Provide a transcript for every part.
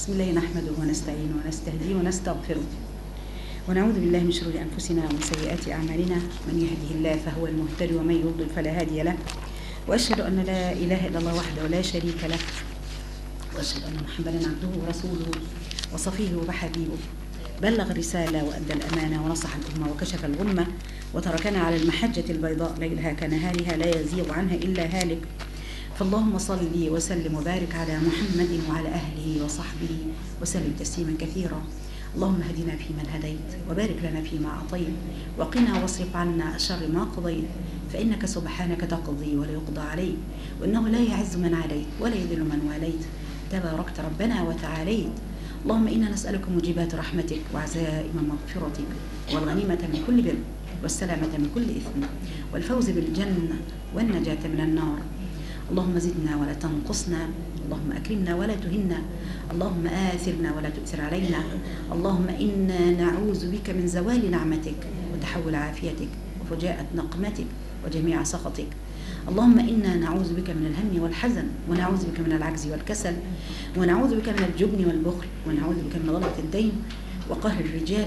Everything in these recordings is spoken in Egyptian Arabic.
بسم الله نحمده ونستعينه ونستهديه ونستغفره ونعوذ بالله من شرور أنفسنا ومن سيئات أعمالنا من يهده الله فهو المهتدي ومن يضلل فلا هادي له وأشهد أن لا إله إلا الله وحده لا شريك له وأشهد أن محمدا عبده ورسوله وصفيه وحبيبه بلغ الرسالة وأدى الأمانة ونصح الأمة وكشف الغمة وتركنا على المحجة البيضاء ليلها كنهارها لا يزيغ عنها إلا هالك فاللهم صل وسلم وبارك على محمد وعلى أهله وصحبه وسلم تسليما كثيرا اللهم هدنا فيمن هديت وبارك لنا فيما أعطيت وقنا واصرف عنا شر ما قضيت فإنك سبحانك تقضي ولا يقضى عليك وإنه لا يعز من عليت ولا يذل من واليت تباركت ربنا وتعاليت اللهم إنا نسألك موجبات رحمتك وعزائم مغفرتك والغنيمة من كل بر والسلامة من كل إثم والفوز بالجنة والنجاة من النار اللهم زدنا ولا تنقصنا اللهم أكرمنا ولا تهنا اللهم آثرنا ولا تؤثر علينا اللهم إنا نعوذ بك من زوال نعمتك وتحول عافيتك وفجاءة نقمتك وجميع سخطك اللهم إنا نعوذ بك من الهم والحزن ونعوذ بك من العجز والكسل ونعوذ بك من الجبن والبخل ونعوذ بك من غلبة الدين وقهر الرجال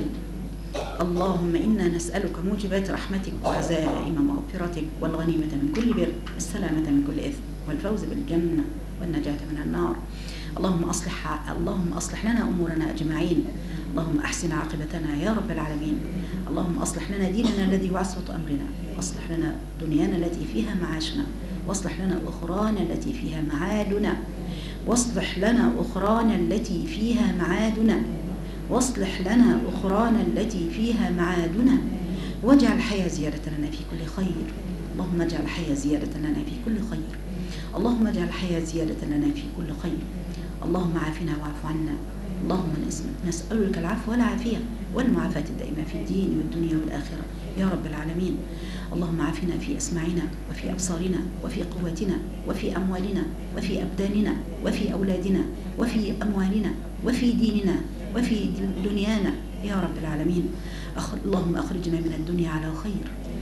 اللهم إنا نسألك موجبات رحمتك وعزائم مغفرتك والغنيمة من كل بر والسلامة من كل إثم والفوز بالجنة والنجاة من النار اللهم أصلح اللهم أصلح لنا أمورنا أجمعين اللهم أحسن عاقبتنا يا رب العالمين اللهم أصلح لنا ديننا الذي هو عصمة أمرنا واصلح لنا دنيانا التي فيها معاشنا واصلح لنا أخرانا التي فيها معادنا واصلح لنا أخرانا التي فيها معادنا واصلح لنا أخرانا التي فيها معادنا واجعل الحياة زيادة لنا في كل خير اللهم اجعل الحياة زيادة لنا في كل خير اللهم اجعل الحياة زيادة لنا في كل خير اللهم عافنا واعف عنا اللهم نسألك العفو والعافية والمعافاة الدائمة في الدين والدنيا والآخرة يا رب العالمين اللهم عافنا في أسماعنا وفي أبصارنا وفي قوتنا وفي أموالنا وفي أبداننا وفي أولادنا وفي أموالنا وفي ديننا وفي دنيانا يا رب العالمين اللهم أخرجنا من الدنيا على خير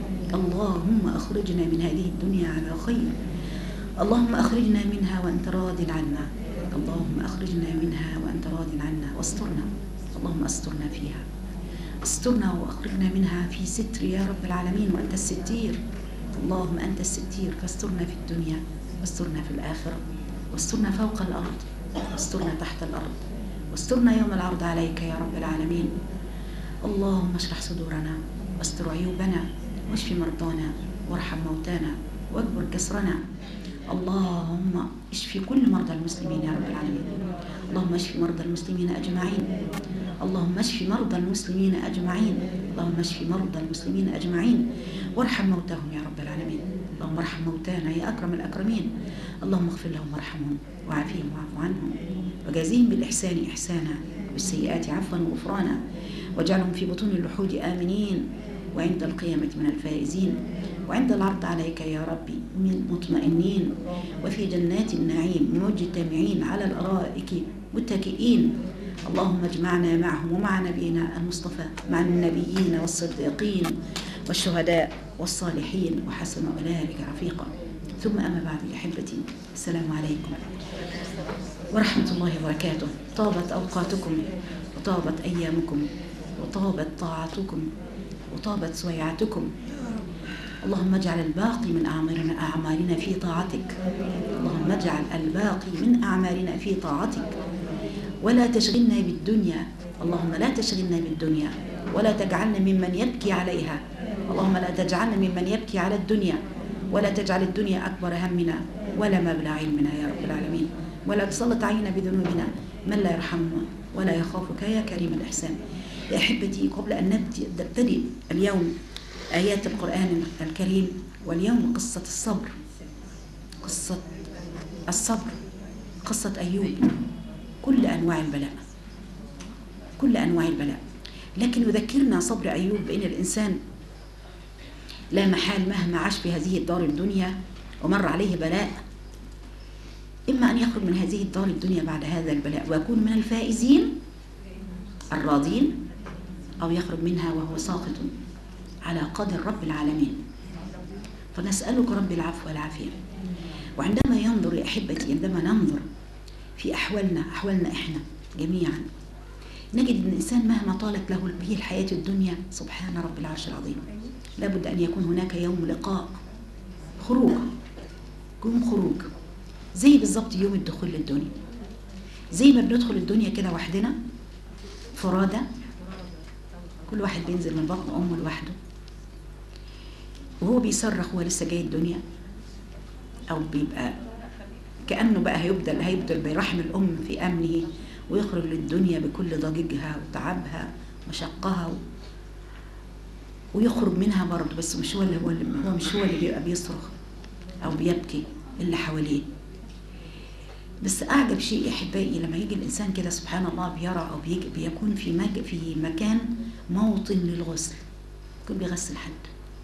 اللهم أخرجنا من هذه الدنيا على خير اللهم أخرجنا منها وأنت راض عنا اللهم أخرجنا منها وأنت راض عنا واسترنا اللهم استرنا فيها استرنا وأخرجنا منها في ستر يا رب العالمين وأنت الستير اللهم أنت الستير فاسترنا في الدنيا واسترنا في الآخرة واسترنا فوق الأرض واسترنا تحت الأرض واسترنا يوم العرض عليك يا رب العالمين اللهم اشرح صدورنا واستر عيوبنا واشف مرضانا وارحم موتانا واكبر كسرنا اللهم اشف كل مرضى المسلمين يا رب العالمين اللهم اشف مرضى المسلمين اجمعين اللهم اشف مرضى المسلمين اجمعين اللهم اشف مرضى المسلمين اجمعين وارحم موتاهم يا رب العالمين اللهم ارحم موتانا يا اكرم الاكرمين اللهم اغفر لهم وارحمهم وعافيهم واعف عنهم وجازيهم بالاحسان احسانا والسيئات عفوا وغفرانا واجعلهم في بطون اللحود امنين وعند القيامة من الفائزين وعند العرض عليك يا ربي من مطمئنين وفي جنات النعيم مجتمعين على الأرائك متكئين اللهم اجمعنا معهم ومع نبينا المصطفى مع النبيين والصديقين والشهداء والصالحين وحسن أولئك رفيقا ثم أما بعد أحبتي السلام عليكم ورحمة الله وبركاته طابت أوقاتكم وطابت أيامكم وطابت طاعتكم وطابت سويعتكم اللهم اجعل الباقي من أعمالنا أعمالنا في طاعتك اللهم اجعل الباقي من أعمالنا في طاعتك ولا تشغلنا بالدنيا اللهم لا تشغلنا بالدنيا ولا تجعلنا ممن يبكي عليها اللهم لا تجعلنا ممن يبكي على الدنيا ولا تجعل الدنيا أكبر همنا ولا مبلغ علمنا يا رب العالمين ولا تسلط علينا بذنوبنا من لا يرحمنا ولا يخافك يا كريم الإحسان يا أحبتي قبل أن نبتدئ اليوم آيات القرآن الكريم واليوم قصة الصبر قصة الصبر قصة أيوب كل أنواع البلاء كل أنواع البلاء لكن يذكرنا صبر أيوب بأن الإنسان لا محال مهما عاش في هذه الدار الدنيا ومر عليه بلاء إما أن يخرج من هذه الدار الدنيا بعد هذا البلاء ويكون من الفائزين الراضين أو يخرج منها وهو ساقط على قدر رب العالمين فنسألك رب العفو والعافية وعندما ينظر يا أحبتي عندما ننظر في أحوالنا أحوالنا إحنا جميعا نجد ان الانسان مهما طالت له به الحياه الدنيا سبحان رب العرش العظيم لابد ان يكون هناك يوم لقاء خروج يوم خروج زي بالظبط يوم الدخول للدنيا زي ما بندخل الدنيا كده وحدنا فرادى كل واحد بينزل من بطن امه لوحده وهو بيصرخ وهو لسه جاي الدنيا او بيبقى كانه بقى هيبدل هيبدل برحم الام في امنه ويخرج للدنيا بكل ضجيجها وتعبها ومشقها و... ويخرج منها برضه بس مش هو اللي هو, اللي هو مش هو اللي بيبقى بيصرخ او بيبكي اللي حواليه بس اعجب شيء يا احبائي لما يجي الانسان كده سبحان الله بيرى او بيجي بيكون في مك في مكان موطن للغسل يكون بيغسل حد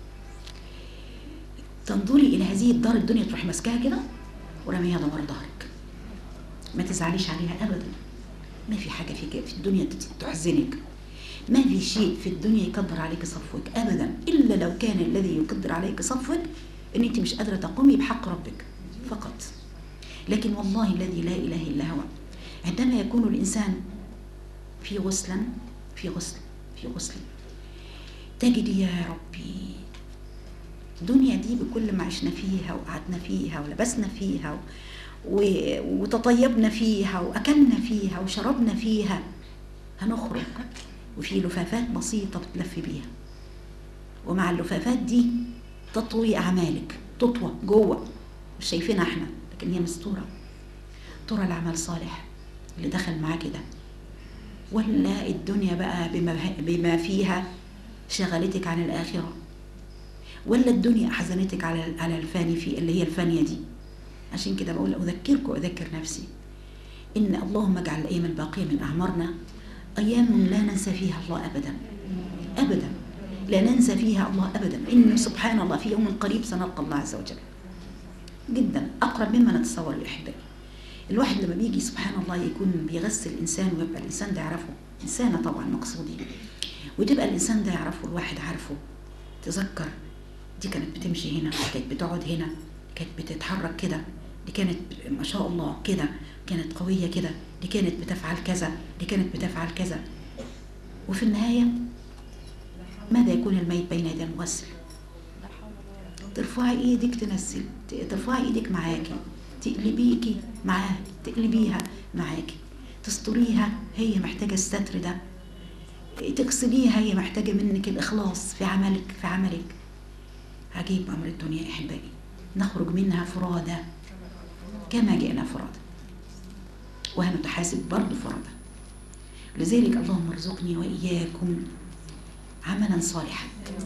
تنظري الى هذه الدار الدنيا تروح ماسكاها كده ورميها دور ظهرك ما تزعليش عليها ابدا ما في حاجه في في الدنيا تحزنك ما في شيء في الدنيا يقدر عليك صفوك ابدا الا لو كان الذي يقدر عليك صفوك ان انت مش قادره تقومي بحق ربك فقط لكن والله الذي لا اله الا هو عندما يكون الانسان في غسلا في غسل في غسل تجد يا ربي الدنيا دي بكل ما عشنا فيها وقعدنا فيها ولبسنا فيها وتطيبنا فيها واكلنا فيها وشربنا فيها هنخرج وفي لفافات بسيطه بتلف بيها ومع اللفافات دي تطوي اعمالك تطوى جوه مش شايفينها احنا لكن هي مستوره ترى العمل صالح اللي دخل معاه كده ولا الدنيا بقى بما, بما فيها شغلتك عن الاخره ولا الدنيا احزنتك على على الفاني في اللي هي الفانيه دي عشان كده بقول اذكرك واذكر نفسي ان اللهم اجعل الايام الباقيه من اعمارنا ايام لا ننسى فيها الله ابدا ابدا لا ننسى فيها الله ابدا ان سبحان الله في يوم قريب سنلقى الله عز وجل جدا اقرب مما نتصور يا احبائي الواحد لما بيجي سبحان الله يكون بيغسل الانسان ويبقى الانسان ده يعرفه انسانه طبعا مقصودي وتبقى الانسان ده يعرفه الواحد عارفه تذكر دي كانت بتمشي هنا كانت بتقعد هنا كانت بتتحرك كده دي كانت ما شاء الله كده كانت قوية كده دي كانت بتفعل كذا دي كانت بتفعل كذا وفي النهاية ماذا يكون الميت بين يدي المغسل ترفعي ايدك تنزل ترفعي ايدك معاكي تقلبيكي معاها تقلبيها معاكي تستريها هي محتاجة الستر ده تغسليها هي محتاجة منك الإخلاص في عملك في عملك عجيب أمر الدنيا أحبائي نخرج منها فرادى كما جئنا فرادى وهنتحاسب برضه فرادى لذلك اللهم ارزقني وإياكم عملا صالحا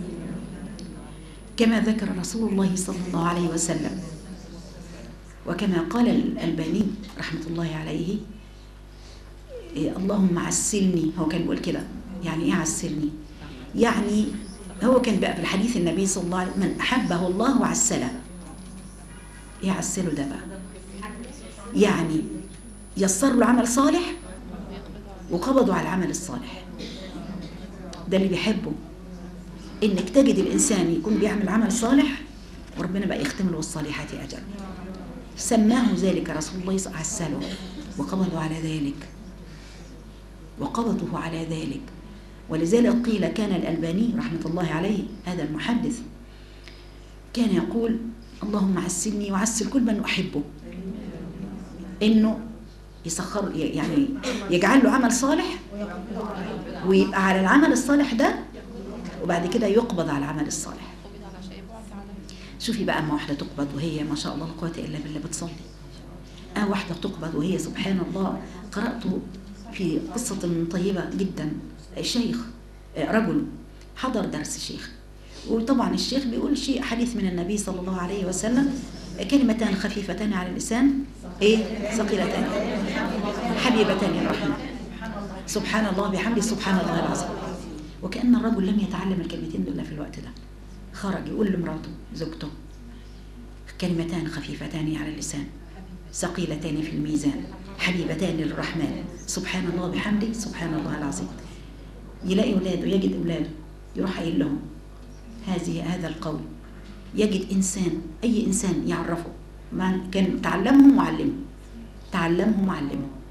كما ذكر رسول الله صلى الله عليه وسلم وكما قال الألباني رحمة الله عليه اللهم عسلني هو كان بيقول كده يعني ايه عسلني يعني هو كان بقى في الحديث النبي صلى الله عليه وسلم من أحبه الله عسله ايه عسله ده بقى يعني يسر له عمل صالح وقبضوا على العمل الصالح ده اللي بيحبه انك تجد الانسان يكون بيعمل عمل صالح وربنا بقى يختم له الصالحات اجر سماه ذلك رسول الله صلى الله عليه وسلم وقبضوا على ذلك وقبضوا على ذلك ولذلك قيل كان الألباني رحمة الله عليه هذا المحدث كان يقول اللهم عسلني وعسل كل من أحبه إنه يسخر يعني يجعل له عمل صالح ويبقى على العمل الصالح ده وبعد كده يقبض على العمل الصالح شوفي بقى اما واحده تقبض وهي ما شاء الله لا قوه الا بالله بتصلي اه واحده تقبض وهي سبحان الله قرات في قصه طيبه جدا شيخ رجل حضر درس شيخ وطبعا الشيخ بيقول شيء حديث من النبي صلى الله عليه وسلم كلمتان خفيفتان على اللسان ايه ثقيلتان حبيبتان الرحمن سبحان الله بحمده سبحان الله العظيم وكأن الرجل لم يتعلم الكلمتين دول في الوقت ده خرج يقول لمراته زوجته كلمتان خفيفتان على اللسان ثقيلتان في الميزان حبيبتان للرحمن سبحان الله بحمده سبحان الله العظيم يلاقي اولاده يجد اولاده يروح قايل لهم هذه هذا القول يجد انسان اي انسان يعرفه من كان تعلمهم وعلمه تعلمهم وعلمه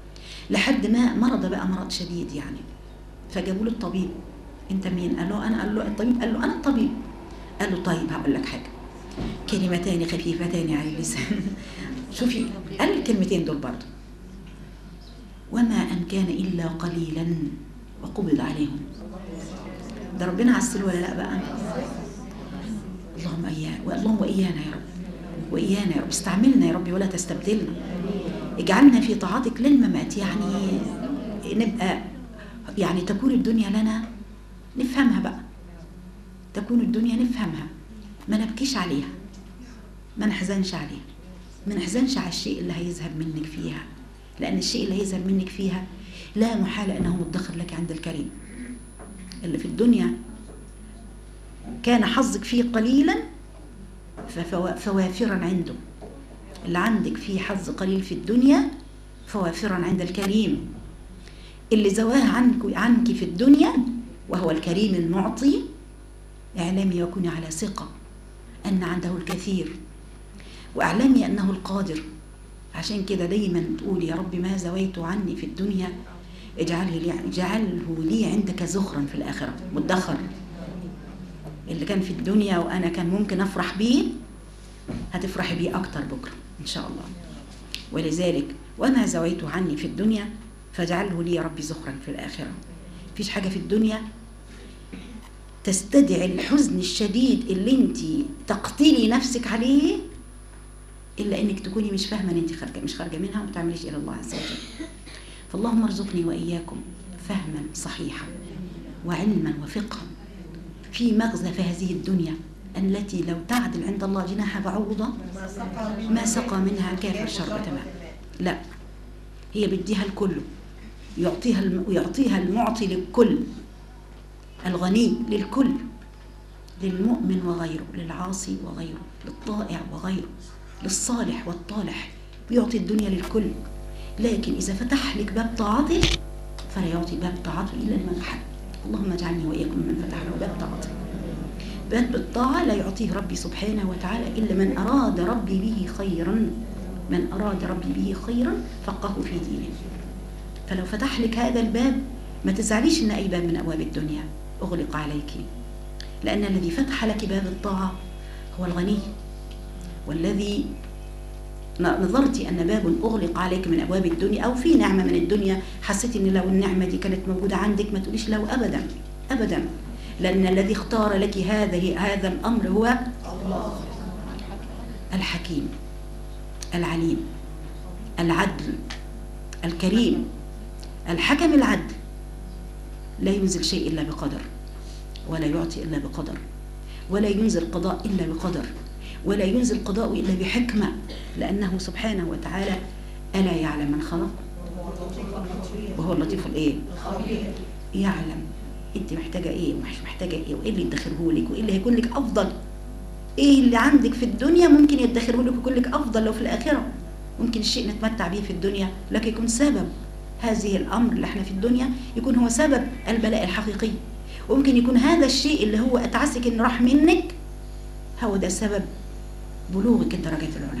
لحد ما مرض بقى مرض شديد يعني فجابوا له الطبيب انت مين قال له انا قال له الطبيب قال له انا الطبيب قال له طيب هقول لك حاجه كلمتان خفيفتان على اللسان شوفي قال الكلمتين دول برضه وما ان كان الا قليلا وقبض عليهم ده ربنا عسل ولا لا بقى اللهم ايانا اللهم وايانا يا رب وايانا يا رب استعملنا يا رب ولا تستبدلنا اجعلنا في طاعتك للممات يعني نبقى يعني تكون الدنيا لنا نفهمها بقى تكون الدنيا نفهمها ما نبكيش عليها ما نحزنش عليها ما نحزنش على الشيء اللي هيذهب منك فيها لأن الشيء اللي هيذهب منك فيها لا محالة أنه مدخر لك عند الكريم اللي في الدنيا كان حظك فيه قليلا فوافرا عنده اللي عندك فيه حظ قليل في الدنيا فوافرا عند الكريم اللي زواه عنك عنك في الدنيا وهو الكريم المعطي اعلمي وكوني على ثقة أن عنده الكثير واعلمي أنه القادر عشان كده دايما تقول يا رب ما زويت عني في الدنيا اجعله لي, اجعله لي عندك زخرا في الآخرة مدخر اللي كان في الدنيا وأنا كان ممكن أفرح بيه هتفرحي بيه أكتر بكرة إن شاء الله ولذلك وما زويت عني في الدنيا فاجعله لي يا ربي زخرا في الآخرة مفيش حاجة في الدنيا تستدعي الحزن الشديد اللي انت تقتلي نفسك عليه الا انك تكوني مش فاهمه ان انت خارجه مش خارجه منها وما تعمليش الى الله عز وجل فاللهم ارزقني واياكم فهما صحيحا وعلما وفقها في مغزى في هذه الدنيا التي لو تعدل عند الله جناح بعوضة ما سقى منها كافر شربة ماء لا هي بديها الكل يعطيها ويعطيها المعطي للكل الغني للكل للمؤمن وغيره للعاصي وغيره للطائع وغيره للصالح والطالح بيعطي الدنيا للكل لكن إذا فتح لك باب طاعته فلا يعطي باب طاعته إلا لمن أحب اللهم اجعلني وإياكم من فتح له باب طاعته باب الطاعة لا يعطيه ربي سبحانه وتعالى إلا من أراد ربي به خيرا من أراد ربي به خيرا فقهه في دينه فلو فتح لك هذا الباب ما تزعليش إن أي باب من أبواب الدنيا أغلق عليك لأن الذي فتح لك باب الطاعة هو الغني والذي نظرت أن باب أغلق عليك من أبواب الدنيا أو في نعمة من الدنيا حسيت أن لو النعمة دي كانت موجودة عندك ما تقوليش لو أبدا أبدا لأن الذي اختار لك هذا هذا الأمر هو الله الحكيم العليم العدل الكريم الحكم العدل لا ينزل شيء إلا بقدر ولا يعطي إلا بقدر ولا ينزل قضاء إلا بقدر ولا ينزل قضاء إلا بحكمة لأنه سبحانه وتعالى ألا يعلم من خلق وهو اللطيف الإيه يعلم انت محتاجة ايه ومش محتاجة ايه وايه اللي يدخره لك وايه اللي هيكون لك افضل ايه اللي عندك في الدنيا ممكن يدخره لك ويكون لك افضل لو في الاخرة ممكن الشيء نتمتع به في الدنيا لكن يكون سبب هذه الامر اللي احنا في الدنيا يكون هو سبب البلاء الحقيقي وممكن يكون هذا الشيء اللي هو اتعسك ان راح منك هو ده سبب بلوغك الدرجات العلى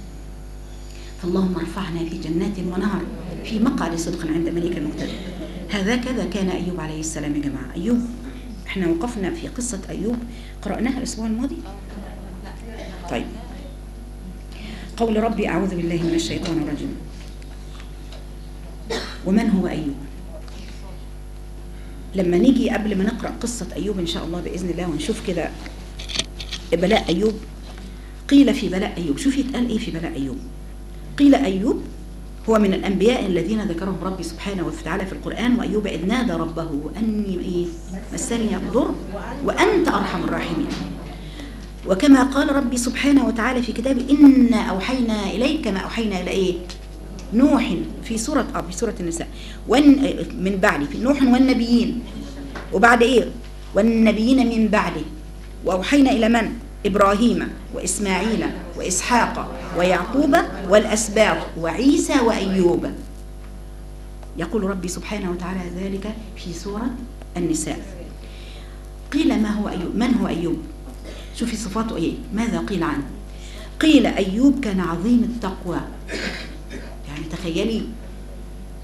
فاللهم ارفعنا في جنات ونهر في مقعد صدق عند مليك المقتدر هذا كذا كان أيوب عليه السلام يا جماعة أيوب احنا وقفنا في قصة أيوب قرأناها الأسبوع الماضي طيب قول ربي أعوذ بالله من الشيطان الرجيم ومن هو أيوب لما نيجي قبل ما نقرأ قصة أيوب إن شاء الله بإذن الله ونشوف كده بلاء أيوب قيل في بلاء أيوب شوفي اتقال إيه في بلاء أيوب قيل أيوب هو من الأنبياء الذين ذكرهم ربي سبحانه وتعالى في القرآن وأيوب إذ نادى ربه أني إيه مسني الضر وأنت أرحم الراحمين وكما قال ربي سبحانه وتعالى في كتابه إنا أوحينا إليك ما أوحينا إلى إيه نوح في سورة أب في سورة النساء وان من بعد في نوح والنبيين وبعد إيه والنبيين من بعده وأوحينا إلى من إبراهيم وإسماعيل وإسحاق ويعقوب والأسباط وعيسى وأيوب يقول ربي سبحانه وتعالى ذلك في سورة النساء قيل ما هو أيوب من هو أيوب شوفي صفاته إيه ماذا قيل عنه قيل أيوب كان عظيم التقوى يعني تخيلي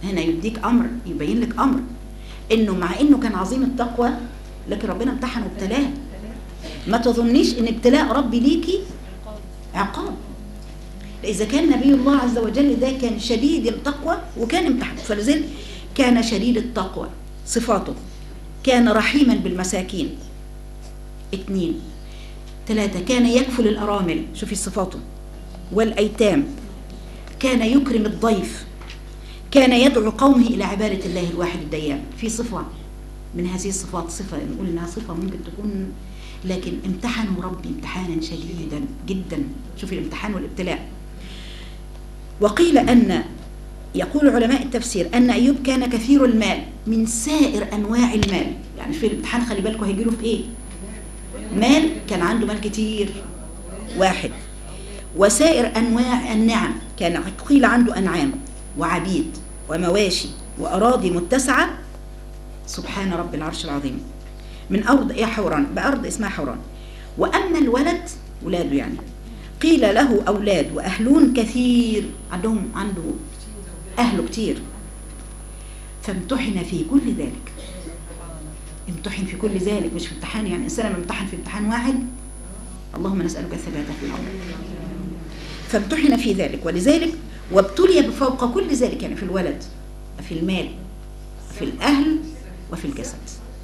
هنا يديك امر يبين لك امر انه مع انه كان عظيم التقوى لكن ربنا امتحنه وابتلاه ما تظنيش ان ابتلاء ربي ليكي عقاب إذا كان نبي الله عز وجل ده كان شديد التقوى وكان امتحن فلذلك كان شديد التقوى صفاته كان رحيما بالمساكين اثنين ثلاثة كان يكفل الأرامل شوفي صفاته والأيتام كان يكرم الضيف كان يدعو قومه إلى عبادة الله الواحد الديان في صفة من هذه الصفات صفة نقول إنها صفة ممكن تكون لكن امتحنوا ربي امتحانا شديدا جدا شوفي الامتحان والابتلاء وقيل أن يقول علماء التفسير أن أيوب كان كثير المال من سائر أنواع المال يعني في الامتحان خلي بالكم هيجيله في إيه مال كان عنده مال كتير واحد وسائر أنواع النعم كان قيل عنده أنعام وعبيد ومواشي وأراضي متسعة سبحان رب العرش العظيم من أرض إيه حوران بأرض اسمها حوران وأما الولد ولاده يعني قيل له أولاد وأهلون كثير عندهم عنده أهله كتير فامتحن في كل ذلك امتحن في كل ذلك مش في امتحان يعني إنسان لما امتحن في امتحان واحد اللهم نسألك الثبات في الأمر فامتحن في ذلك ولذلك وابتلي بفوق كل ذلك يعني في الولد في المال في الأهل وفي الجسد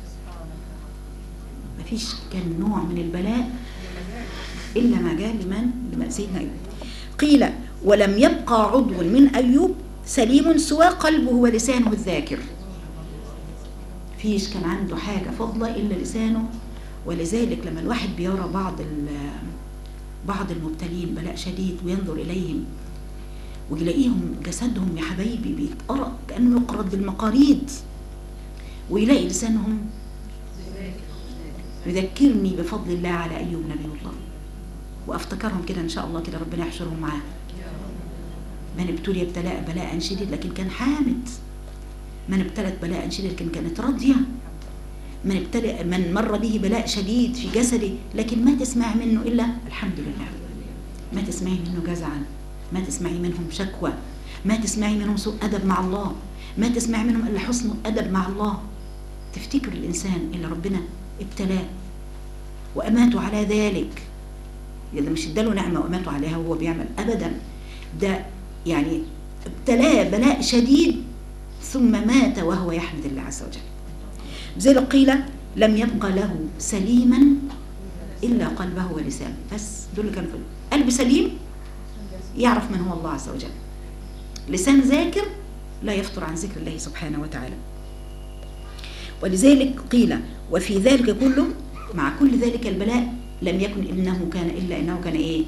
مفيش كان نوع من البلاء إلا ما جاء لمن لمن سيدنا أيوب قيل ولم يبقى عضو من أيوب سليم سوى قلبه ولسانه الذاكر فيش كان عنده حاجة فضلة إلا لسانه ولذلك لما الواحد بيرى بعض بعض المبتلين بلاء شديد وينظر إليهم ويلاقيهم جسدهم يا حبايبي بيتقرأ كأنه يقرض بالمقاريض ويلاقي لسانهم يذكرني بفضل الله على أيوب نبي الله وافتكرهم كده ان شاء الله كده ربنا يحشرهم معاه من ابتلي ابتلاء بلاء شديد لكن كان حامد من ابتلت بلاء شديد لكن كانت راضيه من ابتلى من مر به بلاء شديد في جسده لكن ما تسمع منه الا الحمد لله ما تسمعي منه جزعا ما تسمعي منهم شكوى ما تسمعي منهم سوء ادب مع الله ما تسمعي منهم الا حسن ادب مع الله تفتكر الانسان اللي ربنا ابتلاه واماته على ذلك اللي مش اداله نعمة وأماته عليها وهو بيعمل أبدا ده يعني ابتلاه بلاء شديد ثم مات وهو يحمد الله عز وجل زي قيل لم يبقى له سليما إلا قلبه ولسانه بس دول اللي كانوا في قلب سليم يعرف من هو الله عز وجل لسان ذاكر لا يفطر عن ذكر الله سبحانه وتعالى ولذلك قيل وفي ذلك كله مع كل ذلك البلاء لم يكن إنه كان إلا إنه كان إيه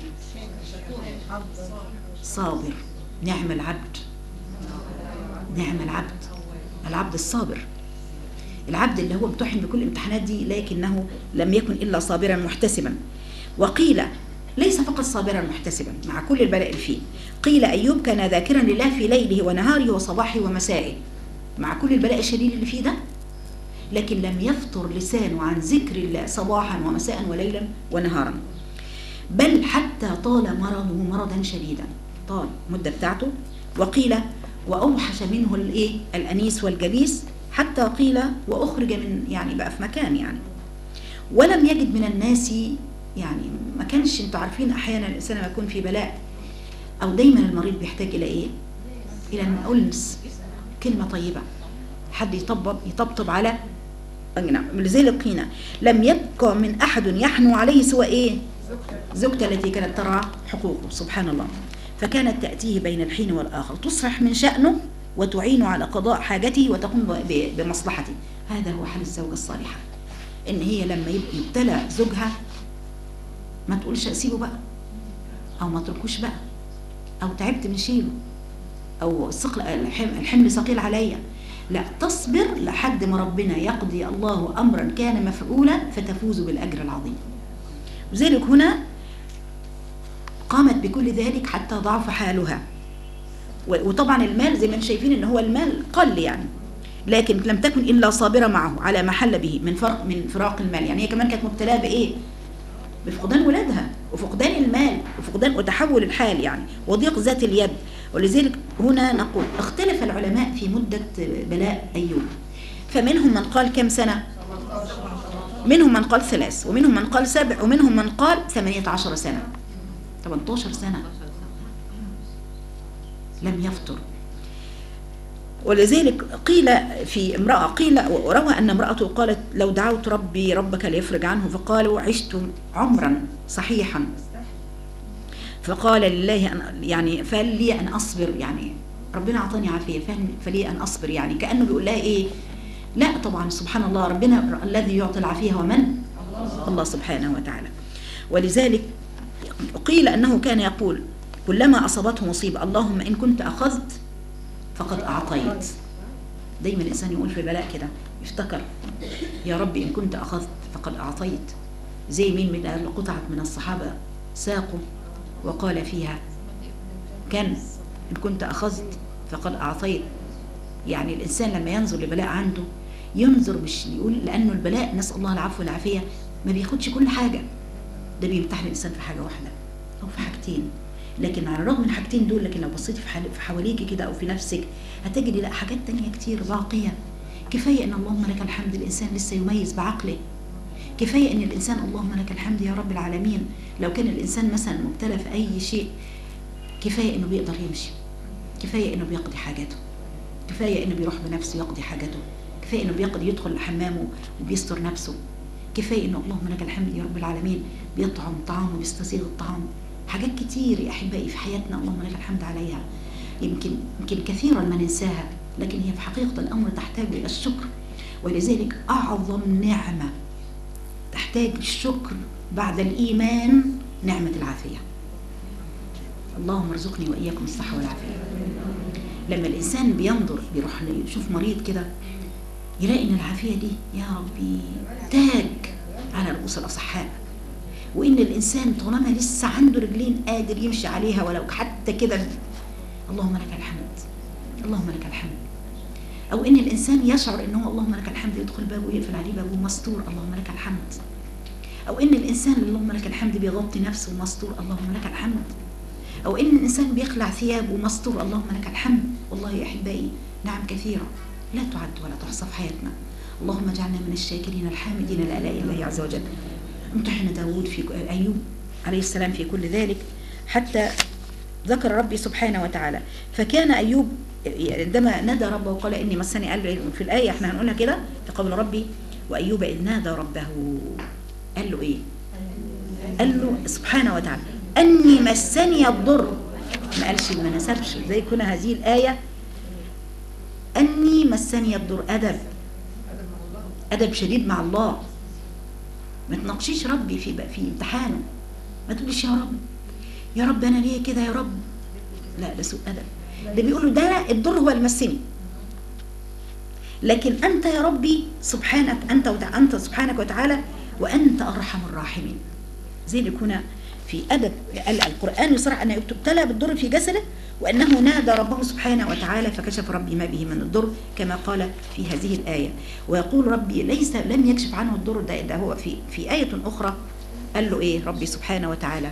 صابر نعم العبد نعم العبد العبد الصابر العبد اللي هو امتحن بكل الامتحانات دي لكنه لم يكن إلا صابرا محتسبا وقيل ليس فقط صابرا محتسبا مع كل البلاء اللي فيه قيل أيوب كان ذاكرا لله في ليله ونهاره وصباحه ومسائه مع كل البلاء الشديد اللي فيه ده لكن لم يفطر لسانه عن ذكر الله صباحا ومساء وليلا ونهارا بل حتى طال مرضه مرضا شديدا طال المدة بتاعته وقيل وأوحش منه الايه الأنيس والجليس حتى قيل وأخرج من يعني بقى في مكان يعني ولم يجد من الناس يعني ما كانش انتوا عارفين احيانا الانسان لما يكون في بلاء او دايما المريض بيحتاج الى ايه الى ان انس كلمه طيبه حد يطبب يطبطب على نعم لذلك قيل لم يبقى من أحد يحنو عليه سوى إيه زوجته التي كانت ترى حقوقه سبحان الله فكانت تأتيه بين الحين والآخر تصرح من شأنه وتعين على قضاء حاجته وتقوم بمصلحته هذا هو حال الزوجة الصالحة إن هي لما يبقى يبتلى زوجها ما تقولش أسيبه بقى أو ما تركوش بقى أو تعبت من شيله أو الحمل ثقيل عليا لا تصبر لحد ما ربنا يقضي الله أمرا كان مفعولا فتفوز بالأجر العظيم وذلك هنا قامت بكل ذلك حتى ضعف حالها وطبعا المال زي ما انتم شايفين ان هو المال قل يعني لكن لم تكن الا صابره معه على ما حل به من فرق من فراق المال يعني هي كمان كانت مبتلاه بايه بفقدان ولادها وفقدان المال وفقدان وتحول الحال يعني وضيق ذات اليد ولذلك هنا نقول اختلف العلماء في مدة بلاء أيوب فمنهم من قال كم سنة منهم من قال ثلاث ومنهم من قال سبع ومنهم من قال ثمانية عشر سنة 18 سنة لم يفطر ولذلك قيل في امرأة قيل وروى أن امرأته قالت لو دعوت ربي ربك ليفرج عنه فقالوا عشت عمرا صحيحا فقال لله أن يعني فلي أن أصبر يعني ربنا أعطاني عافية فلي أن أصبر يعني كأنه بيقول لها إيه لا طبعا سبحان الله ربنا الذي يعطي العافية هو من الله سبحانه وتعالى ولذلك قيل أنه كان يقول كلما أصابته مصيبة اللهم إن كنت أخذت فقد أعطيت دايما الإنسان يقول في بلاء كده يفتكر يا ربي إن كنت أخذت فقد أعطيت زي مين من قطعة من الصحابة ساقوا وقال فيها كان إن كنت أخذت فقد أعطيت يعني الإنسان لما ينظر لبلاء عنده ينظر مش يقول لأنه البلاء نسأل الله العفو والعافية ما بياخدش كل حاجة ده بيمتحن الإنسان في حاجة واحدة أو في حاجتين لكن على الرغم من الحاجتين دول لكن لو بصيتي في حواليكي كده أو في نفسك هتجدي لا حاجات تانية كتير باقية كفاية أن اللهم لك الحمد الإنسان لسه يميز بعقله كفاية أن الإنسان اللهم لك الحمد يا رب العالمين لو كان الإنسان مثلا مبتلى في أي شيء كفاية أنه بيقدر يمشي كفاية أنه بيقضي حاجاته كفاية أنه بيروح بنفسه يقضي حاجاته كفاية أنه بيقضي يدخل حمامه وبيستر نفسه كفاية أنه اللهم لك الحمد يا رب العالمين بيطعم طعام وبيستسيغ الطعام حاجات كتير يا أحبائي في حياتنا اللهم لك الحمد عليها يمكن يمكن كثيرا ما ننساها لكن هي في حقيقة الأمر تحتاج إلى الشكر ولذلك أعظم نعمة تحتاج الشكر بعد الإيمان نعمة العافية اللهم ارزقني وإياكم الصحة والعافية لما الإنسان بينظر بيروح يشوف مريض كده يلاقي إن العافية دي يا ربي تاج على رؤوس الأصحاء وإن الإنسان طالما لسه عنده رجلين قادر يمشي عليها ولو حتى كده اللهم لك الحمد اللهم لك الحمد أو إن الإنسان يشعر إن هو اللهم لك الحمد يدخل بابه ويقفل عليه بابه مستور اللهم لك الحمد أو إن الإنسان اللهم لك الحمد بيغطي نفسه مستور اللهم لك الحمد أو إن الإنسان بيخلع ثيابه مستور اللهم لك الحمد والله يا أحبائي نعم كثيرة لا تعد ولا تحصى في حياتنا اللهم اجعلنا من الشاكرين الحامدين لآلاء الله عز وجل امتحن داود في أيوب عليه السلام في كل ذلك حتى ذكر ربي سبحانه وتعالى فكان أيوب عندما نادى ربه وقال إني مسني قلبي في الآية احنا هنقولها كده في قول ربي وأيوب إذ نادى ربه قال له إيه قال له سبحانه وتعالى أني مسني الضر ما قالش ما نسبش زي كنا هذه الآية أني مسني الضر أدب أدب شديد مع الله ما تناقشيش ربي في في امتحانه ما تقوليش يا رب يا رب انا ليه كده يا رب لا ده سوء ادب ده بيقول له ده الضر هو اللي مسني لكن انت يا ربي سبحانك انت وتع... انت سبحانك وتعالى وانت ارحم الراحمين زي اللي كنا في ادب القران يصرح ان يبتلى بالضر في جسده وانه نادى ربه سبحانه وتعالى فكشف ربي ما به من الضر كما قال في هذه الايه ويقول ربي ليس لم يكشف عنه الضر ده, ده هو في في ايه اخرى قال له ايه ربي سبحانه وتعالى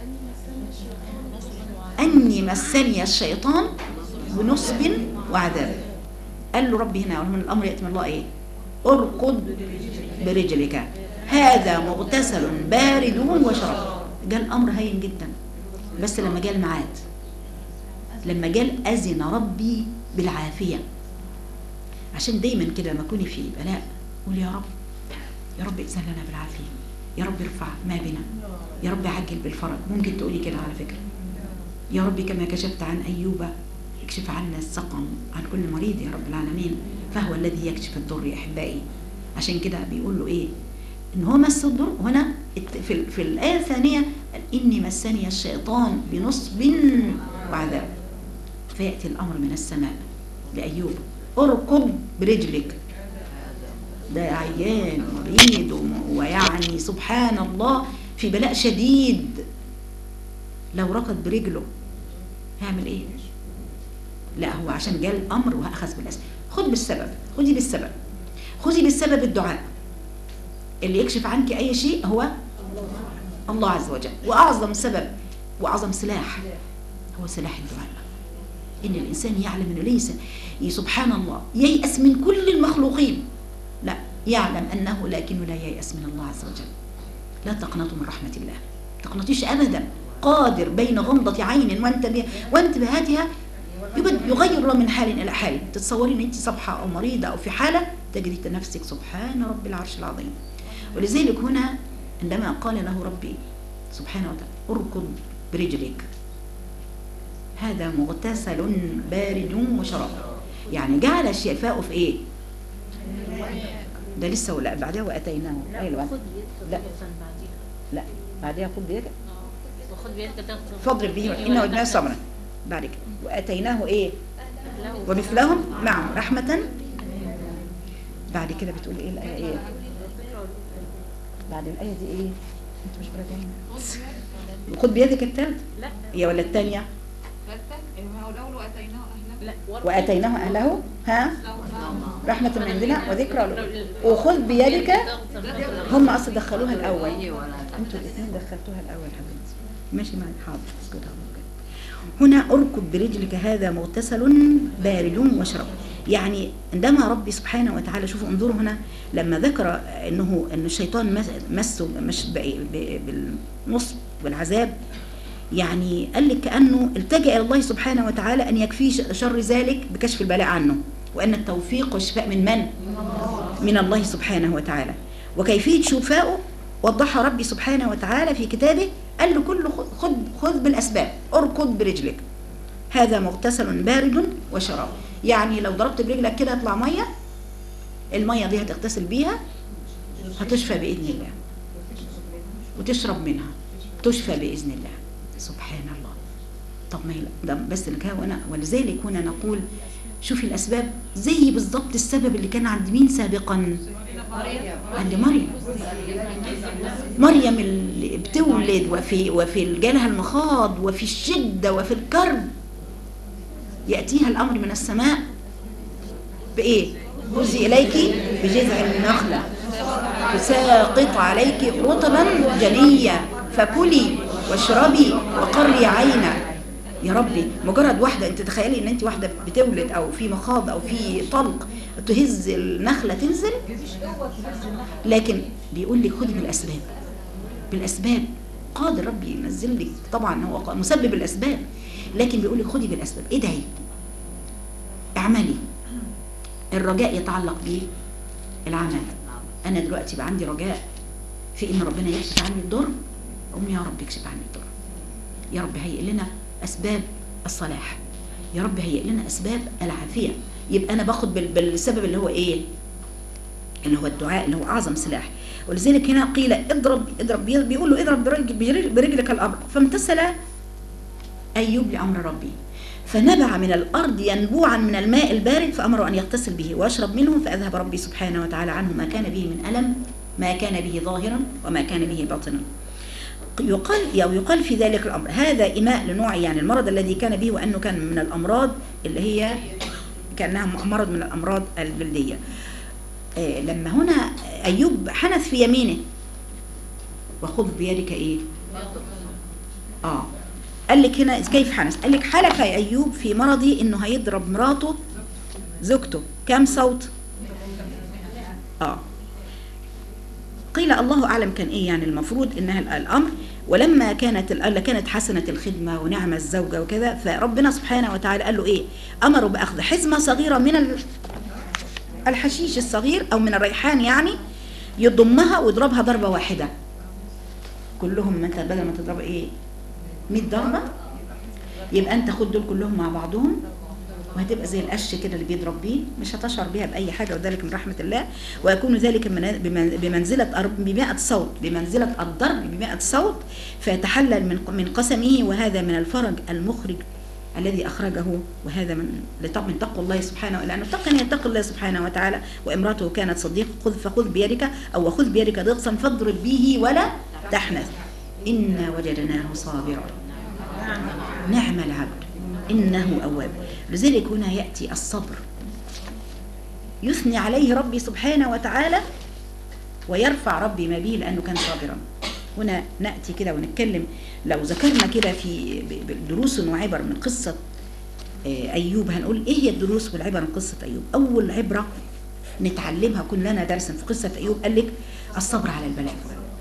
أني مسني الشيطان بنصب وعذاب قال له ربي هنا من الأمر يأتي من الله إيه اركض برجلك هذا مغتسل بارد وشراب جاء الأمر هين جدا بس لما جاء الميعاد لما جاء أذن ربي بالعافية عشان دايما كده لما كوني في بلاء قول يا رب يا رب ائذن لنا بالعافية يا رب ارفع ما بنا يا رب عجل بالفرج ممكن تقولي كده على فكرة يا رب كما كشفت عن أيوب اكشف عنا السقم عن كل مريض يا رب العالمين فهو الذي يكشف الضر يا أحبائي عشان كده بيقول له إيه إن هو مس الضر هنا في, في الآية الثانية إني مسني الشيطان بنصب وعذاب فيأتي الأمر من السماء لأيوب اركض برجلك ده عيان مريض ويعني سبحان الله في بلاء شديد لو ركض برجله هيعمل ايه لا هو عشان جاء الامر واخذ بالاسباب خد بالسبب خدي بالسبب خذي بالسبب الدعاء اللي يكشف عنك اي شيء هو الله عز وجل واعظم سبب واعظم سلاح هو سلاح الدعاء إن الإنسان يعلم أنه ليس سبحان الله ييأس من كل المخلوقين لا يعلم أنه لكنه لا ييأس من الله عز وجل لا تقنطوا من رحمة الله تقنطيش أبدا قادر بين غمضة عين وانتبه وانتباهاتها يبد- يغير الله من حال إلى حال تتصوري أن أنت صبحة أو مريضة أو في حالة تجد نفسك سبحان رب العرش العظيم ولذلك هنا عندما قال له ربي سبحانه وتعالى اركض برجلك هذا مغتسل بارد وشراب يعني جعل الشفاء في ايه ده لسه ولا بعدها واتيناه ايوه خد بيدك لا. تغسل بعديها لا بعدها خد بيدك وخد بيدك تغسل فاضرب به انه ابناء صبرا بعد كده واتيناه ايه له ومثلهم معهم رحمة بعد كده بتقول ايه الآية ايه بعد الآية دي ايه انت مش براجعين خد بيدك التالت لا هي ولا الثانية ما هو الأول وأتيناه أهله لا واتيناه اهله ها لهم رحمة من عندنا وذكرى له وخذ بيدك هم اصلا دخلوها الاول انتوا الاثنين دخلتوها الاول حبيبتي ماشي معي حاضر اسكت حاضر كده. هنا اركض برجلك هذا مغتسل بارد وشراب يعني عندما ربي سبحانه وتعالى شوفوا انظروا هنا لما ذكر انه ان الشيطان مس- مسه مش ب- ب- بالنصب والعذاب يعني قال لك كانه التجا الى الله سبحانه وتعالى ان يكفيه ش- شر ذلك بكشف البلاء عنه وان التوفيق والشفاء من من؟ من الله سبحانه وتعالى وكيفيه شفائه وضحها ربي سبحانه وتعالى في كتابه قال له كل خذ خذ, خذ بالاسباب اركض برجلك هذا مغتسل بارد وشراب يعني لو ضربت برجلك كده يطلع ميه الميه دي هتغتسل بيها هتشفى باذن الله وتشرب منها تشفى باذن الله سبحان الله طب ما هي- ده بس الكا هنا ولذلك هنا نقول شوفي الاسباب زي بالضبط السبب اللي كان عند مين سابقا عند مريم مريم اللي بتولد وفي وفي جالها المخاض وفي الشده وفي الكرب ياتيها الامر من السماء بايه هزي اليك بجذع النخله تساقط عليك رطبا جنيا فكلي واشربي وقري عينا يا ربي مجرد واحده انت تخيلي ان انت واحده بتولد او في مخاض او في طلق تهز النخله تنزل لكن بيقول لك خدي بالاسباب بالاسباب قادر ربي ينزل لك طبعا هو قا- مسبب الاسباب لكن بيقول لك خدي بالاسباب ادعي اعملي الرجاء يتعلق بالعمل انا دلوقتي بقى عندي رجاء في ان ربنا يكشف عني الضر قوم يا رب اكشف عني الضر يا رب هيئ لنا اسباب الصلاح يا رب هيئ لنا اسباب العافيه يبقى انا باخد بال- بالسبب اللي هو ايه اللي هو الدعاء اللي هو اعظم سلاح ولذلك هنا قيل اضرب اضرب بي- بيقول له اضرب برجل- برجل- برجلك الارض فامتثل ايوب لامر ربي فنبع من الارض ينبوعا من الماء البارد فامره ان يغتسل به ويشرب منه فاذهب ربي سبحانه وتعالى عنه ما كان به من الم ما كان به ظاهرا وما كان به باطنا يقال أو يقال في ذلك الأمر هذا إيماء لنوع يعني المرض الذي كان به وأنه كان من الأمراض اللي هي كأنها مرض من الأمراض الجلدية آه، لما هنا أيوب حنث في يمينه وخذ بيدك إيه آه قال لك هنا كيف حنث قال لك حلف يا أيوب في مرضي إنه هيضرب مراته زوجته كم صوت آه قيل الله اعلم كان ايه يعني المفروض انها ال- الامر ولما كانت ال- كانت حسنه الخدمه ونعمه الزوجه وكذا فربنا سبحانه وتعالى قال له ايه امره باخذ حزمه صغيره من ال- الحشيش الصغير او من الريحان يعني يضمها ويضربها ضربه واحده كلهم ما انت بدل ما تضرب ايه 100 ضربه يبقى انت خد دول كلهم مع بعضهم وهتبقى زي القش كده اللي بيضرب بيه مش هتشعر بيها باي حاجه وذلك من رحمه الله ويكون ذلك من- بمن- بمنزله أر- بمئة صوت بمنزله الضرب بمئة صوت فيتحلل من من قسمه وهذا من الفرج المخرج الذي اخرجه وهذا من لتق- من تقوى الله سبحانه لانه اتقى ان يتقي الله سبحانه وتعالى وامراته كانت صديقه خذ فخذ بيدك او خذ بيدك ضغصا فاضرب به ولا تحنث انا وجدناه صابرا نعم العبد إنه أواب لذلك هنا يأتي الصبر يثني عليه ربي سبحانه وتعالى ويرفع ربي ما به لأنه كان صابرا هنا نأتي كده ونتكلم لو ذكرنا كده في ب- ب- دروس وعبر من قصة آه، أيوب هنقول إيه هي الدروس والعبر من قصة أيوب أول عبرة نتعلمها كلنا درسا في قصة أيوب قال لك الصبر على البلاء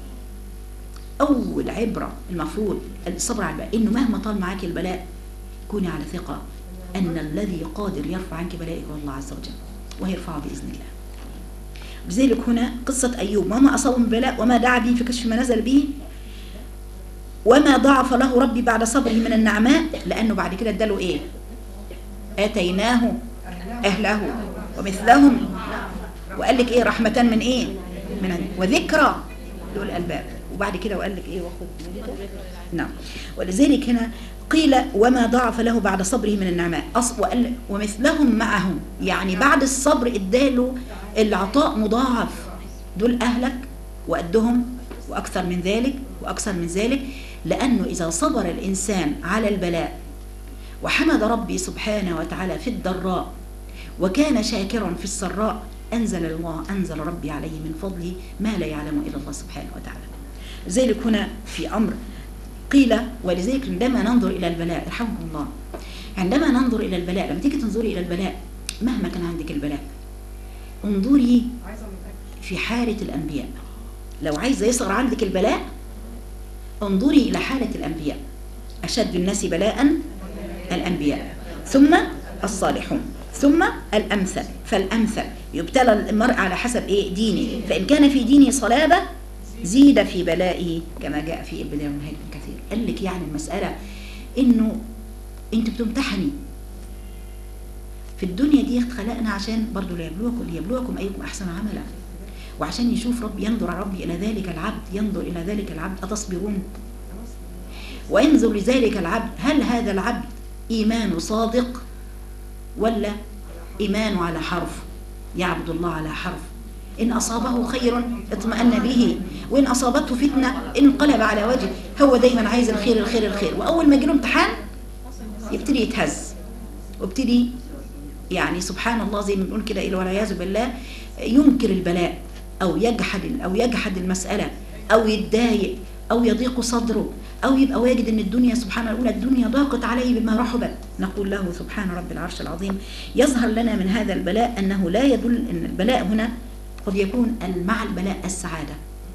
أول عبرة المفروض الصبر على البلاء إنه مهما طال معاك البلاء كوني على ثقة أن الذي قادر يرفع عنك بلائك هو الله عز وجل ويرفعه بإذن الله لذلك هنا قصة أيوب وما أصابه من بلاء وما دعا به في كشف ما نزل به وما ضعف له ربي بعد صبره من النعماء لأنه بعد كده اداله إيه آتيناه أهله ومثلهم وقال لك إيه رحمة من إيه من عند- وذكرى لأولي الألباب وبعد كده وقال لك إيه وخذ نعم ولذلك هنا قيل وما ضعف له بعد صبره من النعماء أص- وقال ومثلهم معهم يعني بعد الصبر اداله العطاء مضاعف دول أهلك وقدهم وأكثر من ذلك وأكثر من ذلك لأنه إذا صبر الإنسان على البلاء وحمد ربي سبحانه وتعالى في الضراء وكان شاكرا في السراء أنزل الله أنزل ربي عليه من فضله ما لا يعلم إلا الله سبحانه وتعالى لذلك هنا في أمر قيل ولذلك عندما ننظر إلى البلاء رحمكم الله عندما ننظر إلى البلاء لما تيجي تنظري إلى البلاء مهما كان عندك البلاء انظري في حالة الأنبياء لو عايزة يصغر عندك البلاء انظري إلى حالة الأنبياء أشد الناس بلاء الأنبياء ثم الصالحون ثم الأمثل فالأمثل يبتلى المرء على حسب إيه دينه فإن كان في دينه صلابة زيد في بلائه كما جاء في البداية والنهاية ابن كثير قال لك يعني المسألة إنه أنت بتمتحني في الدنيا دي خلقنا عشان برضو ليبلوكم ليبلوكم أيكم أحسن عملا وعشان يشوف رب ينظر ربي إلى ذلك العبد ينظر إلى ذلك العبد أتصبرون وينظر لذلك العبد هل هذا العبد إيمانه صادق ولا إيمانه على حرف يعبد الله على حرف إن أصابه خير اطمأن به وإن أصابته فتنة انقلب على وجهه هو دايما عايز الخير الخير الخير وأول ما يجيله امتحان يبتدي يتهز وابتدي يعني سبحان الله زي ما بنقول كده إلى والعياذ بالله ينكر البلاء أو يجحد أو يجحد المسألة أو يتضايق أو يضيق صدره أو يبقى واجد إن الدنيا سبحان الله الأولى الدنيا ضاقت عليه بما رحبت نقول له سبحان رب العرش العظيم يظهر لنا من هذا البلاء أنه لا يدل أن البلاء هنا قد يكون مع البلاء السعادة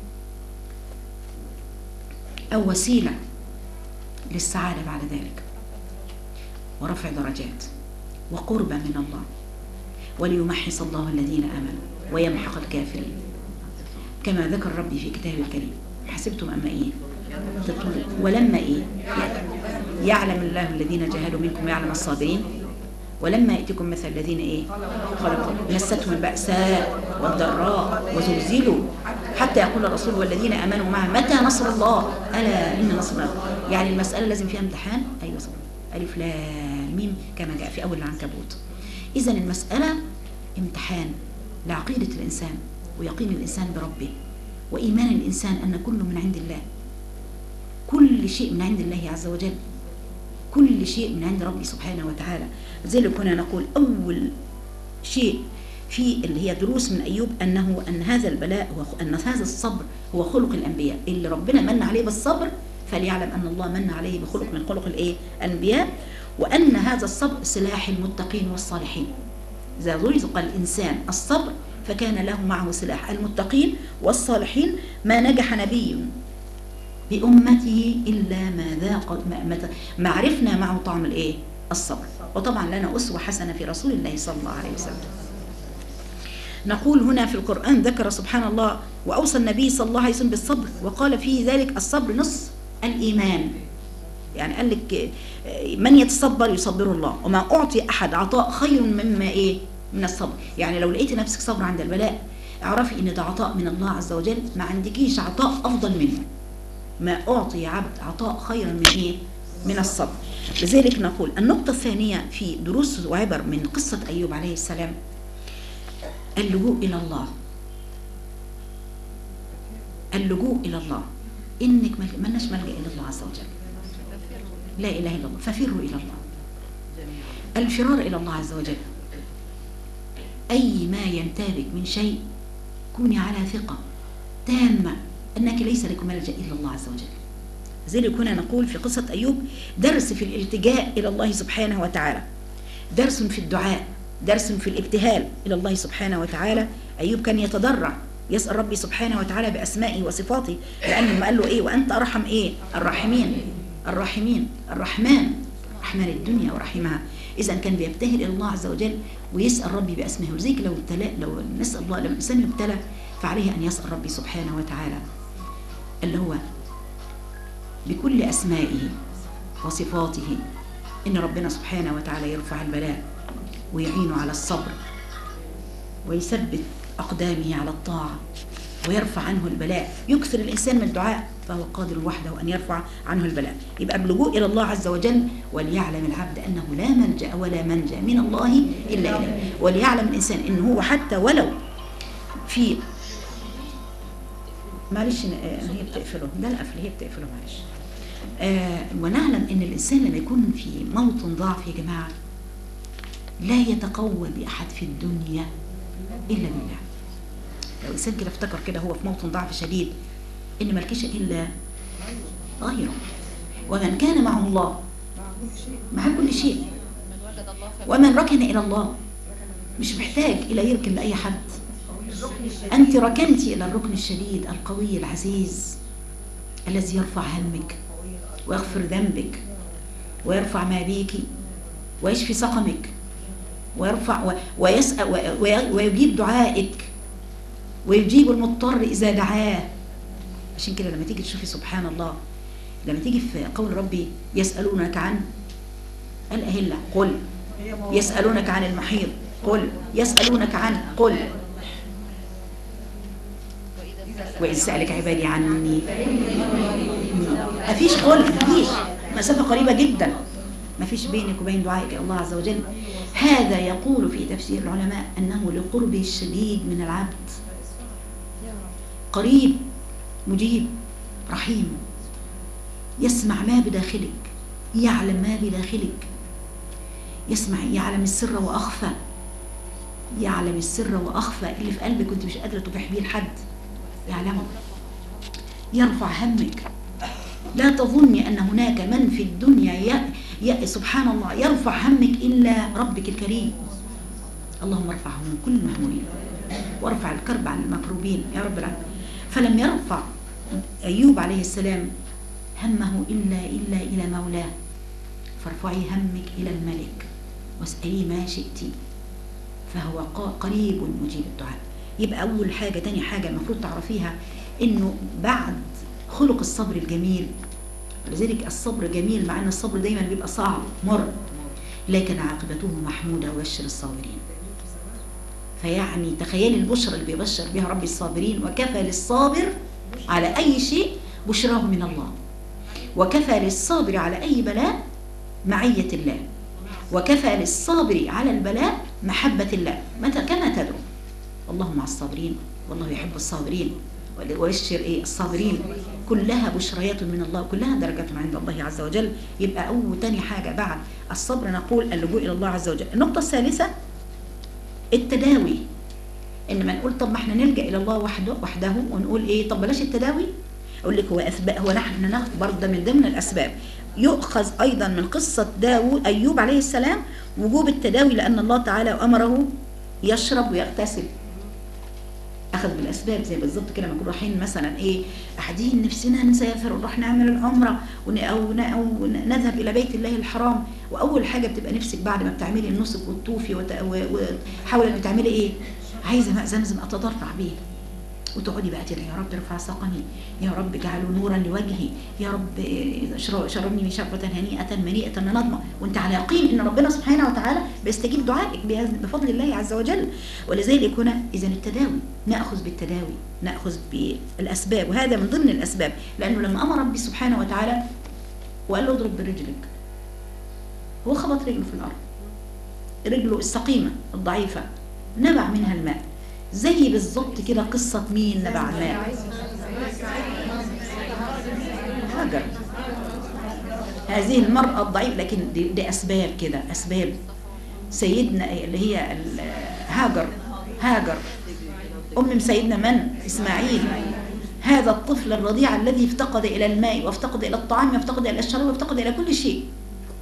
أو وسيلة للسعادة بعد ذلك ورفع درجات وقربة من الله وليمحص الله الذين آمنوا ويمحق الكافرين كما ذكر ربي في كتابه الكريم حسبتم أما إيه تطلب ولما إيه يعلم الله الذين جاهدوا منكم ويعلم الصابرين ولما يأتيكم مثل الذين إيه خلقوا مستهم البأساء والضراء وزلزلوا حتى يقول الرسول والذين آمنوا معه متى نصر الله ألا إن نصر الله يعني المسألة لازم فيها امتحان أيوة صبر ألف لام ميم كما جاء في أول العنكبوت إذا المسألة امتحان لعقيدة الإنسان ويقين الإنسان بربه وإيمان الإنسان أن كله من عند الله كل شيء من عند الله عز وجل كل شيء من عند ربي سبحانه وتعالى لذلك هنا نقول أول شيء في اللي هي دروس من أيوب أنه أن هذا البلاء هو أن هذا الصبر هو خلق الأنبياء اللي ربنا من عليه بالصبر فليعلم أن الله من عليه بخلق من خلق الإيه الأنبياء وأن هذا الصبر سلاح المتقين والصالحين إذا رزق الإنسان الصبر فكان له معه سلاح المتقين والصالحين ما نجح نبي بأمته إلا ما ذاق ما, ما, ما عرفنا معه طعم الإيه الصبر وطبعا لنا أسوة حسنة في رسول الله صلى الله عليه وسلم نقول هنا في القرآن ذكر سبحان الله وأوصى النبي صلى الله عليه وسلم بالصبر وقال فيه ذلك الصبر نصف الإيمان يعني قال لك من يتصبر يصبر الله وما أعطي أحد عطاء خير مما إيه من الصبر يعني لو لقيت نفسك صبر عند البلاء اعرفي ان ده عطاء من الله عز وجل ما عندكيش عطاء أفضل منه ما أعطي عبد عطاء خيرا من إيه من الصبر لذلك نقول النقطة الثانية في دروس وعبر من قصة أيوب عليه السلام اللجوء إلى الله اللجوء إلى الله إنك ما لناش ملجأ إلى الله عز وجل لا إله إلا الله ففروا إلى الله الفرار إلى الله عز وجل أي ما ينتابك من شيء كوني على ثقة تامة أنك ليس لك ملجأ إلا الله عز وجل لذلك هنا نقول في قصة أيوب درس في الالتجاء إلى الله سبحانه وتعالى درس في الدعاء درس في الابتهال إلى الله سبحانه وتعالى أيوب كان يتضرع يسأل ربي سبحانه وتعالى بأسمائه وصفاته لأنه ما قال له إيه وأنت أرحم إيه الراحمين الراحمين الرحمن رحمن الدنيا ورحمها إذا كان بيبتهل إلى الله عز وجل ويسأل ربي بأسمائه ولذلك لو ابتلى لو نسأل الله لو الإنسان يبتلى فعليه أن يسأل ربي سبحانه وتعالى اللي هو بكل أسمائه وصفاته إن ربنا سبحانه وتعالى يرفع البلاء ويعينه على الصبر ويثبت أقدامه على الطاعة ويرفع عنه البلاء يكثر الإنسان من الدعاء فهو قادر وحده أن يرفع عنه البلاء يبقى بلجوء إلى الله عز وجل وليعلم العبد أنه لا ملجأ ولا منجا من الله إلا إليه وليعلم الإنسان أنه هو حتى ولو في معلش آه، هي بتقفله ده القفل هي بتقفله معلش آه ونعلم ان الانسان لما يكون في موطن ضعف يا جماعه لا يتقوى باحد في الدنيا الا بالله لو انسان كده افتكر كده هو في موطن ضعف شديد ان ملكش الا غيره ومن كان معه الله مع كل شيء من وجد الله فلا ومن ركن الى الله مش محتاج الى يركن لاي حد انت ركنت الى الركن الشديد القوي العزيز الذي يرفع همك ويغفر ذنبك ويرفع ما بيك ويشفي سقمك ويرفع و- ويسأل و- وي- ويجيب دعائك ويجيب المضطر إذا دعاه عشان كده لما تيجي تشوفي سبحان الله لما تيجي في قول ربي يسألونك عن الأهلة قل يسألونك عن المحيض قل يسألونك عن قل وإذ سألك عبادي عني مفيش قل مفيش مسافة قريبة جدا مفيش بينك وبين دعائك إلى الله عز وجل هذا يقول في تفسير العلماء أنه لقربه الشديد من العبد قريب مجيب رحيم يسمع ما بداخلك يعلم ما بداخلك يسمع يعلم السر وأخفى يعلم السر وأخفى اللي في قلبك كنت مش قادرة تبيح بيه لحد يعلمه يرفع همك لا تظني أن هناك من في الدنيا ي... ي... سبحان الله يرفع همك إلا ربك الكريم اللهم ارفع هم كل المهمومين وارفع الكرب عن المكروبين يا رب العالمين فلم يرفع أيوب عليه السلام همه إلا إلا إلى مولاه فارفعي همك إلى الملك واسألي ما شئت فهو ق- قريب مجيب الدعاء يبقى أول حاجة تاني حاجة المفروض تعرفيها إنه بعد خلق الصبر الجميل ولذلك الصبر جميل مع أن الصبر دايما بيبقى صعب مر لكن عاقبته محمودة وبشر الصابرين فيعني تخيلي البشرى اللي بيبشر بها ربي الصابرين وكفى للصابر على أي شيء بشراه من الله وكفى للصابر على أي بلاء معية الله وكفى للصابر على البلاء محبة الله متى كما تدعو والله مع الصابرين والله يحب الصابرين ويبشر ايه الصابرين كلها بشريات من الله كلها درجات عند الله عز وجل يبقى اول تاني حاجه بعد الصبر نقول اللجوء الى الله عز وجل النقطه الثالثه التداوي انما نقول طب ما احنا نلجا الى الله وحده وحده ونقول ايه طب بلاش التداوي اقول لك هو اسباب هو نحن ناخذ برضه ده من ضمن الاسباب يؤخذ ايضا من قصه داوود ايوب عليه السلام وجوب التداوي لان الله تعالى امره يشرب ويغتسل اخذ بالاسباب زي بالظبط كده لما نكون رايحين مثلا ايه قاعدين نفسنا نسافر ونروح نعمل العمره ون- او ن- او نذهب الى بيت الله الحرام واول حاجه بتبقى نفسك بعد ما بتعملي النسك والطوفي وت- و- وحاول انك تعملي ايه عايزه ماء زمزم اتضرع بيه وتقعدي بقى تدعي يا رب ارفع ساقني يا رب اجعله نورا لوجهي يا رب إيه، شر- شربني من شربة هنيئة مريئة نضمة وانت على يقين ان ربنا سبحانه وتعالى بيستجيب دعائك بهذا- بفضل الله عز وجل ولذلك هنا اذا التداوي ناخذ بالتداوي ناخذ بالاسباب وهذا من ضمن الاسباب لانه لما امر ربي سبحانه وتعالى وقال له اضرب برجلك هو خبط رجله في الارض رجله السقيمه الضعيفه نبع منها الماء زي بالظبط كده قصه مين نبع الماء هاجر هذه المرأة الضعيفة لكن دي, دي أسباب كده أسباب سيدنا اللي هي ال- هاجر هاجر أم سيدنا من؟ إسماعيل هذا الطفل الرضيع الذي افتقد إلى الماء وافتقد إلى الطعام وافتقد إلى الشراب وافتقد إلى كل شيء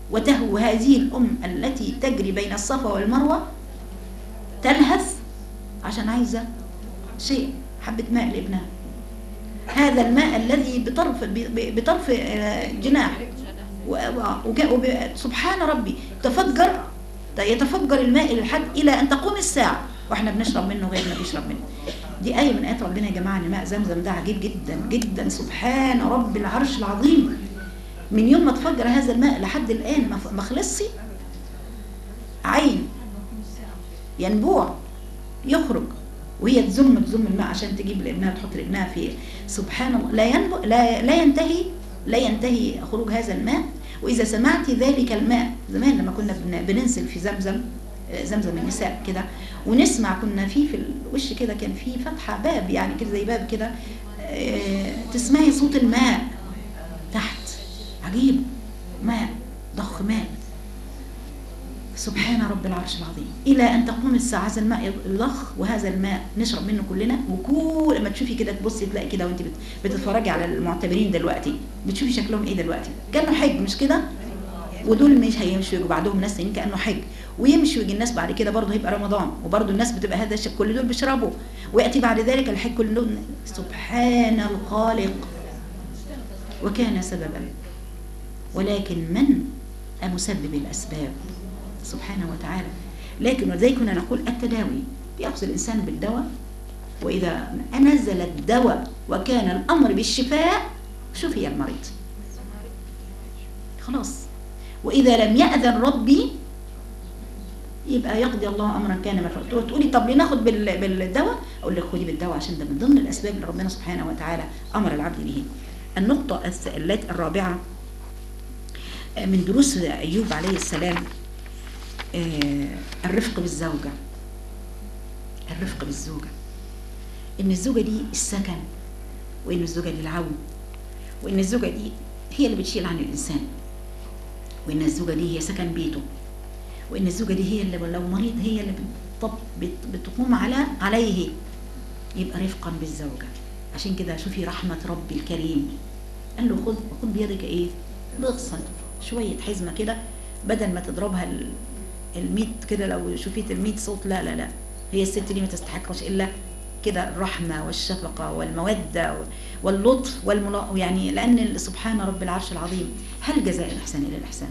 وتهو هذه الأم التي تجري بين الصفا والمروة تلهث عشان عايزة شيء حبة ماء لابنها هذا الماء الذي بطرف ب- بطرف آه، جناح و- و- وجاء- وب- سبحان ربي تفجر يتفجر الماء إلى الحد إلى أن تقوم الساعة واحنا بنشرب منه غيرنا بيشرب منه دي آية من آيات ربنا يا جماعة إن ماء زمزم ده عجيب جدا جدا سبحان رب العرش العظيم من يوم ما تفجر هذا الماء لحد الآن ما ف- ما خلصش عين ينبوع يخرج وهي تزم تزم الماء عشان تجيب لابنها تحط لابنها في سبحان الله لا ينبو لا لا ينتهي لا ينتهي خروج هذا الماء واذا سمعت ذلك الماء زمان لما كنا بن- بننزل في زمزم آه، زمزم النساء كده ونسمع كنا في في الوش كده كان في فتحه باب يعني كده زي باب كده آه، تسمعي صوت الماء تحت عجيب ماء ضخ ماء سبحان رب العرش العظيم إلى أن تقوم الساعة هذا الماء يضخ وهذا الماء نشرب منه كلنا وكل ما تشوفي كده تبصي تلاقي كده وانت بت- بتتفرجي على المعتبرين دلوقتي بتشوفي شكلهم ايه دلوقتي كانوا حج مش كده ودول مش هيمشوا يجوا بعدهم ناس تانيين كانه حج ويمشوا يجي الناس بعد كده برضه هيبقى رمضان وبرضه الناس بتبقى هذا الشيء كل دول بيشربوا وياتي بعد ذلك الحج كل دول سبحان الخالق وكان سببا ولكن من مسبب الاسباب سبحانه وتعالى لكن ولذلك كنا نقول التداوي يأخذ الإنسان بالدواء وإذا نزل الدواء وكان الأمر بالشفاء شفي المريض خلاص وإذا لم يأذن ربي يبقى يقضي الله أمرا كان مفعولا تقولي طب ليه ناخد بال- بالدواء أقول لك خدي بالدواء عشان ده من ضمن الأسباب اللي ربنا سبحانه وتعالى أمر العبد به النقطة الس- الت- الرابعة آه، من دروس أيوب عليه السلام آه، الرفق بالزوجة الرفق بالزوجة إن الزوجة دي السكن وإن الزوجة دي العون وإن الزوجة دي هي اللي بتشيل عن الإنسان وإن الزوجة دي هي سكن بيته وإن الزوجة دي هي اللي لو مريض هي اللي بتطب بت- بتقوم على عليه يبقى رفقا بالزوجة عشان كده شوفي رحمة ربي الكريم قال له خذ خذ بيدك ايه ضغصا شوية حزمة كده بدل ما تضربها ال- الميت كده لو شوفيت الميت صوت لا لا لا هي الست دي ما تستحقش الا كده الرحمة والشفقة والمودة واللطف والملا يعني لأن سبحان رب العرش العظيم هل جزاء الإحسان إلى الإحسان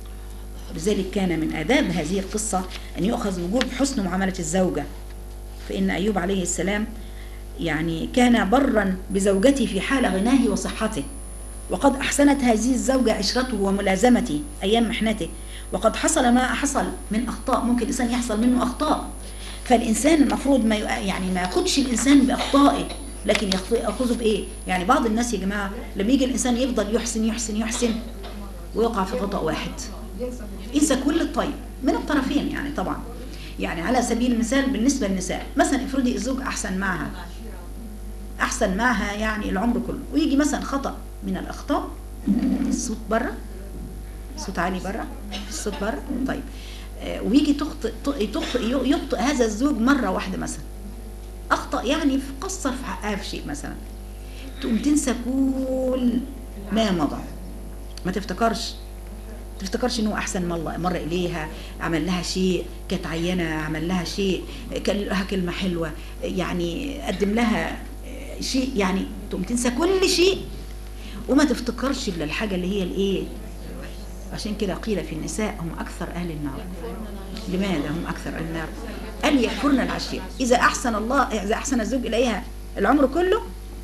لذلك كان من آداب هذه القصة أن يؤخذ وجوب حسن معاملة الزوجة فإن أيوب عليه السلام يعني كان برا بزوجته في حال غناه وصحته وقد أحسنت هذه الزوجة عشرته وملازمته أيام محنته وقد حصل ما حصل من أخطاء ممكن الإنسان يحصل منه أخطاء فالإنسان المفروض ما يق- يعني ما ياخدش الإنسان بأخطائه لكن ياخذ- ياخذه بإيه؟ يعني بعض الناس يا جماعة لما يجي الإنسان يفضل يحسن يحسن يحسن ويقع في خطأ واحد ينسى كل الطيب من الطرفين يعني طبعا يعني على سبيل المثال بالنسبة للنساء مثلا افرضي الزوج أحسن معها أحسن معها يعني العمر كله ويجي مثلا خطأ من الأخطاء الصوت بره صوت عالي بره الصوت بره طيب آه، ويجي تخطئ تخطئ يخطئ هذا الزوج مرة واحدة مثلا أخطأ يعني في قصر في حقها في شيء مثلا تقوم تنسى كل ما مضى ما تفتكرش تفتكرش انه احسن ما الله مر اليها عمل لها شيء كانت عينه عمل لها شيء كان لها كلمه حلوه يعني قدم لها شيء يعني تقوم تنسى كل شيء وما تفتكرش الا الحاجه اللي هي الايه عشان كده قيل في النساء هم اكثر اهل النار لماذا هم اكثر اهل النار قال يكفرن العشير اذا احسن الله اذا احسن الزوج اليها العمر كله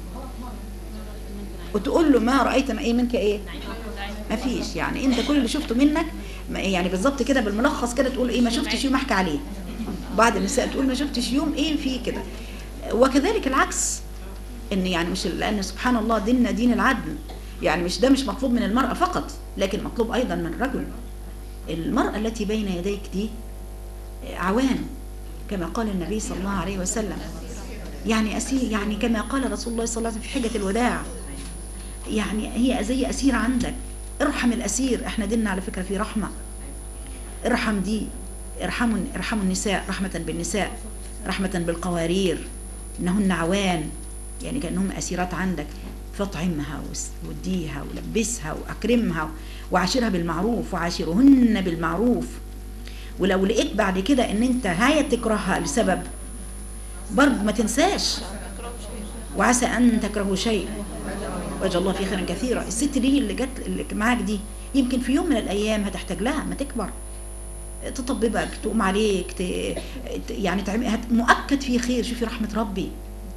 وتقول له ما رايت ما ايه منك ايه ما فيش يعني انت كل اللي شفته منك ما- يعني بالظبط كده بالملخص كده تقول ايه ما شفتش يوم احكي عليه بعض النساء تقول ما شفتش يوم ايه في كده وكذلك العكس ان يعني مش لان سبحان الله ديننا دين العدل يعني مش ده مش مطلوب من المرأة فقط لكن مطلوب ايضا من الرجل المرأة التي بين يديك دي عوان كما قال النبي صلى الله عليه وسلم يعني أسير يعني كما قال رسول الله صلى الله عليه وسلم في حجة الوداع يعني هي زي أسير عندك ارحم الأسير احنا ديننا على فكرة في رحمة ارحم دي ارحموا ارحموا النساء رحمة بالنساء رحمة بالقوارير انهن عوان يعني كأنهم أسيرات عندك فاطعمها وس- واديها ولبسها واكرمها وعاشرها بالمعروف وعاشرهن بالمعروف ولو لقيت بعد كده ان انت هاي تكرهها لسبب برضه ما تنساش وعسى ان تكرهوا شيء وجه الله في خيرا كثيرا الست دي اللي جت اللي معاك دي يمكن في يوم من الايام هتحتاج لها ما تكبر تطببك تقوم عليك ت... ت- يعني تعمل هت... مؤكد في خير شوفي رحمة ربي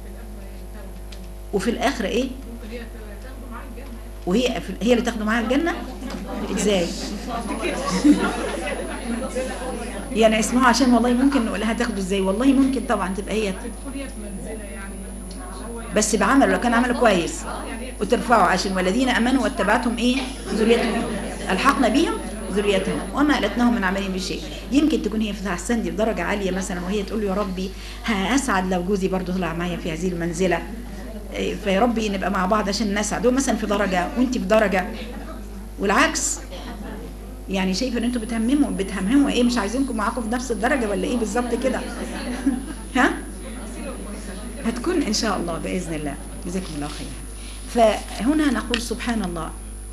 وفي الآخرة إيه وهي في- هي اللي تاخده معاها الجنة إزاي يعني اسمعوا عشان والله ممكن نقول لها تاخده إزاي والله ممكن طبعا تبقى هي بس بعمل لو كان عمله كويس وترفعوا عشان والذين امنوا واتبعتهم ايه ذريتهم الحقنا بهم ذريتهم وما التناهم من عملهم بشيء يمكن تكون هي في السن دي بدرجه عاليه مثلا وهي تقول له يا ربي هاسعد لو جوزي برضه طلع معايا في هذه المنزله إيه، فيا ربي نبقى مع بعض عشان نسعد هو مثلا في درجه وانت في درجه والعكس يعني شايفه ان انتوا بتهمموا بتهمموا ايه مش عايزينكم معاكم في نفس الدرجه ولا ايه بالظبط كده ها هتكون ان شاء الله باذن الله جزاكم الله خيرا فهنا نقول سبحان الله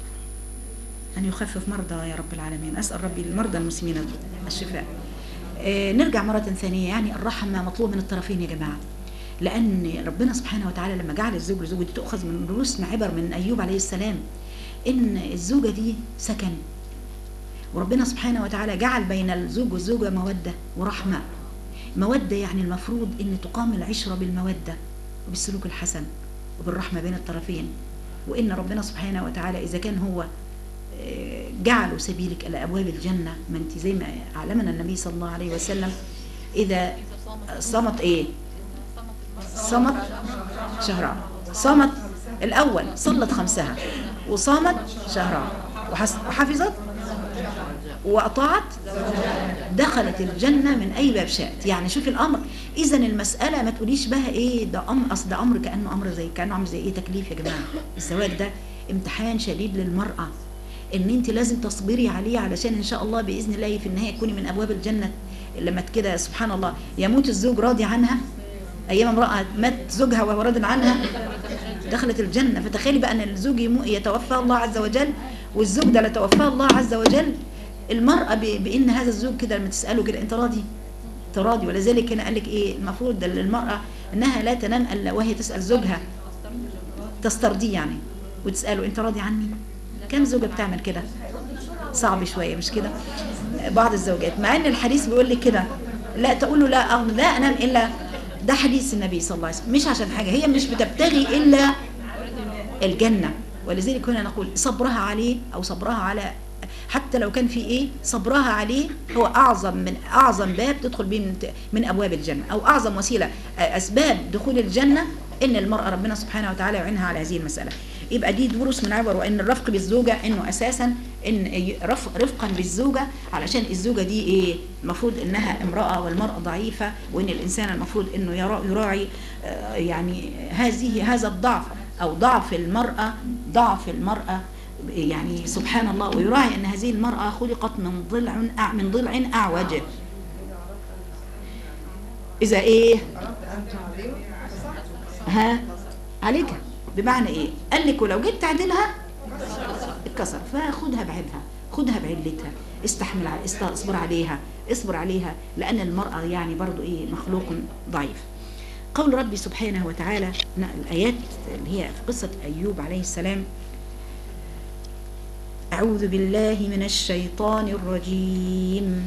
ان يخفف مرضى يا رب العالمين اسال ربي المرضى المسلمين الشفاء آه، نرجع مرة ثانية يعني الرحمة مطلوب من الطرفين يا جماعة لأن ربنا سبحانه وتعالى لما جعل الزوج لزوجه دي تؤخذ من دروس عبر من أيوب عليه السلام إن الزوجة دي سكن وربنا سبحانه وتعالى جعل بين الزوج والزوجة مودة ورحمة مودة يعني المفروض أن تقام العشرة بالمودة وبالسلوك الحسن وبالرحمة بين الطرفين وإن ربنا سبحانه وتعالى إذا كان هو آه، جعل سبيلك إلى أبواب الجنة ما أنت زي ما علمنا النبي صلى الله عليه وسلم إذا صمت إيه صمت شهرها صمت الأول صلت خمسها وصامت شهرها وحس- وحفظت وأطاعت دخلت الجنة من أي باب شاءت يعني شوفي الأمر إذا المسألة ما تقوليش بها إيه ده أمر أصل ده أمر كأنه أمر زي كأنه أمر زي إيه تكليف يا جماعة الزواج ده امتحان شديد للمرأة إن أنت لازم تصبري عليه علشان إن شاء الله بإذن الله في النهاية تكوني من أبواب الجنة لما كده سبحان الله يموت الزوج راضي عنها أيام امرأة مات زوجها وهو راض عنها دخلت الجنة فتخيلي بقى أن الزوج يمو- يتوفى الله عز وجل والزوج ده لا توفاه الله عز وجل المرأة ب- بأن هذا الزوج كده لما تسأله كده أنت راضي أنت راضي ولذلك هنا قال لك إيه المفروض ده المرأة أنها لا تنام إلا وهي تسأل زوجها تسترضيه يعني وتسأله أنت راضي عني كم زوجة بتعمل كده صعب شوية مش كده بعض الزوجات مع ان الحديث بيقول لك كده لا تقول له لا أغ- لا انام الا ده حديث النبي صلى الله عليه وسلم مش عشان حاجة هي مش بتبتغي الا الجنة ولذلك هنا نقول صبرها عليه او صبرها على حتى لو كان في ايه صبرها عليه هو اعظم من اعظم باب تدخل به من, من ابواب الجنه او اعظم وسيله آه، اسباب دخول الجنه ان المراه ربنا سبحانه وتعالى يعينها على هذه المساله يبقى دي دروس من عبر وان الرفق بالزوجه انه اساسا ان ي- رف رفقا بالزوجه علشان الزوجه دي ايه المفروض انها امراه والمراه ضعيفه وان الانسان المفروض انه يرا- يراعي آه، يعني هذه هذا الضعف او ضعف المراه ضعف المراه يعني سبحان الله ويراعي ان هذه المراه خلقت من ضلع أع- من ضلع اعوج اذا ايه ها عليك بمعنى ايه قال لك ولو جيت تعدلها اتكسر فخدها بعيبها خدها بعلتها استحمل ع- است- اصبر عليها اصبر عليها لان المراه يعني برضو ايه مخلوق ضعيف قول ربي سبحانه وتعالى ن- الايات اللي هي في قصه ايوب عليه السلام أعوذ بالله من الشيطان الرجيم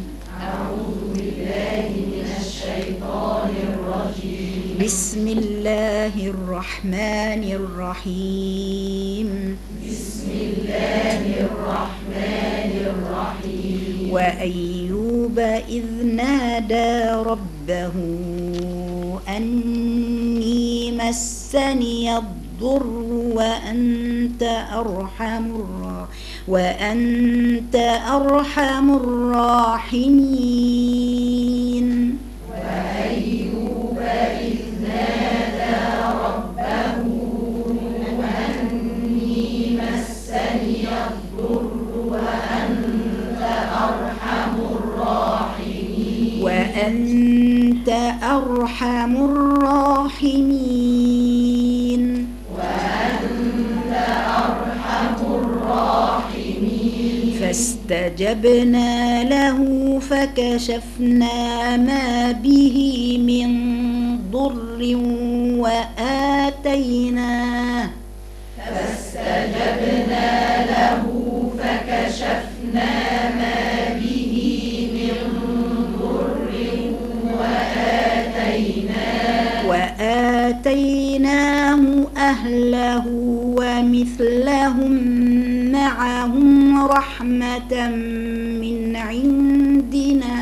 بسم الله الرحمن الرحيم بسم الله الرحمن الرحيم وأيوب إذ نادى ربه أني مسني الضر وأنت أرحم الرا وأنت أرحم الراحمين وأنت أرحم الراحمين وأنت فاستجبنا له فكشفنا ما به من ضر وآتيناه وآتيناه أهله ومثلهم معهم رحمة من عندنا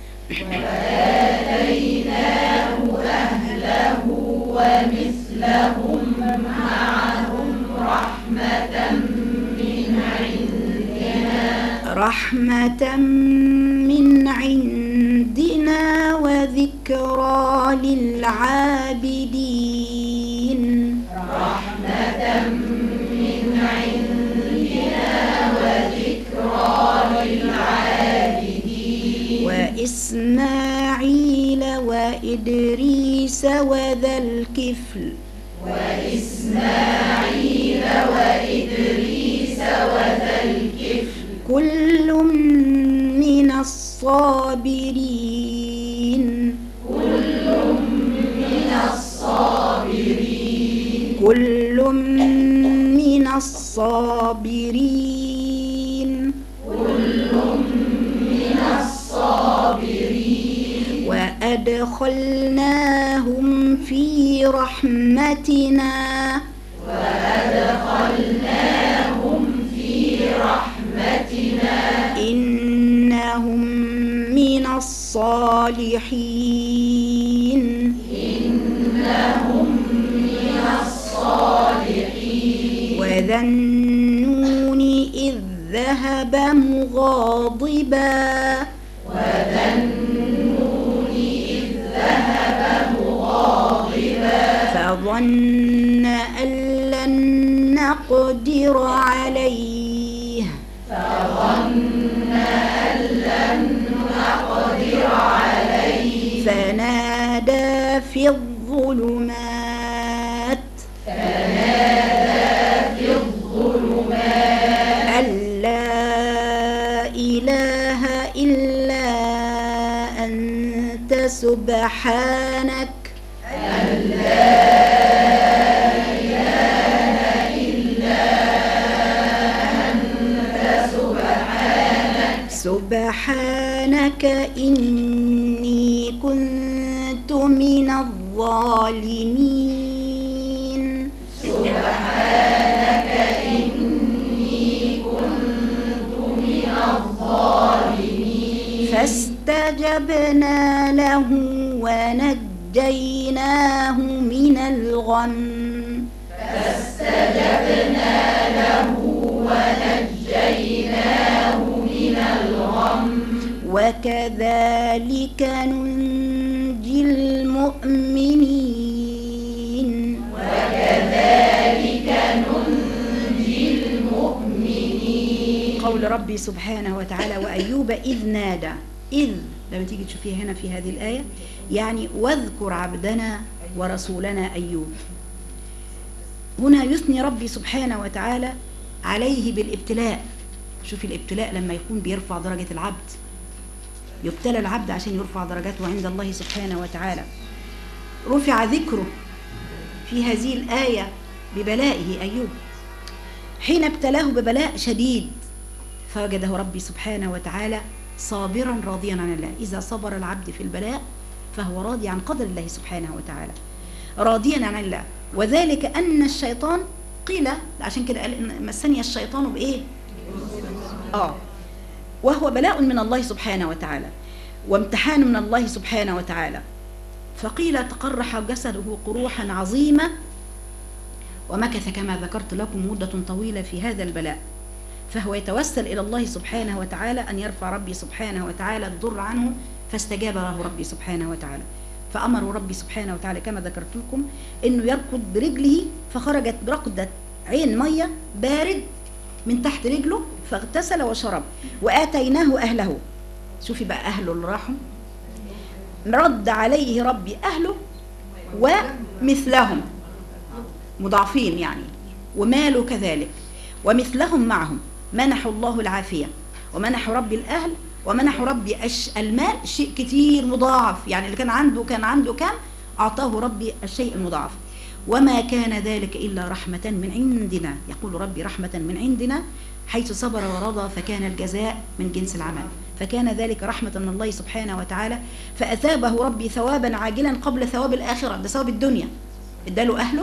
رحمة من عندنا وذكرى للعابدين وإسماعيل وإدريس وذا الكفل كل من الصابرين كل من الصابرين وأدخلناهم في رحمتنا إنهم من الصالحين وذا النون إذ ذهب مغاضبا فظن أن لن نقدر عليه فنادى في الظلمات أن لا إله إلا أنت سبحانك سبحانك إني كنت من الظالمين فاستجبنا له ونجيناه من الغم وكذلك ننجي المؤمنين قول ربي سبحانه وتعالى وأيوب إذ نادى إذ لما تيجي تشوفيها هنا في هذه الآية يعني واذكر عبدنا ورسولنا أيوب هنا يثني ربي سبحانه وتعالى عليه بالابتلاء شوفي الابتلاء لما يكون بيرفع درجة العبد يبتلى العبد عشان يرفع درجاته عند الله سبحانه وتعالى رفع ذكره في هذه الآية ببلائه أيوب حين ابتلاه ببلاء شديد فوجده ربي سبحانه وتعالى صابرا راضيا عن الله إذا صبر العبد في البلاء فهو راضي عن قدر الله سبحانه وتعالى راضيا عن الله وذلك أن الشيطان قيل عشان كده قال إن مسني الشيطان بإيه آه وهو بلاء من الله سبحانه وتعالى وامتحان من الله سبحانه وتعالى فقيل تقرح جسده قروحا عظيمة ومكث كما ذكرت لكم مدة طويلة في هذا البلاء فهو يتوسل إلى الله سبحانه وتعالى أن يرفع ربي سبحانه وتعالى الضر عنه فاستجاب له ربي سبحانه وتعالى فأمروا ربي سبحانه وتعالى كما ذكرت لكم أنه يركض برجله فخرجت برقدة عين مية بارد من تحت رجله فاغتسل وشرب وآتيناه أهله شوفي بقى أهله اللي راحوا رد عليه ربي أهله ومثلهم مضاعفين يعني وماله كذلك ومثلهم معهم منحوا الله العافية ومنح ربي الأهل ومنح ربي أش- المال شيء كتير مضاعف يعني اللي كان عنده كان عنده كم أعطاه ربي الشيء المضاعف وما كان ذلك إلا رحمة من عندنا يقول ربي رحمة من عندنا حيث صبر ورضى فكان الجزاء من جنس العمل فكان ذلك رحمة من الله سبحانه وتعالى فأثابه ربي ثوابا عاجلا قبل ثواب الآخرة ده ثواب الدنيا اداله أهله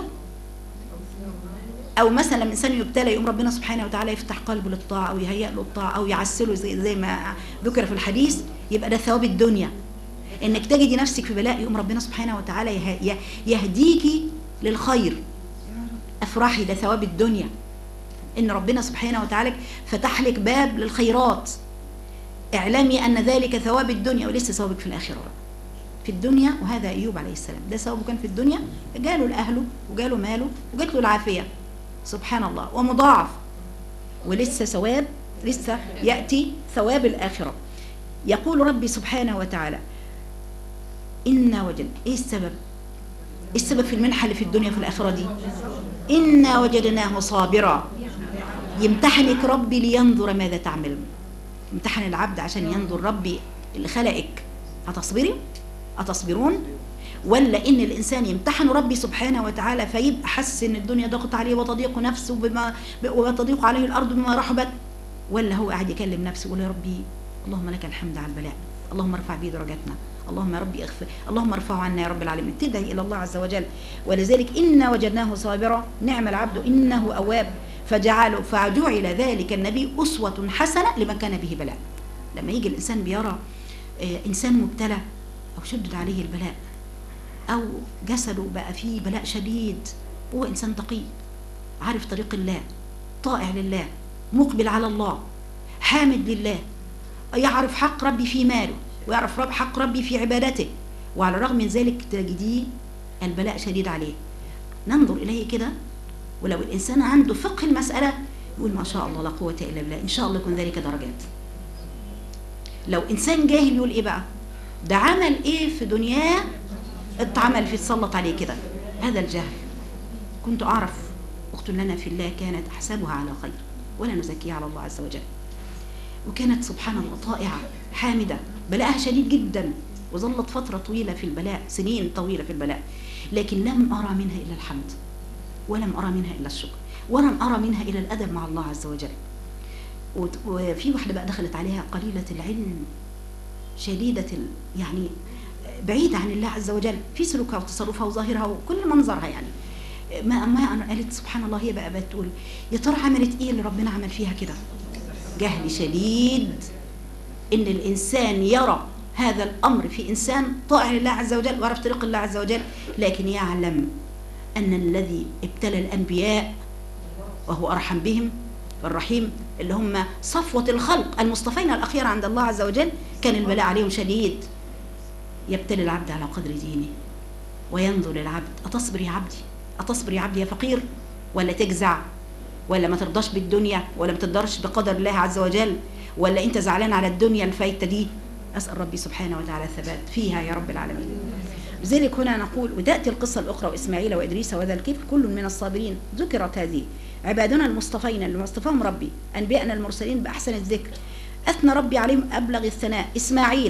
او مثلا لما انسان يبتلى يقوم ربنا سبحانه وتعالى يفتح قلبه للطاعه او يهيئ له الطاعه او يعسله زي, زي ما ذكر في الحديث يبقى ده ثواب الدنيا انك تجدي نفسك في بلاء يقوم ربنا سبحانه وتعالى يه- يه- يهديكي للخير افرحي ده ثواب الدنيا ان ربنا سبحانه وتعالى فتح لك باب للخيرات اعلمي ان ذلك ثواب الدنيا ولسه ثوابك في الاخره بقى. في الدنيا وهذا ايوب عليه السلام ده ثوابه كان في الدنيا جاله لاهله وجاله ماله وجات له العافيه سبحان الله ومضاعف ولسه ثواب لسه ياتي ثواب الاخره يقول ربي سبحانه وتعالى انا وجدنا ايه السبب ايه السبب في المنحه اللي في الدنيا في الاخره دي انا وجدناه صابرا يمتحنك ربي لينظر ماذا تعمل يمتحن العبد عشان ينظر ربي اللي خلقك هتصبري أتصبرون ولا إن الإنسان يمتحن ربي سبحانه وتعالى فيبقى حس إن الدنيا ضغط عليه وتضيق نفسه بما وتضيق عليه الأرض بما رحبت ولا هو قاعد يكلم نفسه يقول يا ربي اللهم لك الحمد على البلاء اللهم ارفع به درجاتنا اللهم يا ربي اغفر اللهم ارفعه عنا يا رب العالمين تدعي الى الله عز وجل ولذلك انا وجدناه صابرا نعم العبد انه اواب فجعله فجعل ذلك النبي اسوه حسنه لمن كان به بلاء لما يجي الانسان بيرى آه، انسان مبتلى او شدد عليه البلاء او جسده بقى فيه بلاء شديد هو انسان تقي عارف طريق الله طائع لله مقبل على الله حامد لله يعرف حق ربي في ماله ويعرف رب حق ربي في عبادته وعلى الرغم من ذلك تجديه البلاء شديد عليه ننظر إليه كده ولو الإنسان عنده فقه المسألة يقول ما شاء الله لا قوة إلا بالله إن شاء الله يكون ذلك درجات لو إنسان جاهل يقول إيه بقى ده عمل إيه في دنياه اتعمل في اتسلط عليه كده هذا الجهل كنت أعرف أخت لنا في الله كانت أحسبها على خير ولا نزكيها على الله عز وجل وكانت سبحان الله طائعة حامدة بلاءها شديد جدا وظلت فترة طويلة في البلاء سنين طويلة في البلاء لكن لم أرى منها إلا الحمد ولم أرى منها إلا الشكر ولم أرى منها إلا الأدب مع الله عز وجل وت- وفي واحدة بقى دخلت عليها قليلة العلم شديدة ال... يعني بعيدة عن الله عز وجل في سلوكها وتصرفها وظاهرها وكل منظرها يعني ما ما أنا قالت سبحان الله هي بقى بتقول يا ترى عملت ايه اللي ربنا عمل فيها كده جهل شديد ان الانسان يرى هذا الامر في انسان طائع لله عز وجل ويعرف طريق الله عز وجل لكن يعلم ان الذي ابتلى الانبياء وهو ارحم بهم الرحيم اللي هم صفوة الخلق المصطفين الأخيار عند الله عز وجل كان البلاء عليهم شديد يبتلي العبد على قدر دينه وينظر للعبد أتصبر يا عبدي أتصبر يا عبدي يا فقير ولا تجزع ولا ما ترضاش بالدنيا ولا ما تقدرش بقدر الله عز وجل ولا انت زعلان على الدنيا الفايته دي اسال ربي سبحانه وتعالى الثبات فيها يا رب العالمين لذلك هنا نقول وتاتي القصه الاخرى واسماعيل وادريس وذا الكفل كل من الصابرين ذكرت هذه عبادنا المصطفين اللي مصطفاهم ربي انبيائنا المرسلين باحسن الذكر اثنى ربي عليهم ابلغ الثناء اسماعيل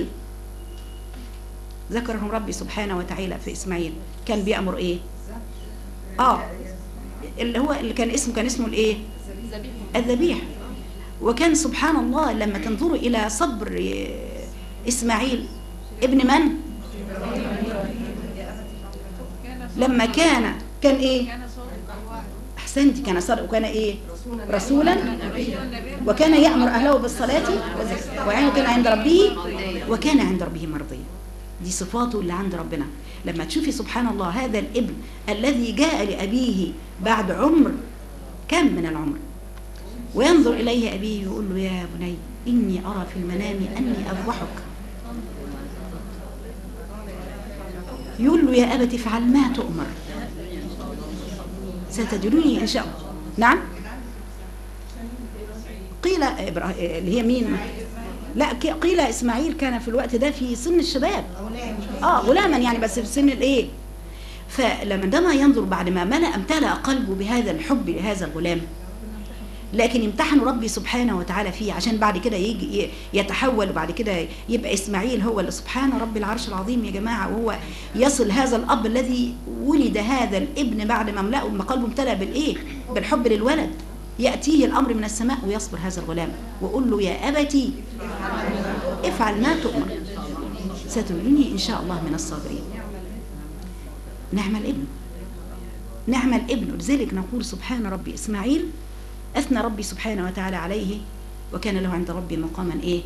ذكرهم ربي سبحانه وتعالى في اسماعيل كان بيامر ايه اه اللي هو اللي كان اسمه كان اسمه الايه الذبيح وكان سبحان الله لما تنظروا الى صبر آه، اسماعيل ابن من لما كان كان ايه كان صادق احسنتي كان صادق وكان ايه رسولا وكان يامر اهله بالصلاه والزكاه وعينه كان عند ربه وكان عند ربه مرضيا دي صفاته اللي عند ربنا لما تشوفي سبحان الله هذا الابن الذي جاء لابيه بعد عمر كم من العمر وينظر اليه ابيه يقول له يا بني اني ارى في المنام اني اذبحك يقول له يا ابت افعل ما تؤمر ستجدني ان شاء الله نعم قيل إبرا- اللي هي مين لا ك- قيل اسماعيل كان في الوقت ده في سن الشباب اه غلاما يعني بس في سن الايه فلما عندما ينظر بعد ما ملأ امتلأ قلبه بهذا الحب لهذا الغلام لكن يمتحنوا ربي سبحانه وتعالى فيه عشان بعد كده يجي ي- يتحول وبعد كده يبقى اسماعيل هو اللي سبحان رب العرش العظيم يا جماعه وهو يصل هذا الاب الذي ولد هذا الابن بعد ما املأه ما قلبه امتلأ بالايه؟ بالحب للولد ياتيه الامر من السماء ويصبر هذا الغلام وقول له يا ابتي افعل ما تؤمر ستجدني ان شاء الله من الصابرين نعم الابن نعم الابن لذلك نقول سبحان ربي اسماعيل اثنى ربي سبحانه وتعالى عليه وكان له عند ربي مقاما ايه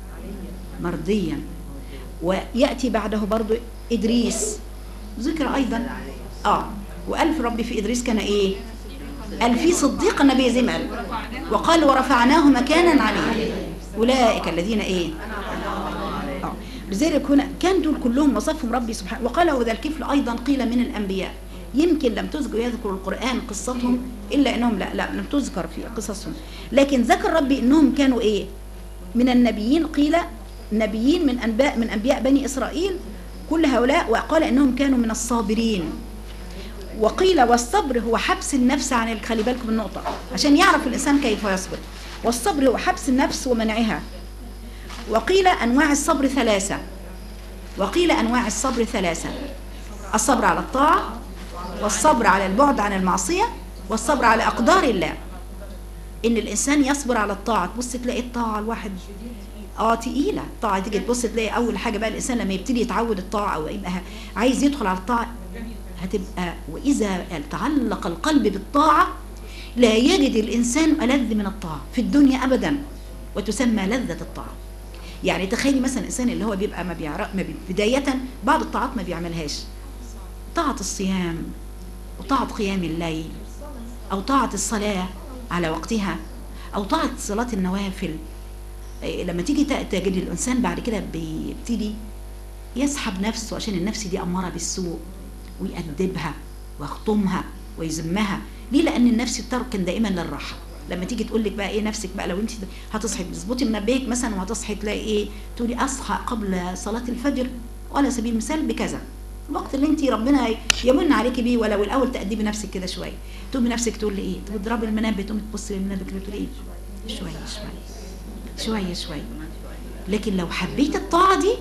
مرضيا وياتي بعده برضو ادريس ذكر ايضا اه والف ربي في ادريس كان ايه قال في صديق النبي زي ما قال وقال ورفعناه مكانا عليه اولئك الذين ايه آه. لذلك هنا كان دول كلهم وصفهم ربي سبحانه وقال وذا الكفل ايضا قيل من الانبياء يمكن لم تذكر يذكر القران قصتهم الا انهم لا لا لم تذكر في قصصهم لكن ذكر ربي انهم كانوا ايه من النبيين قيل نبيين من انباء من انبياء بني اسرائيل كل هؤلاء وقال انهم كانوا من الصابرين وقيل والصبر هو حبس النفس عن ال- خلي بالكم النقطة عشان يعرف الإنسان كيف يصبر والصبر هو حبس النفس ومنعها وقيل أنواع الصبر ثلاثة وقيل أنواع الصبر ثلاثة الصبر على الطاعة والصبر على البعد عن المعصية والصبر على أقدار الله إن الإنسان يصبر على الطاعة تبص تلاقي الطاعة الواحد اه تقيلة الطاعة تيجي تبص تلاقي أول حاجة بقى الإنسان لما يبتدي يتعود الطاعة أو يبقى عايز يدخل على الطاعة هتبقى وإذا تعلق القلب بالطاعة لا يجد الإنسان ألذ من الطاعة في الدنيا أبدا وتسمى لذة الطاعة يعني تخيلي مثلا الإنسان اللي هو بيبقى ما بيعرف ما بي- بداية بعض الطاعات ما بيعملهاش طاعة الصيام وطاعة قيام الليل أو طاعة الصلاة على وقتها أو طاعة صلاة النوافل إيه، لما تيجي ت- تجد الإنسان بعد كده بيبتدي يسحب نفسه عشان النفس دي أمارة بالسوء ويأدبها ويخطمها ويذمها ليه لأن النفس بتركن دائما للراحة لما تيجي تقول لك بقى ايه نفسك بقى لو انت هتصحي تظبطي منبهك مثلا وهتصحي تلاقي ايه تقولي اصحى قبل صلاه الفجر وعلى سبيل المثال بكذا الوقت اللي انت ربنا يمن عليكي بيه ولو الاول تأدبي نفسك كده شويه تقومي نفسك تقول لي ايه تضربي المنبه تقومي تبصي للمنبه كده تقولي ايه شويه شويه شويه شويه لكن لو حبيت الطاعه دي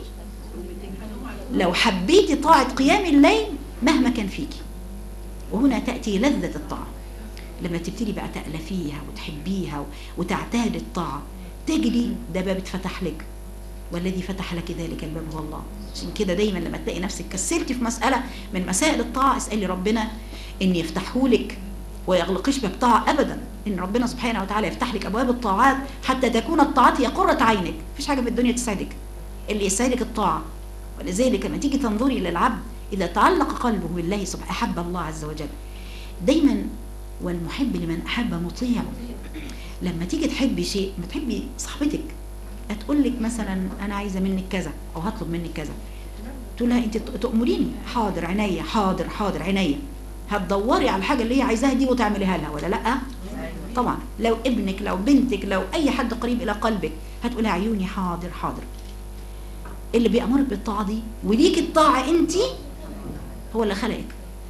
لو حبيتي طاعة قيام الليل مهما كان فيكي وهنا تأتي لذة الطاعة لما تبتدي بقى تألفيها وتحبيها وتعتاد الطاعة تجري ده باب اتفتح لك والذي فتح لك ذلك الباب هو الله عشان كده دايما لما تلاقي نفسك كسلتي في مسألة من مسائل الطاعة اسألي ربنا ان يفتحه لك ويغلقش باب طاعة ابدا ان ربنا سبحانه وتعالى يفتح لك ابواب الطاعات حتى تكون الطاعات هي قرة عينك مفيش حاجة في الدنيا تسعدك اللي يسعدك الطاعة ولذلك لما تيجي تنظري الى العبد اذا تعلق قلبه بالله سبحانه احب الله عز وجل دايما والمحب لمن احب مطيع لما تيجي تحبي شيء ما تحبي صاحبتك هتقول لك مثلا انا عايزه منك كذا او هطلب منك كذا تقول لها انت تأمريني حاضر عينيا حاضر حاضر عينيا هتدوري على الحاجه اللي هي عايزاها دي وتعمليها لها ولا لا طبعا لو ابنك لو بنتك لو اي حد قريب الى قلبك هتقولي عيوني حاضر حاضر اللي بيأمرك بالطاعه دي وليك الطاعه انت هو اللي خلقك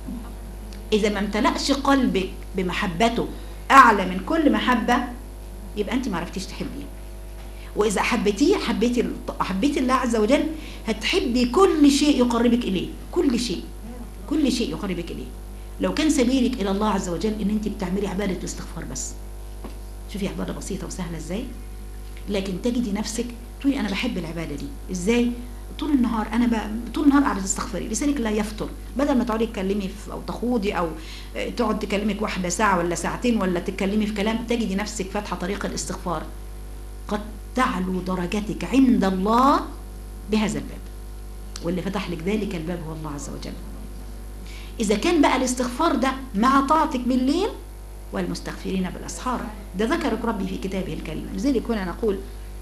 اذا ما امتلأش قلبك بمحبته اعلى من كل محبه يبقى انت ما عرفتيش تحبيه واذا حبيتيه حبيتي حبيتي الله عز وجل هتحبي كل شيء يقربك اليه كل شيء كل شيء يقربك اليه لو كان سبيلك الى الله عز وجل ان انت بتعملي عباده الاستغفار بس شوفي عباده بسيطه وسهله ازاي لكن تجدي نفسك تقولي انا بحب العباده دي ازاي طول النهار انا بقى طول النهار قاعده تستغفري لسانك لا يفطر بدل ما تقعدي تكلمي في او تخوضي او آه، تقعد تكلمك واحده ساعه ولا ساعتين ولا تتكلمي في كلام تجدي نفسك فاتحه طريق الاستغفار قد تعلو درجتك عند الله بهذا الباب واللي فتح لك ذلك الباب هو الله عز وجل إذا كان بقى الاستغفار ده مع طاعتك بالليل والمستغفرين بالأسحار ده ذكرك ربي في كتابه الكريم لذلك هنا نقول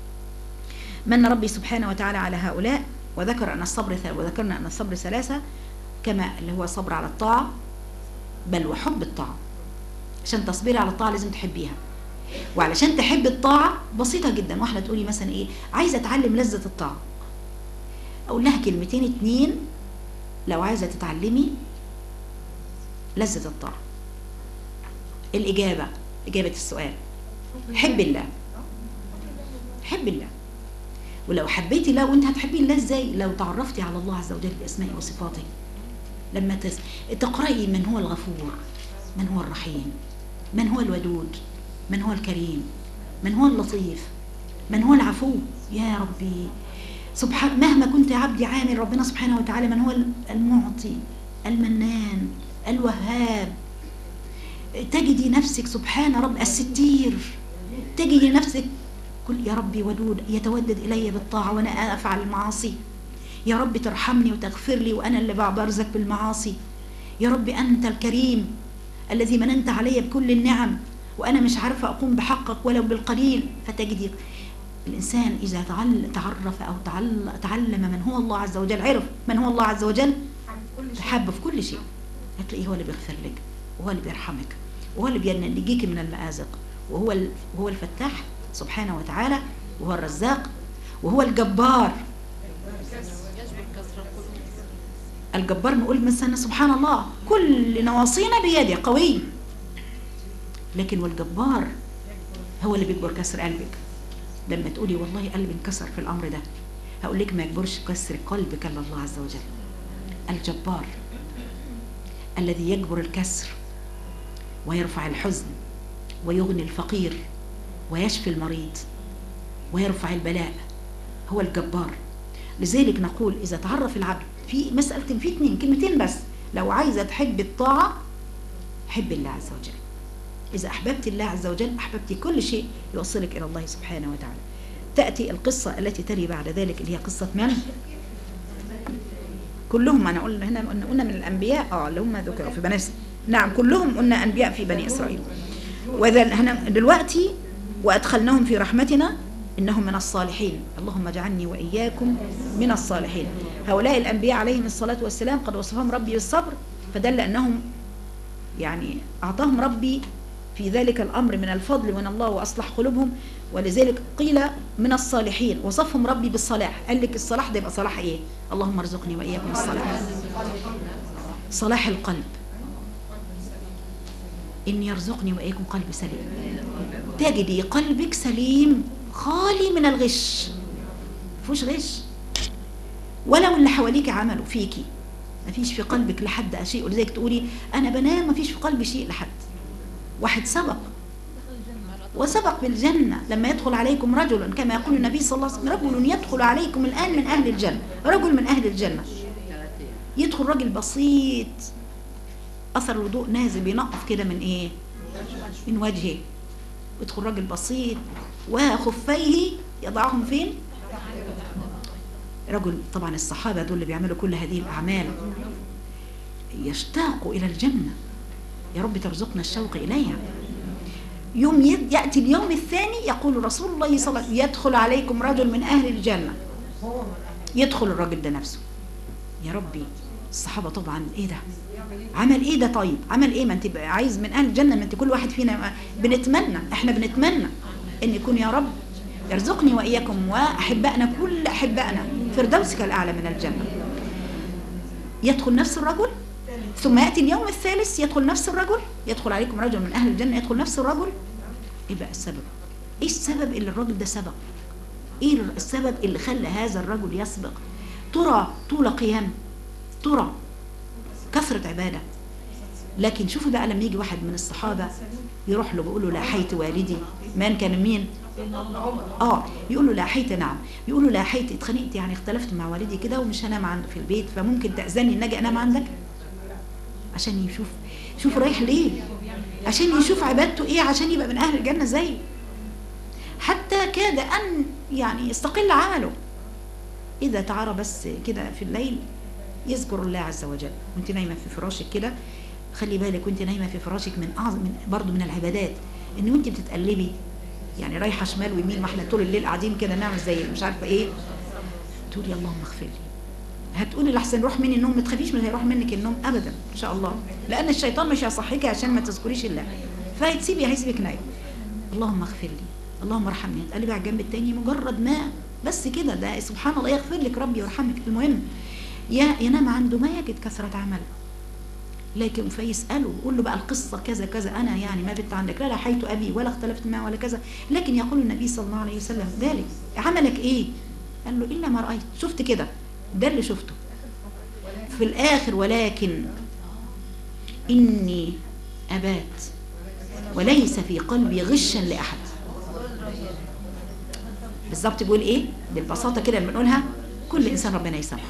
من ربي سبحانه وتعالى على هؤلاء وذكر أن الصبر ث- وذكرنا أن الصبر ثلاثة كما اللي هو صبر على الطاعة بل وحب الطاعة عشان تصبري على الطاعة لازم تحبيها وعلشان تحب الطاعة بسيطة جدا واحدة تقولي مثلا ايه عايزة اتعلم لذة الطاعة اقول لها كلمتين اتنين لو عايزة تتعلمي لذة الطاعة الإجابة إجابة السؤال حب الله حب الله ولو حبيتي الله وانت هتحبي الله ازاي لو تعرفتي على الله عز وجل باسمائه وصفاته لما تس... تقرأي من هو الغفور من هو الرحيم من هو الودود من هو الكريم من هو اللطيف من هو العفو يا ربي سبحان مهما كنت عبدي عامل ربنا سبحانه وتعالى من هو المعطي المنان الوهاب تجدي نفسك سبحان رب الستير تجدي نفسك كل يا ربي ودود يتودد إلي بالطاعة وأنا أفعل المعاصي يا رب ترحمني وتغفر لي وأنا اللي برزك بالمعاصي يا رب أنت الكريم الذي مننت علي بكل النعم وأنا مش عارفة أقوم بحقك ولو بالقليل فتجدي الإنسان إذا تعل تعرف أو تعل تعلم من هو الله عز وجل عرف من هو الله عز وجل تحب في كل شيء هتلاقيه هو اللي بيغفر لك وهو اللي بيرحمك وهو اللي بينجيك من المآزق وهو ال- وهو الفتاح سبحانه وتعالى وهو الرزاق وهو الجبار يجبر كسر القلوب الجبار نقول مثلا سبحان الله كل نواصينا بيده قوي لكن والجبار هو اللي بيجبر كسر قلبك لما تقولي والله قلبي انكسر في الامر ده هقول لك ما يجبرش كسر قلبك الا الله عز وجل الجبار الذي يجبر الكسر ويرفع الحزن ويغني الفقير ويشفي المريض ويرفع البلاء هو الجبار لذلك نقول إذا تعرف العبد في مسألة في اتنين كلمتين بس لو عايزة تحب الطاعة حب الله عز وجل إذا أحببت الله عز وجل أحببت كل شيء يوصلك إلى الله سبحانه وتعالى تأتي القصة التي تلي بعد ذلك اللي هي قصة من؟ كلهم أنا قلنا هنا قلنا, قلنا من الأنبياء آه اللي هم ذكروا في بني إسرائيل. نعم كلهم قلنا أنبياء في بني إسرائيل وإذا هنا دلوقتي وأدخلناهم في رحمتنا إنهم من الصالحين اللهم اجعلني وإياكم من الصالحين هؤلاء الأنبياء عليهم الصلاة والسلام قد وصفهم ربي بالصبر فدل أنهم يعني أعطاهم ربي في ذلك الأمر من الفضل من الله وأصلح قلوبهم ولذلك قيل من الصالحين وصفهم ربي بالصلاح قال لك الصلاح ده يبقى صلاح إيه اللهم ارزقني وإياكم الصلاح صلاح القلب إن يرزقني وإياكم قلب سليم تجدي قلبك سليم خالي من الغش مفيهوش غش ولو اللي حواليك عملوا فيكي مفيش في قلبك لحد شيء ولذلك تقولي انا بنام مفيش في قلبي شيء لحد واحد سبق وسبق بالجنة لما يدخل عليكم رجل كما يقول النبي صلى الله عليه وسلم رجل يدخل عليكم الآن من أهل الجنة رجل من أهل الجنة يدخل راجل بسيط أثر الوضوء نازل بينقف كده من إيه من وجهه يدخل راجل بسيط وخفيه يضعهم فين رجل طبعا الصحابة دول اللي بيعملوا كل هذه الأعمال يشتاقوا إلى الجنة يا رب ترزقنا الشوق إليها يوم يد- يأتي اليوم الثاني يقول رسول الله صلى الله عليه وسلم يدخل عليكم رجل من أهل الجنة يدخل الراجل ده نفسه يا ربي الصحابة طبعا ايه ده عمل ايه ده طيب عمل ايه ما انت بقى عايز من اهل الجنة ما انت كل واحد فينا بنتمنى احنا بنتمنى ان يكون يا رب يرزقني واياكم واحبائنا كل احبائنا فردوسك الاعلى من الجنة يدخل نفس الرجل ثم ياتي اليوم الثالث يدخل نفس الرجل يدخل عليكم رجل من اهل الجنة يدخل نفس الرجل ايه بقى السبب ايه السبب اللي الراجل ده سبق ايه السبب اللي خلى هذا الرجل يسبق ترى طول قيام ترى كثرة عبادة لكن شوفوا بقى لما يجي واحد من الصحابة يروح له بيقول له لا حيت والدي من كان مين اه يقول له لا حيت نعم يقول له لا حيت اتخانقت يعني اختلفت مع والدي كده ومش هنام عنده في البيت فممكن تأذني ان اجي انام عندك عشان يشوف شوف رايح ليه عشان يشوف عبادته ايه عشان يبقى من اهل الجنة زيه حتى كاد ان يعني يستقل عمله اذا تعارى بس كده في الليل يذكر الله عز وجل وانت نايمه في فراشك كده خلي بالك وانت نايمه في فراشك من اعظم من برضه من العبادات ان وانت بتتقلبي يعني رايحه شمال ويمين ما احنا طول الليل قاعدين كده نعمل زي مش عارفه ايه تقولي اللهم اغفر لي هتقولي لحسن روح مني النوم ما تخافيش مش هيروح منك النوم ابدا ان شاء الله لان الشيطان مش هيصحيكي عشان ما تذكريش الله فهتسيبي هيسيبك نايم اللهم اغفر لي اللهم ارحمني تقلبي على الجنب التاني مجرد ما بس كده ده سبحان الله يغفر لك ربي ويرحمك المهم يا ينام عنده ما يجد كثرة عمل لكن فيسأله يقول له بقى القصة كذا كذا أنا يعني ما بت عندك لا لحيت أبي ولا اختلفت معه ولا كذا لكن يقول النبي صلى الله عليه وسلم ذلك عملك إيه قال له إلا ما رأيت شفت كده ده اللي شفته في الآخر ولكن إني أبات وليس في قلبي غشا لأحد بالظبط بيقول إيه بالبساطة كده اللي بنقولها كل إنسان ربنا يسامحه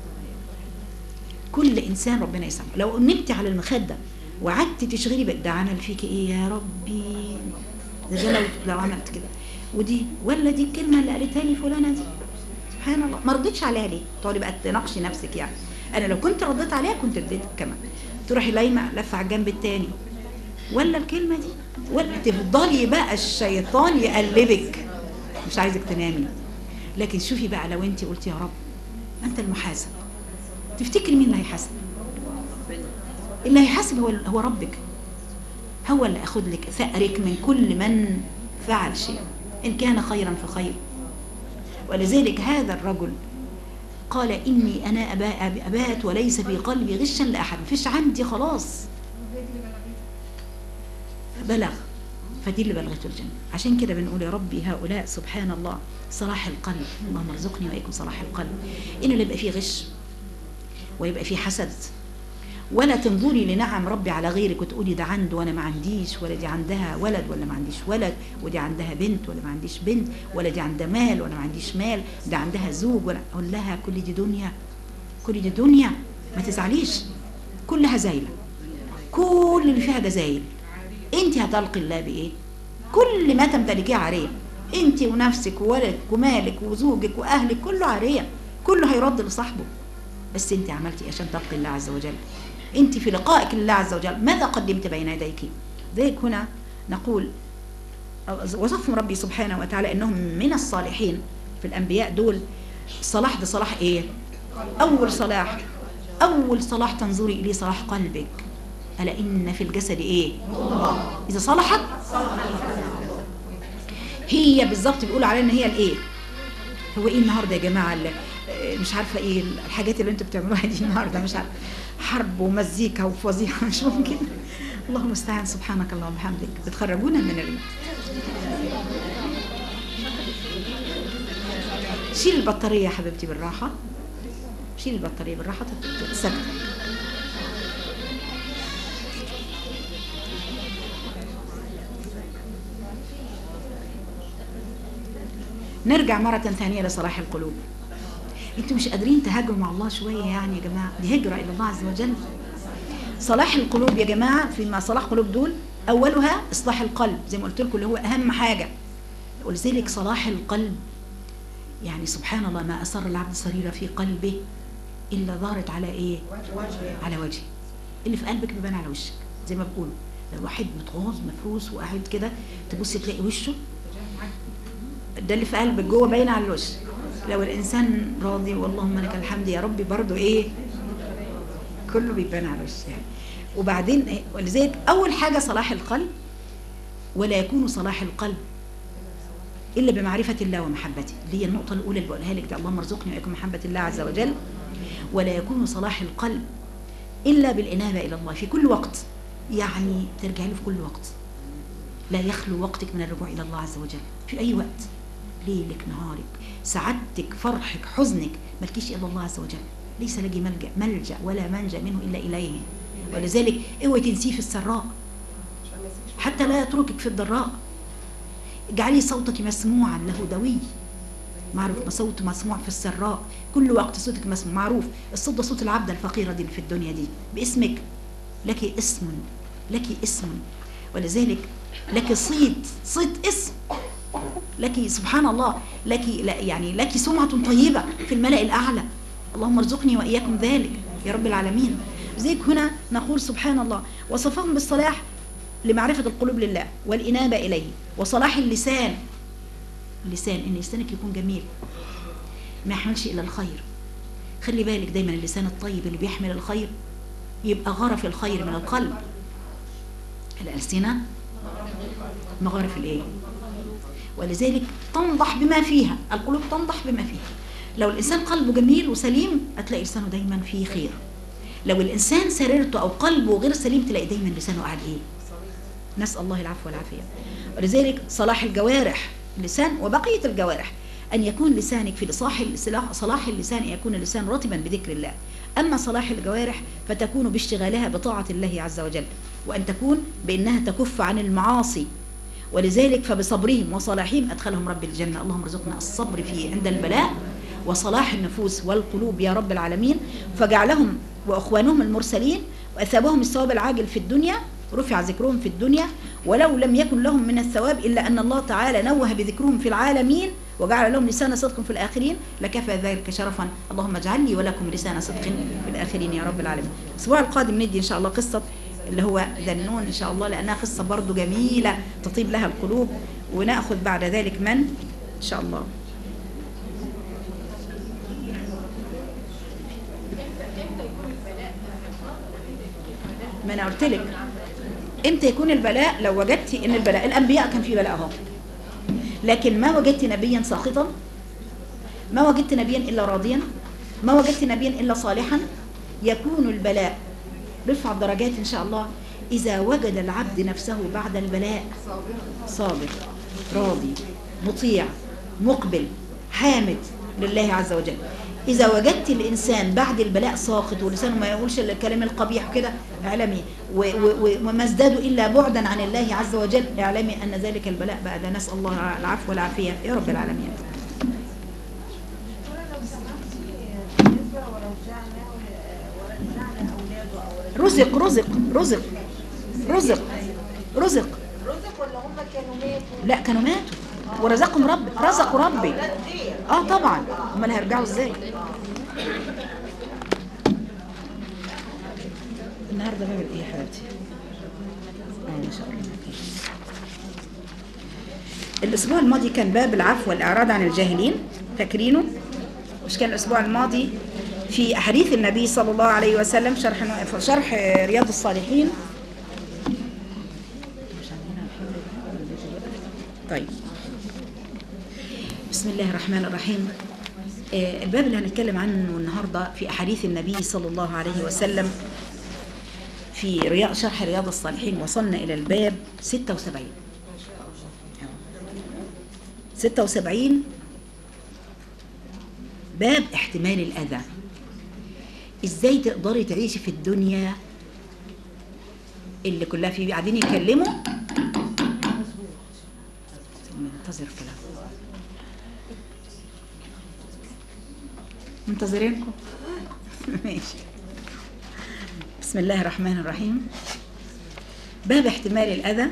كل إنسان ربنا يسامحه لو نمت على المخدة وقعدت تشغلي بقى ده عمل فيك إيه يا ربي ده, ده لو, لو عملت كده ودي ولا دي الكلمة اللي قالتها لي فلانة دي سبحان الله ما رضيتش عليها ليه تقعدي بقى تناقشي نفسك يعني انا لو كنت رديت عليها كنت اديتك كمان تروحي لايمه لفه على الجنب التاني ولا الكلمه دي ولا تفضلي بقى الشيطان يقلبك مش عايزك تنامي لكن شوفي بقى لو انت قلتي يا رب انت المحاسب تفتكري مين اللي هيحاسب اللي هيحاسب هو هو ربك هو اللي اخذ لك ثأرك من كل من فعل شيء ان كان خيرا فخير ولذلك هذا الرجل قال إني أنا أبا أبات وليس في قلبي غشا لأحد مفيش عندي خلاص بلغ فدي اللي بلغته الجنة عشان كده بنقول يا ربي هؤلاء سبحان الله صلاح القلب اللهم ارزقني وإياكم صلاح القلب إنه لا يبقى فيه غش ويبقى فيه حسد ولا تنظري لنعم ربي على غيرك وتقولي ده عنده وانا ما عنديش ولا دي عندها ولد ولا ما عنديش ولد ودي عندها بنت ولا ما عنديش بنت ولا دي عندها مال ولا ما عنديش مال ده عندها زوج ولا اقول لها كل دي دنيا كل دي دنيا ما تزعليش كلها زايله كل اللي فيها جزايل انت هتلقي الله بايه كل ما تمتلكيه عاريه انت ونفسك وولدك ومالك وزوجك واهلك كله عاريه كله هيرد لصاحبه بس انت عملتي إيه عشان تلقي الله عز وجل انت في لقائك لله عز وجل ماذا قدمت بين يديك ذلك هنا نقول وصفهم ربي سبحانه وتعالى انهم من الصالحين في الانبياء دول صلاح ده صلاح ايه اول صلاح اول صلاح تنظري اليه صلاح قلبك الا ان في الجسد ايه اذا صلحت هي بالظبط بيقولوا عليها ان هي الايه هو ايه النهارده يا جماعه اللي مش عارفه ايه الحاجات اللي انتوا بتعملوها دي النهارده مش عارفه حرب ومزيكا وفظيعه مش ممكن اللهم المستعان سبحانك اللهم وبحمدك بتخرجونا من ال... شيل البطاريه يا حبيبتي بالراحه شيل البطاريه بالراحه تتسكت نرجع مرة ثانية لصلاح القلوب انتوا مش قادرين تهاجروا مع الله شوية يعني يا جماعة دي هجرة إلى الله عز وجل صلاح القلوب يا جماعة فيما صلاح قلوب دول أولها إصلاح القلب زي ما قلت لكم اللي هو أهم حاجة ولذلك صلاح القلب يعني سبحان الله ما أسر العبد سريرة في قلبه إلا ظهرت على إيه على وجهه اللي في قلبك بيبان على وشك زي ما بقولوا لو واحد متغاظ مفروس وقاعد كده تبص تلاقي وشه ده اللي في قلبك جوه باين على الوش لو الانسان راضي واللهم لك الحمد يا ربي برضو ايه كله بيبان على الوش يعني وبعدين إيه؟ ولذلك اول حاجه صلاح القلب ولا يكون صلاح القلب الا بمعرفه الله ومحبته دي النقطه الاولى اللي بقولها لك دي اللهم ارزقني واياكم محبه الله عز وجل ولا يكون صلاح القلب الا بالانابه الى الله في كل وقت يعني ترجعي له في كل وقت لا يخلو وقتك من الرجوع الى الله عز وجل في اي وقت ليلك نهارك سعادتك فرحك حزنك ملكيش الا الله عز وجل ليس لك ملجا ملجا ولا منجا منه الا اليه ولذلك اوعي تنسيه في السراء حتى لا يتركك في الضراء اجعلي صوتك مسموعا له دوي معروف صوت مسموع في السراء كل وقت صوتك مسموع معروف الصوت ده صوت العبد الفقيرة دي اللي في الدنيا دي باسمك لك اسم لك اسم ولذلك لك صيت صيت اسم لك سبحان الله لك لا يعني لك سمعة طيبة في الملأ الأعلى اللهم ارزقني وإياكم ذلك يا رب العالمين زيك هنا نقول سبحان الله وصفهم بالصلاح لمعرفة القلوب لله والإنابة إليه وصلاح اللسان اللسان إن لسانك يكون جميل ما يحملش إلا الخير خلي بالك دايما اللسان الطيب اللي بيحمل الخير يبقى غرف الخير من القلب الألسنة مغارف الإيه ولذلك تنضح بما فيها القلوب تنضح بما فيها لو الإنسان قلبه جميل وسليم هتلاقي لسانه دايما فيه خير لو الانسان سريرته او قلبه غير سليم تلاقي دايما لسانه قاعد ايه نسال الله العفو والعافيه ولذلك صلاح الجوارح اللسان وبقيه الجوارح ان يكون لسانك في صلاح صلاح اللسان ان يكون اللسان رطبا بذكر الله اما صلاح الجوارح فتكون باشتغالها بطاعه الله عز وجل وان تكون بانها تكف عن المعاصي ولذلك فبصبرهم وصلاحهم ادخلهم رب الجنه اللهم ارزقنا الصبر في عند البلاء وصلاح النفوس والقلوب يا رب العالمين فجعلهم واخوانهم المرسلين واثابهم الثواب العاجل في الدنيا رفع ذكرهم في الدنيا ولو لم يكن لهم من الثواب الا ان الله تعالى نوه بذكرهم في العالمين وجعل لهم لسان صدق في الاخرين لكفى ذلك شرفا اللهم اجعل لي ولكم لسان صدق في الاخرين يا رب العالمين الاسبوع القادم ندي ان شاء الله قصه اللي هو ذنون ان شاء الله لانها قصه برضو جميله تطيب لها القلوب وناخذ بعد ذلك من ان شاء الله ما انا قلت لك امتى يكون البلاء لو وجدتي ان البلاء الانبياء كان في بلاء اهو لكن ما وجدت نبيا ساخطا ما وجدت نبيا الا راضيا ما وجدت نبيا الا صالحا يكون البلاء رفع الدرجات ان شاء الله اذا وجد العبد نفسه بعد البلاء صابر راضي مطيع مقبل حامد لله عز وجل إذا وجدت الإنسان بعد البلاء ساخط ولسانه ما يقولش إلا الكلام القبيح كده اعلمي و- و- وما ازدادوا إلا بعدا عن الله عز وجل اعلمي أن ذلك البلاء بعد نسأل الله العفو والعافية يا رب العالمين رزق رزق رزق رزق رزق رزق ولا هم كانوا ماتوا؟ لا كانوا ماتوا ورزقهم رب رزقوا ربي كتير اه طبعا امال هيرجعوا ازاي النهارده باب ايه يا حبيبتي اه ما شاء الله الاسبوع الماضي كان باب العفو والاعراض عن الجاهلين فاكرينه مش كان الاسبوع الماضي في احاديث النبي صلى الله عليه وسلم شرح شرح رياض الصالحين طيب بسم الله الرحمن الرحيم آه، الباب اللي هنتكلم عنه النهارده في احاديث النبي صلى الله عليه وسلم في رياض شرح رياض الصالحين وصلنا الى الباب 76 76 باب احتمال الاذى ازاي تقدري تعيشي في الدنيا اللي كلها فيه قاعدين يتكلموا منتظر كلام منتظرينكم ماشي بسم الله الرحمن الرحيم باب احتمال الأذى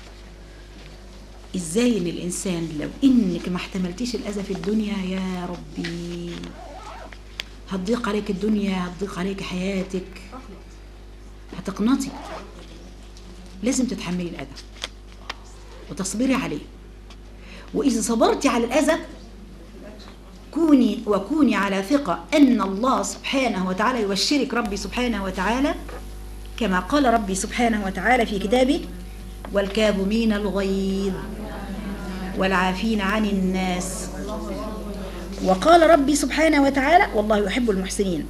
ازاي ان الانسان لو انك ما احتملتيش الاذى في الدنيا يا ربي هتضيق عليك الدنيا هتضيق عليك حياتك هتقنطي لازم تتحملي الاذى وتصبري عليه واذا صبرتي على الاذى كوني وكوني على ثقة أن الله سبحانه وتعالى يبشرك ربي سبحانه وتعالى كما قال ربي سبحانه وتعالى في كتابه والكاظمين الغيظ والعافين عن الناس وقال ربي سبحانه وتعالى والله يحب المحسنين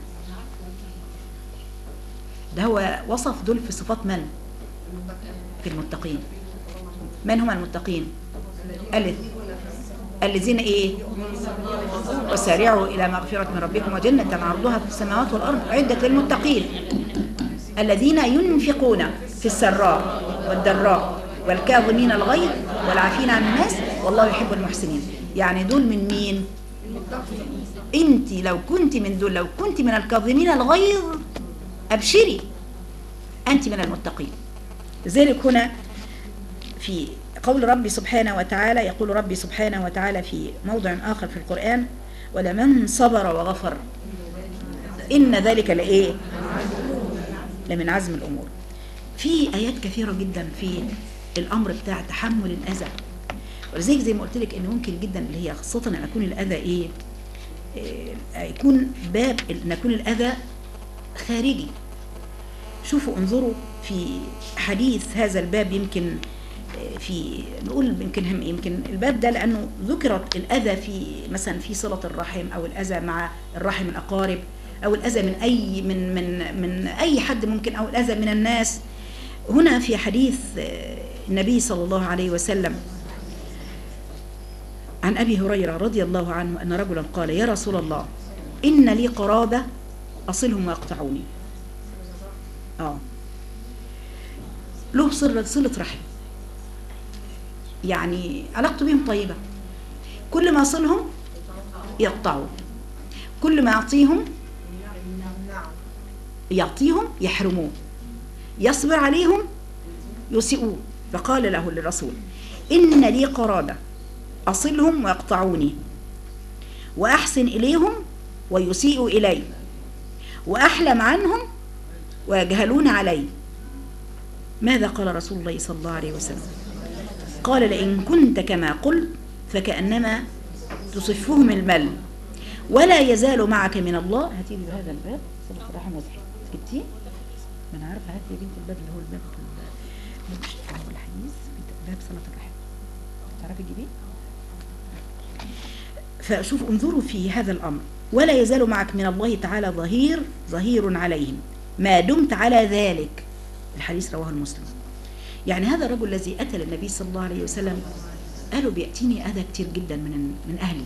ده هو وصف دول في صفات من في المتقين من هم المتقين ألف الذين ايه وسارعوا الى مغفرة من ربكم وجنة عرضها في السماوات والارض عدة للمتقين الذين ينفقون في السراء والضراء والكاظمين الغيظ والعافين عن الناس والله يحب المحسنين يعني دول من مين انت لو كنت من دول لو كنت من الكاظمين الغيظ ابشري انت من المتقين لذلك هنا في قول ربي سبحانه وتعالى يقول ربي سبحانه وتعالى في موضع آخر في القرآن ولمن صبر وغفر إن ذلك لإيه لمن عزم الأمور في آيات كثيرة جدا في الأمر بتاع تحمل الأذى ولذلك زي ما قلت لك إن ممكن جدا اللي هي خاصة أن يكون الأذى إيه إيه، يكون باب أن يكون الأذى خارجي شوفوا انظروا في حديث هذا الباب يمكن في نقول يمكن هم يمكن الباب ده لانه ذكرت الاذى في مثلا في صله الرحم او الاذى مع الرحم الاقارب او الاذى من اي من من من اي حد ممكن او الاذى من الناس هنا في حديث آه، النبي صلى الله عليه وسلم عن ابي هريره رضي الله عنه ان رجلا قال يا رسول الله ان لي قرابه اصلهم ويقطعوني اه له صله صله رحم يعني علاقته بهم طيبه كل ما اصلهم يقطعوا كل ما يعطيهم يعطيهم يحرموه يصبر عليهم يسيئوه فقال له للرسول إن لي قرابة أصلهم ويقطعوني وأحسن إليهم ويسيء إلي وأحلم عنهم ويجهلون علي ماذا قال رسول الله صلى الله عليه وسلم قال لئن كنت كما قلت فكأنما تصفهم المل ولا يزال معك من الله هاتي لي هذا الباب صلى الرحمن وزحي جبتيه ما انا عارفه هاتي يا بنت الباب اللي هو الباب ال- مش هو الحديث باب صلاه الرحم تعرفي تجيبيه فشوف انظروا في هذا الامر ولا يزال معك من الله تعالى ظهير ظهير عليهم ما دمت على ذلك الحديث رواه المسلم يعني هذا الرجل الذي اتى للنبي صلى الله عليه وسلم قالوا بياتيني اذى كتير جدا من من اهلي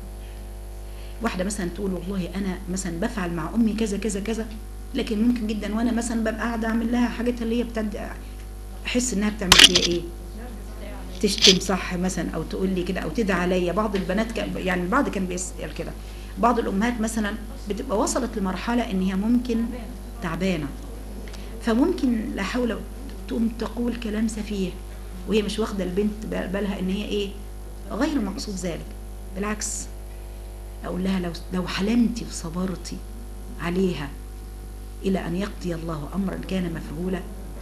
واحده مثلا تقول والله انا مثلا بفعل مع امي كذا كذا كذا لكن ممكن جدا وانا مثلا ببقى قاعده اعمل لها حاجتها اللي هي بتد احس انها بتعمل فيها ايه تشتم صح مثلا او تقول لي كده او تدعي عليا بعض البنات كان يعني البعض كان بيسال كده بعض الامهات مثلا بتبقى وصلت لمرحله ان هي ممكن تعبانه فممكن لا حول تقوم تقول كلام سفيه وهي مش واخده البنت بالها ان هي ايه غير مقصود ذلك بالعكس اقول لها لو لو حلمتي وصبرتي عليها الى ان يقضي الله امرا كان مفعولا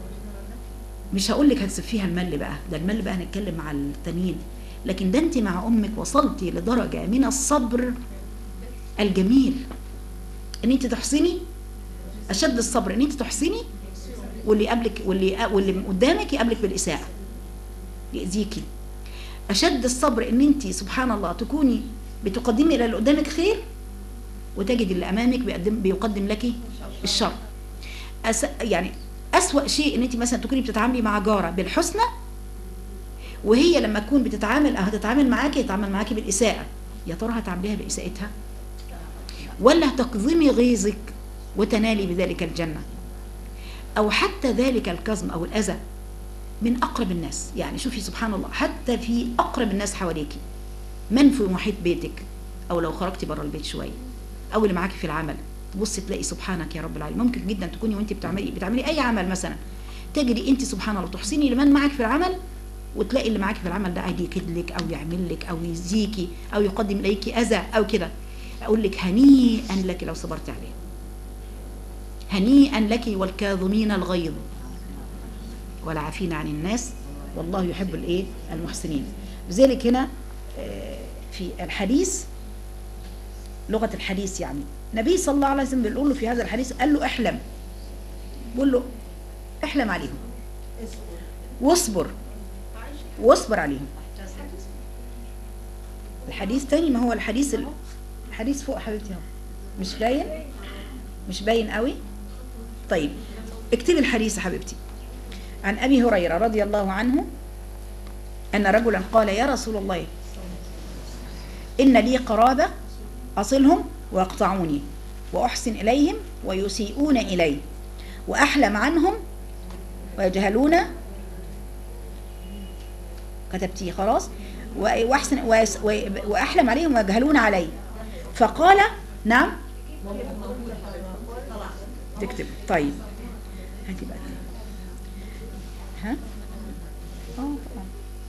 مش هقول لك هتسيب فيها المل بقى ده المل بقى هنتكلم مع التانيين لكن ده انت مع امك وصلتي لدرجه من الصبر الجميل ان انت تحسني اشد الصبر ان انت تحسني واللي قبلك واللي واللي قدامك يقابلك بالاساءه يأذيكي اشد الصبر ان انت سبحان الله تكوني بتقدمي الى اللي قدامك خير وتجد اللي امامك بيقدم بيقدم لك الشر أس يعني اسوا شيء ان انت مثلا تكوني بتتعاملي مع جاره بالحسنى وهي لما تكون بتتعامل هتتعامل معاكي تتعامل معاكي بالاساءه يا ترى هتعامليها باساءتها ولا هتقضمي غيظك وتنالي بذلك الجنه او حتى ذلك الكظم او الاذى من اقرب الناس يعني شوفي سبحان الله حتى في اقرب الناس حواليكي من في محيط بيتك او لو خرجتي بره البيت شويه او اللي معاكي في العمل تبصي تلاقي سبحانك يا رب العالمين ممكن جدا تكوني وانت بتعملي بتعملي اي عمل مثلا تجري انت سبحان الله تحسني لمن معك في العمل وتلاقي اللي معاكي في العمل ده قاعد يكد لك او يعمل لك او يزيكي او يقدم اليك اذى او كده اقول لك هنيئا لك لو صبرت عليه هنيئا لك والكاظمين الغيظ والعافين عن الناس والله يحب الايه المحسنين لذلك هنا آه، في الحديث لغه الحديث يعني النبي صلى الله عليه وسلم بيقول له في هذا الحديث قال له احلم بيقول له احلم عليهم واصبر واصبر عليهم الحديث تاني ما هو الحديث ال- الحديث فوق حبيبتي اهو مش باين مش باين قوي طيب اكتبي الحديث يا حبيبتي عن ابي هريره رضي الله عنه ان رجلا قال يا رسول الله ان لي قرابه اصلهم ويقطعوني واحسن اليهم ويسيئون الي واحلم عنهم ويجهلون كتبتيه خلاص و- واحسن ويس- و- واحلم عليهم ويجهلون علي فقال نعم تكتب طيب هاتي بقى ها اه طبعا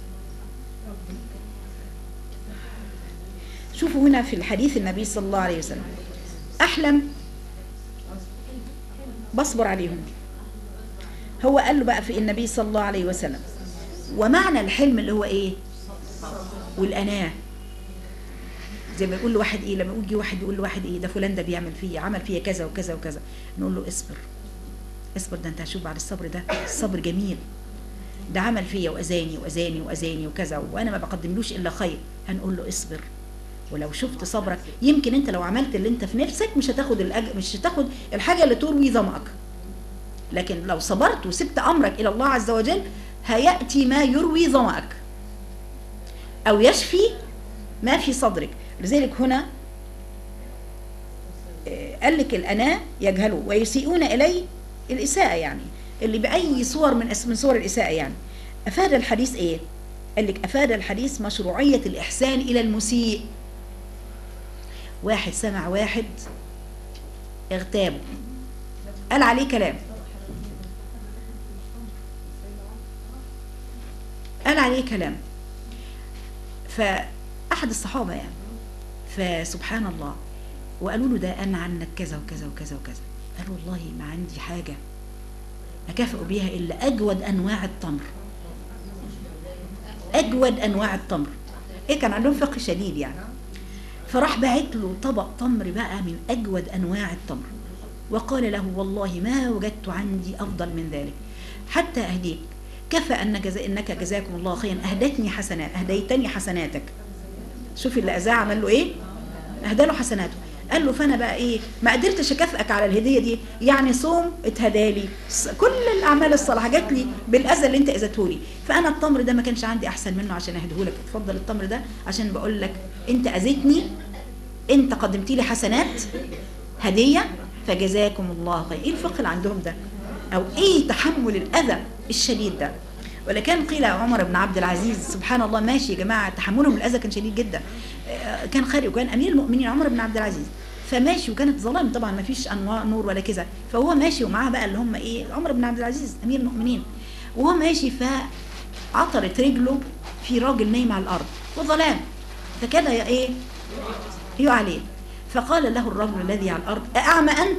شوفوا هنا في الحديث النبي صلى الله عليه وسلم احلم بصبر عليهم هو قال له بقى في النبي صلى الله عليه وسلم ومعنى الحلم اللي هو ايه والاناه زي ما يقول له واحد ايه لما يجي واحد يقول له واحد ايه ده فلان ده بيعمل فيا عمل فيا كذا وكذا وكذا نقول له اصبر اصبر ده انت هتشوف بعد الصبر ده الصبر جميل ده عمل فيا واذاني واذاني واذاني وكذا وانا ما بقدملوش الا خير هنقول له اصبر ولو شفت صبرك يمكن انت لو عملت اللي انت في نفسك مش هتاخد الأج... مش هتاخد الحاجه اللي تروي ظمأك لكن لو صبرت وسبت امرك الى الله عز وجل هياتي ما يروي ظمأك او يشفي ما في صدرك لذلك هنا آه، قال لك الأناة يجهلوا ويسيئون إلي الإساءة يعني اللي بأي صور من أس- من صور الإساءة يعني أفاد الحديث إيه؟ قال لك أفاد الحديث مشروعية الإحسان إلى المسيء واحد سمع واحد اغتابه قال عليه كلام قال عليه كلام فأحد الصحابة يعني فسبحان الله وقالوا له ده أنا عنك كذا وكذا وكذا وكذا قال والله ما عندي حاجة أكافئ بيها إلا أجود أنواع التمر أجود أنواع التمر إيه كان عندهم فقه شديد يعني فراح باعت له طبق تمر بقى من أجود أنواع التمر وقال له والله ما وجدت عندي أفضل من ذلك حتى أهديك كفى أن جزا إنك جزاكم الله خيرا أهدتني حسنات أهديتني حسناتك شوفي اللي أذاه عمل له إيه أهدى له حسناته قال له فانا بقى ايه ما قدرتش اكافئك على الهديه دي يعني صوم اتهدالي ص- كل الاعمال الصالحه جات لي بالاذى اللي انت اذيته لي فانا التمر ده ما كانش عندي احسن منه عشان اهديه لك اتفضل التمر ده عشان بقول لك انت اذيتني انت قدمت لي حسنات هديه فجزاكم الله خير ايه الفقه اللي عندهم ده او ايه تحمل الاذى الشديد ده ولكن قيل عمر بن عبد العزيز سبحان الله ماشي يا جماعه تحملهم الاذى كان شديد جدا آه، كان خارج وكان امير المؤمنين عمر بن عبد العزيز فماشي وكانت ظلام طبعا ما فيش انوار نور ولا كذا فهو ماشي ومعاه بقى اللي هم ايه عمر بن عبد العزيز امير المؤمنين وهو ماشي فعطرت رجله في راجل نايم على الارض وظلام فكاد يا ايه يقع عليه فقال له الرجل الذي على الارض اعمى انت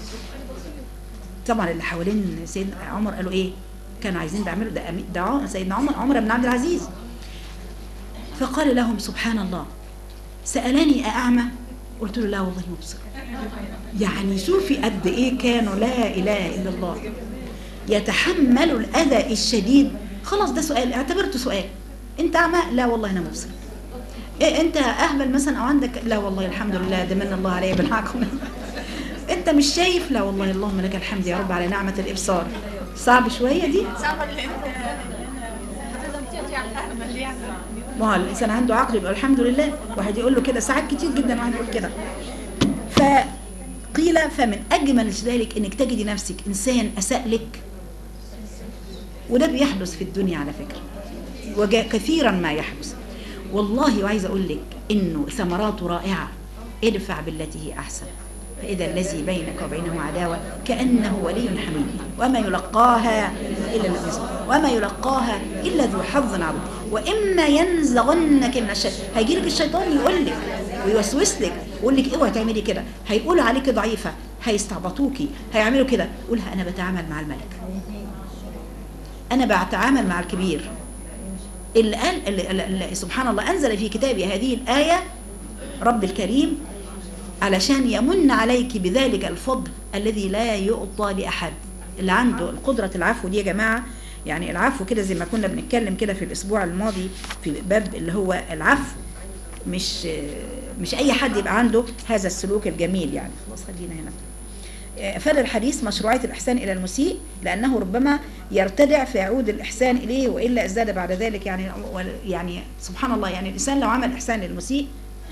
طبعا اللي حوالين سيدنا عمر قالوا ايه كانوا عايزين يعملوا ده أمي- ده عم- سيدنا عمر عمر بن عبد العزيز فقال لهم سبحان الله سألني أأعمى قلت له لا والله مبصر يعني شوفي قد إيه كانوا لا إله إلا الله يتحملوا الأذى الشديد خلاص ده سؤال اعتبرته سؤال أنت أعمى لا والله أنا مبصر إيه أنت أهبل مثلا أو عندك لا والله الحمد لله ده من الله علي بالحق أنت مش شايف لا والله اللهم لك الحمد يا رب على نعمة الإبصار صعب شوية دي ما هو الانسان عنده عقل يبقى الحمد لله واحد يقول له كده ساعات كتير جدا واحد يقول كده فقيل فمن اجمل ذلك انك تجدي نفسك انسان اساء لك وده بيحدث في الدنيا على فكره وكثيرا ما يحدث والله وعايزه اقول لك انه ثمراته رائعه ادفع بالتي هي احسن فإذا الذي بينك وبينه عداوة كأنه ولي حميم وما يلقاها إلا الذين صبروا وما يلقاها إلا ذو حظ عظيم وإما ينزغنك من الشيطان هيجي لك الشيطان يقول لك ويوسوس لك ويقول لك اوعي تعملي كده هيقولوا عليك ضعيفة هيستعبطوكي هيعملوا كده قولها أنا بتعامل مع الملك أنا بتعامل مع الكبير اللي قال اللي اللي اللي سبحان الله أنزل في كتابه هذه الآية رب الكريم علشان يمن عليك بذلك الفضل الذي لا يعطى لأحد اللي عنده قدرة العفو دي يا جماعة يعني العفو كده زي ما كنا بنتكلم كده في الأسبوع الماضي في باب اللي هو العفو مش مش أي حد يبقى عنده هذا السلوك الجميل يعني خلاص خلينا هنا أفاد الحديث مشروعية الإحسان إلى المسيء لأنه ربما يرتدع فيعود الإحسان إليه وإلا ازداد بعد ذلك يعني يعني سبحان الله يعني الإنسان لو عمل إحسان للمسيء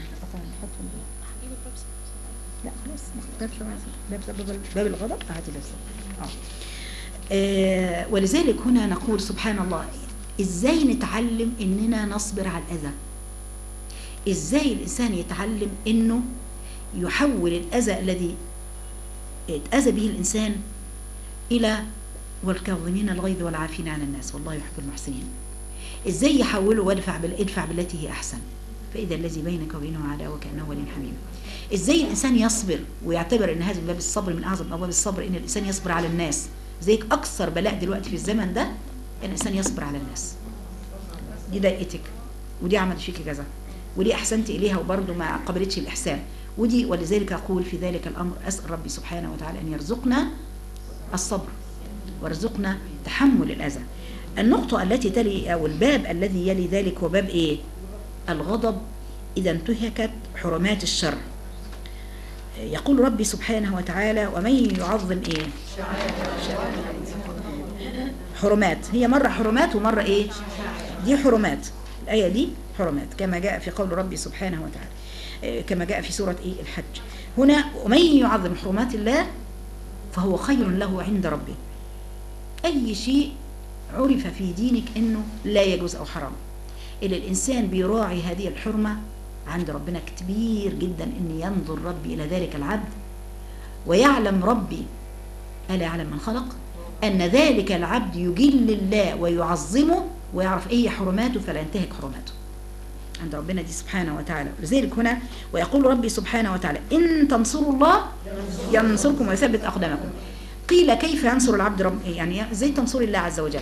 لا خلاص باب باب باب, باب الغضب هاتي باب اه آه، ولذلك هنا نقول سبحان الله ازاي نتعلم اننا نصبر على الاذى ازاي الانسان يتعلم انه يحول الاذى الذي اتاذى به الانسان الى والكاظمين الغيظ والعافين عن الناس والله يحب المحسنين ازاي يحوله وادفع بال- ادفع بالتي هي احسن فاذا الذي بينك وبينه عداوه كانه ولي حميم ازاي الانسان يصبر ويعتبر ان هذا باب الصبر من اعظم ابواب الصبر ان الانسان يصبر على الناس زيك اكثر بلاء دلوقتي في الزمن ده ان الانسان يصبر على الناس دي ضايقتك ودي عملت فيك كذا ودي احسنت اليها وبرضه ما قبلتش الاحسان ودي ولذلك اقول في ذلك الامر اسال ربي سبحانه وتعالى ان يرزقنا الصبر وارزقنا تحمل الاذى النقطه التي تلي او الباب الذي يلي ذلك هو باب ايه الغضب إذا انتهكت حرمات الشر يقول ربي سبحانه وتعالى ومن يعظم إيه حرمات هي مرة حرمات ومرة إيه دي حرمات الآية دي حرمات كما جاء في قول ربي سبحانه وتعالى إيه، كما جاء في سورة إيه الحج هنا ومن يعظم حرمات الله فهو خير له عند ربه أي شيء عرف في دينك أنه لا يجوز أو حرام إلا الإنسان بيراعي هذه الحرمة عند ربنا كبير جدا أن ينظر ربي إلى ذلك العبد ويعلم ربي ألا يعلم من خلق أن ذلك العبد يجل الله ويعظمه ويعرف إيه حرماته فلا ينتهك حرماته عند ربنا دي سبحانه وتعالى لذلك هنا ويقول ربي سبحانه وتعالى إن تنصروا الله ينصركم ويثبت أقدامكم قيل كيف ينصر العبد رب يعني ازاي تنصر الله عز وجل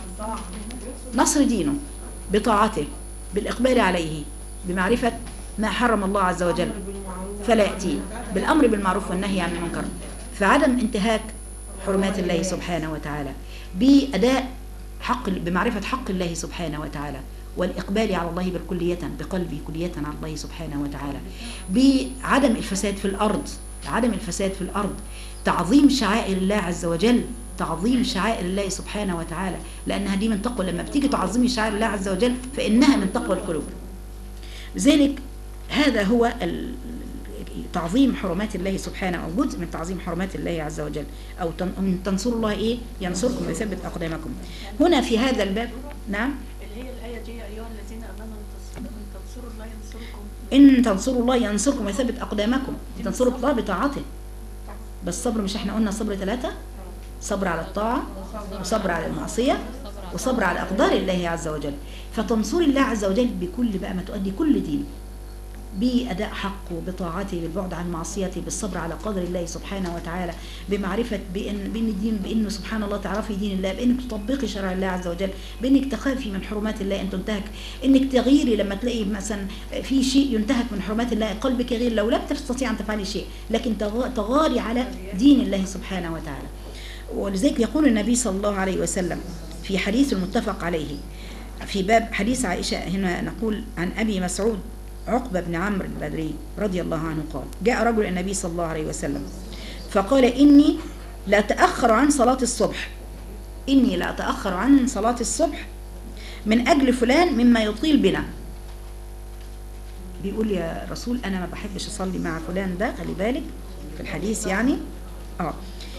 نصر دينه بطاعته بالإقبال عليه بمعرفة ما حرم الله عز وجل فلا يأتي بالأمر بالمعروف والنهي عن المنكر فعدم انتهاك حرمات الله سبحانه وتعالى بأداء حق بمعرفة حق الله سبحانه وتعالى والإقبال على الله بالكلية بقلبي كلية على الله سبحانه وتعالى بعدم الفساد في الأرض عدم الفساد في الأرض تعظيم شعائر الله عز وجل تعظيم شعائر الله سبحانه وتعالى لأنها دي من تقوى لما بتيجي تعظمي شعائر الله عز وجل فإنها من تقوى القلوب لذلك هذا هو ال- تعظيم حرمات الله سبحانه أو جزء من تعظيم حرمات الله عز وجل أو تن- من تنصروا الله إيه ينصركم ويثبت أقدامكم هنا في هذا الباب نعم اللي هي الآية دي يا أيها الذين آمنوا إن تنصروا- إن تنصروا الله ينصركم إن تنصروا الله ينصركم ويثبت أقدامكم تنصروا الله بطاعته بس صبر مش احنا قلنا صبر ثلاثة صبر على الطاعة وصبر على المعصية وصبر على أقدار الله عز وجل فتنصر الله عز وجل بكل بقى ما تؤدي كل دين بأداء حقه بطاعته بالبعد عن معصيته بالصبر على قدر الله سبحانه وتعالى بمعرفة بأن بأن الدين بأنه سبحان الله تعرفي دين الله بأنك تطبقي شرع الله عز وجل بأنك تخافي من حرمات الله أن تنتهك أنك تغيري لما تلاقي مثلا في شيء ينتهك من حرمات الله قلبك يغير لو لم تستطيع أن تفعلي شيء لكن تغ- تغاري على دين الله سبحانه وتعالى ولذلك يقول النبي صلى الله عليه وسلم في حديث المتفق عليه في باب حديث عائشة هنا نقول عن أبي مسعود عقبة بن عمرو البدري رضي الله عنه قال جاء رجل النبي صلى الله عليه وسلم فقال إني لا أتأخر عن صلاة الصبح إني لا أتأخر عن صلاة الصبح من أجل فلان مما يطيل بنا بيقول يا رسول أنا ما بحبش أصلي مع فلان ده خلي بالك في الحديث يعني آه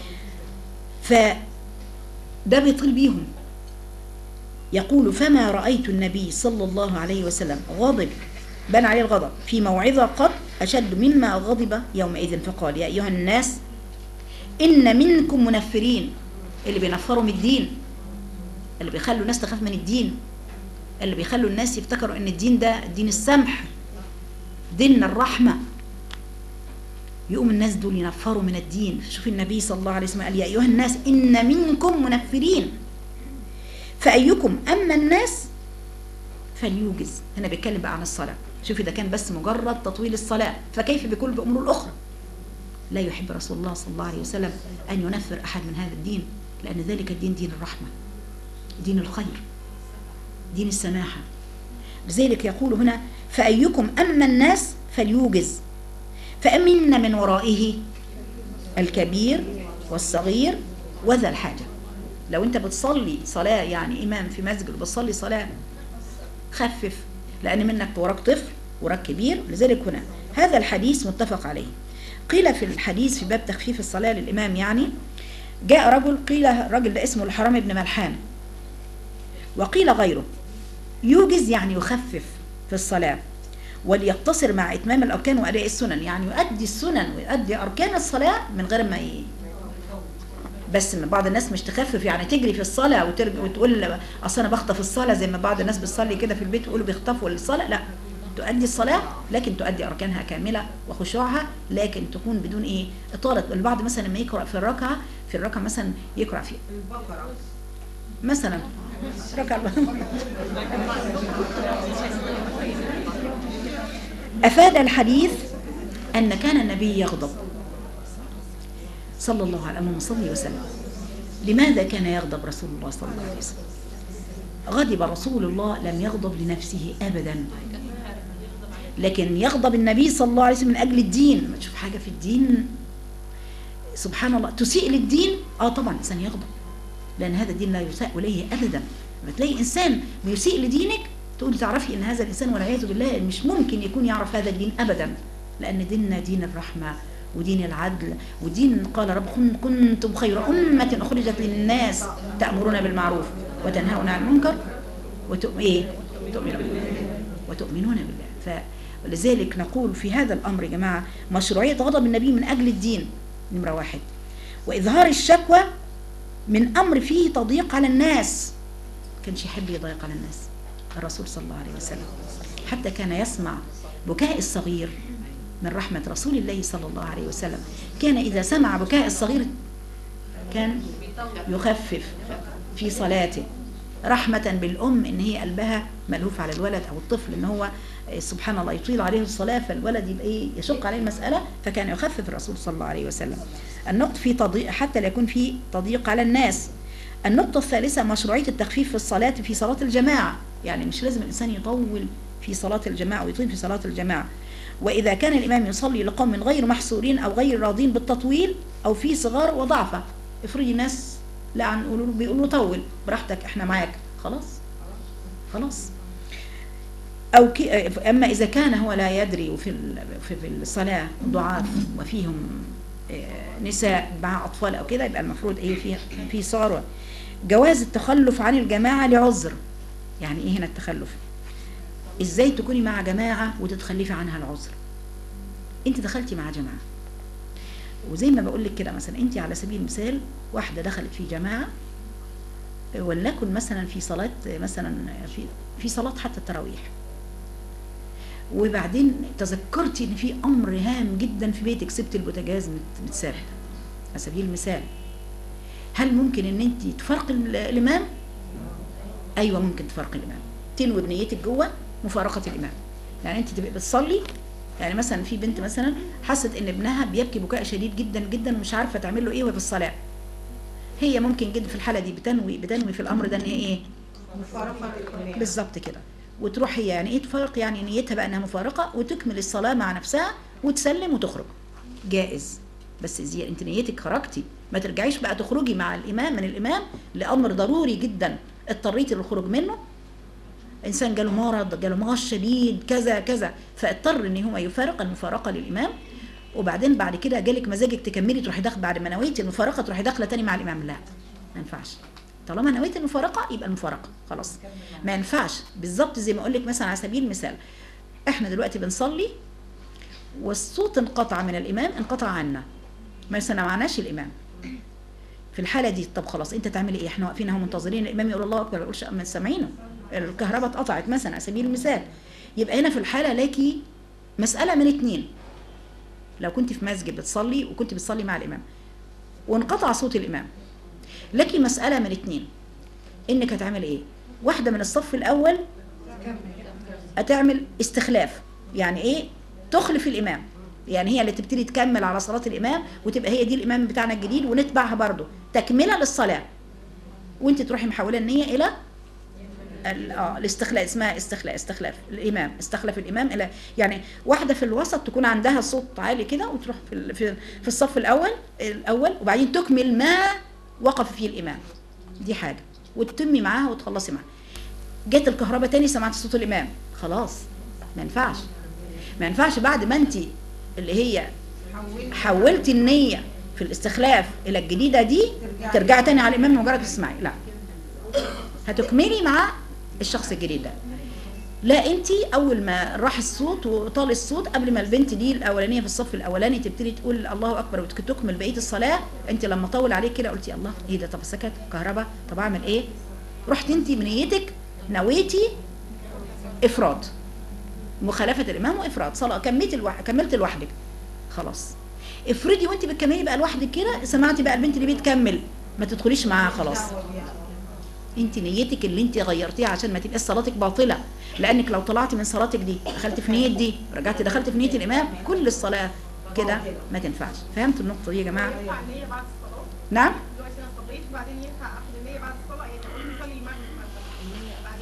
فده بيطيل بيهم يقول فما رأيت النبي صلى الله عليه وسلم غاضب بان عليه الغضب في موعظة قط أشد مما غضب يومئذ فقال يا أيها الناس إن منكم منفرين اللي بينفروا من الدين اللي بيخلوا الناس تخاف من الدين اللي بيخلوا الناس يفتكروا ان الدين ده دين السمح دين الرحمة يقوم الناس دول ينفروا من الدين شوف النبي صلى الله عليه وسلم قال يا أيها الناس إن منكم منفرين فأيكم أما الناس فليوجز هنا بيتكلم بقى عن الصلاة شوفي ده كان بس مجرد تطويل الصلاة فكيف بكل بأمور الأخرى لا يحب رسول الله صلى الله عليه وسلم أن ينفر أحد من هذا الدين لأن ذلك الدين دين الرحمة دين الخير دين السماحة لذلك يقول هنا فأيكم أما الناس فليوجز فأمن من ورائه الكبير والصغير وذا الحاجة لو انت بتصلي صلاة يعني إمام في مسجد وبتصلي صلاة خفف لأن منك وراك طفل وراك كبير لذلك هنا هذا الحديث متفق عليه قيل في الحديث في باب تخفيف الصلاة للإمام يعني جاء رجل قيل الرجل ده اسمه الحرام بن ملحان وقيل غيره يوجز يعني يخفف في الصلاة وليقتصر مع إتمام الأركان وأداء السنن يعني يؤدي السنن ويؤدي أركان الصلاة من غير ما ي... بس من بعض الناس مش تخفف يعني تجري في الصلاة وترجع وتقول أصل أنا بخطف الصلاة زي ما بعض الناس بتصلي كده في البيت ويقولوا بيخطفوا الصلاة لا تؤدي الصلاة لكن تؤدي أركانها كاملة وخشوعها لكن تكون بدون إيه إطالة البعض مثلا لما يقرأ في الركعة في الركعة مثلا يقرأ في مثلا ركعة أفاد الحديث أن كان النبي يغضب صلى الله عليه وسلم وسلم لماذا كان يغضب رسول الله صلى الله عليه وسلم غضب رسول الله لم يغضب لنفسه أبدا لكن يغضب النبي صلى الله عليه وسلم من اجل الدين ما تشوف حاجه في الدين سبحان الله تسيء للدين اه طبعا الانسان يغضب لان هذا الدين لا يساء اليه ابدا لما تلاقي انسان بيسيء لدينك تقولي تعرفي ان هذا الانسان والعياذ بالله مش ممكن يكون يعرف هذا الدين ابدا لان ديننا دين الرحمه ودين العدل ودين قال رب كن- كنتم خير امه اخرجت للناس تامرون بالمعروف وتنهون عن المنكر وتؤ... ايه تؤمنون بالله وتؤمنون بالله فلذلك نقول في هذا الامر يا جماعه مشروعيه غضب النبي من اجل الدين نمره واحد واظهار الشكوى من امر فيه تضييق على الناس كانش يحب يضيق على الناس الرسول صلى الله عليه وسلم حتى كان يسمع بكاء الصغير من رحمة رسول الله صلى الله عليه وسلم كان إذا سمع بكاء الصغير كان يخفف في صلاته رحمة بالأم إن هي قلبها ملهوف على الولد أو الطفل إن هو سبحان الله يطيل عليه الصلاة فالولد يبقى إيه يشق عليه المسألة فكان يخفف الرسول صلى الله عليه وسلم النقط في تضييق حتى لا يكون في تضييق على الناس النقطة الثالثة مشروعية التخفيف في الصلاة في صلاة الجماعة يعني مش لازم الإنسان يطول في صلاة الجماعة ويطيل في صلاة الجماعة وإذا كان الإمام يصلي لقوم غير محصورين أو غير راضين بالتطويل أو في صغار وضعفة افرضي ناس لا عن يقولوا له- بيقولوا طول براحتك احنا معاك خلاص خلاص أو كي أما إذا كان هو لا يدري وفي ال- في في الصلاة ضعاف وفيهم آه، نساء مع أطفال أو كده يبقى المفروض إيه في في صار جواز التخلف عن الجماعة لعذر يعني إيه هنا التخلف إزاي تكوني مع جماعة وتتخلفي عنها العذر أنت دخلتي مع جماعة وزي ما بقول لك كده مثلا أنت على سبيل المثال واحدة دخلت في جماعة ولنكن مثلا في صلاة مثلا في في صلاة حتى التراويح وبعدين تذكرتي ان في امر هام جدا في بيتك سبت البوتاجاز مت- متساب على سبيل المثال هل ممكن ان انت تفرق ال- الامام ايوه ممكن تفرق الامام تنوي بنيتك جوه مفارقه الامام يعني انت تبقى بتصلي يعني مثلا في بنت مثلا حست ان ابنها بيبكي بكاء شديد جدا جدا ومش عارفه تعمل له ايه وهي في الصلاه هي ممكن جدا في الحاله دي بتنوي بتنوي في الامر ده ان هي ايه مفارقة الإمام بالظبط كده وتروح هي يعني ايه تفارق يعني نيتها بقى انها مفارقه وتكمل الصلاه مع نفسها وتسلم وتخرج جائز بس زي انت نيتك خرجتي ما ترجعيش بقى تخرجي مع الامام من الامام لامر ضروري جدا اضطريتي للخروج منه انسان جاله مرض جاله مغص شديد كذا كذا فاضطر ان هو يفارق المفارقه للامام وبعدين بعد كده جالك مزاجك تكملي تروحي داخله بعد ما نويتي المفارقه تروحي داخله تاني مع الامام لا ما ينفعش طالما نويت المفارقه يبقى المفارقه خلاص ما ينفعش بالظبط زي ما اقول لك مثلا على سبيل المثال احنا دلوقتي بنصلي والصوت انقطع من الامام انقطع عنا ما سمعناش الامام في الحاله دي طب خلاص انت تعملي ايه احنا واقفين اهو منتظرين الامام يقول الله اكبر ما يقولش اما سامعينه الكهرباء اتقطعت مثلا على سبيل المثال يبقى هنا في الحاله لكي مساله من اتنين لو كنت في مسجد بتصلي وكنت بتصلي مع الامام وانقطع صوت الامام لكي مساله من اتنين انك هتعمل ايه واحده من الصف الاول هتعمل استخلاف يعني ايه تخلف الامام يعني هي اللي تبتدي تكمل على صلاه الامام وتبقى هي دي الامام بتاعنا الجديد ونتبعها برضه تكمله للصلاه وانت تروحي محوله النيه الى ال- اه الاستخلاف اسمها استخلاف استخلاف الامام استخلف الامام الى يعني واحده في الوسط تكون عندها صوت عالي كده وتروح في ال- في في الصف الاول الاول وبعدين تكمل ما وقف فيه الامام دي حاجه وتتمي معاها وتخلصي معاها جت الكهرباء تاني سمعت صوت الامام خلاص ما ينفعش ما ينفعش بعد ما انت اللي هي حولتي النيه في الاستخلاف الى الجديده دي ترجعي تاني على الامام مجرد تسمعي لا هتكملي مع الشخص الجديد ده لا انت اول ما راح الصوت وطال الصوت قبل ما البنت دي الاولانيه في الصف الاولاني تبتدي تقول الله اكبر وتكمل بقيه الصلاه انت لما طول عليك كده قلتي الله ايه ده طب سكت كهرباء طب اعمل ايه رحت انت بنيتك نويتي افراد مخالفه الامام وافراد صلاه كملت الوح... كملت لوحدك خلاص افرضي وانت بتكملي بقى لوحدك كده سمعتي بقى البنت اللي بتكمل ما تدخليش معاها خلاص انت نيتك اللي انت غيرتيها عشان ما تبقاش صلاتك باطله لانك لو طلعتي من صلاتك دي دخلت في نيه دي رجعتي دخلت في نيه الامام كل الصلاه كده ما تنفعش فهمتوا النقطه دي يا جماعه ينفع النية بعد الصلاة نعم دلوقتي أنا صليت وبعدين ينفع آخد النية بعد الصلاة يعني أقول نصلي المغرب مثلا بعدين قلت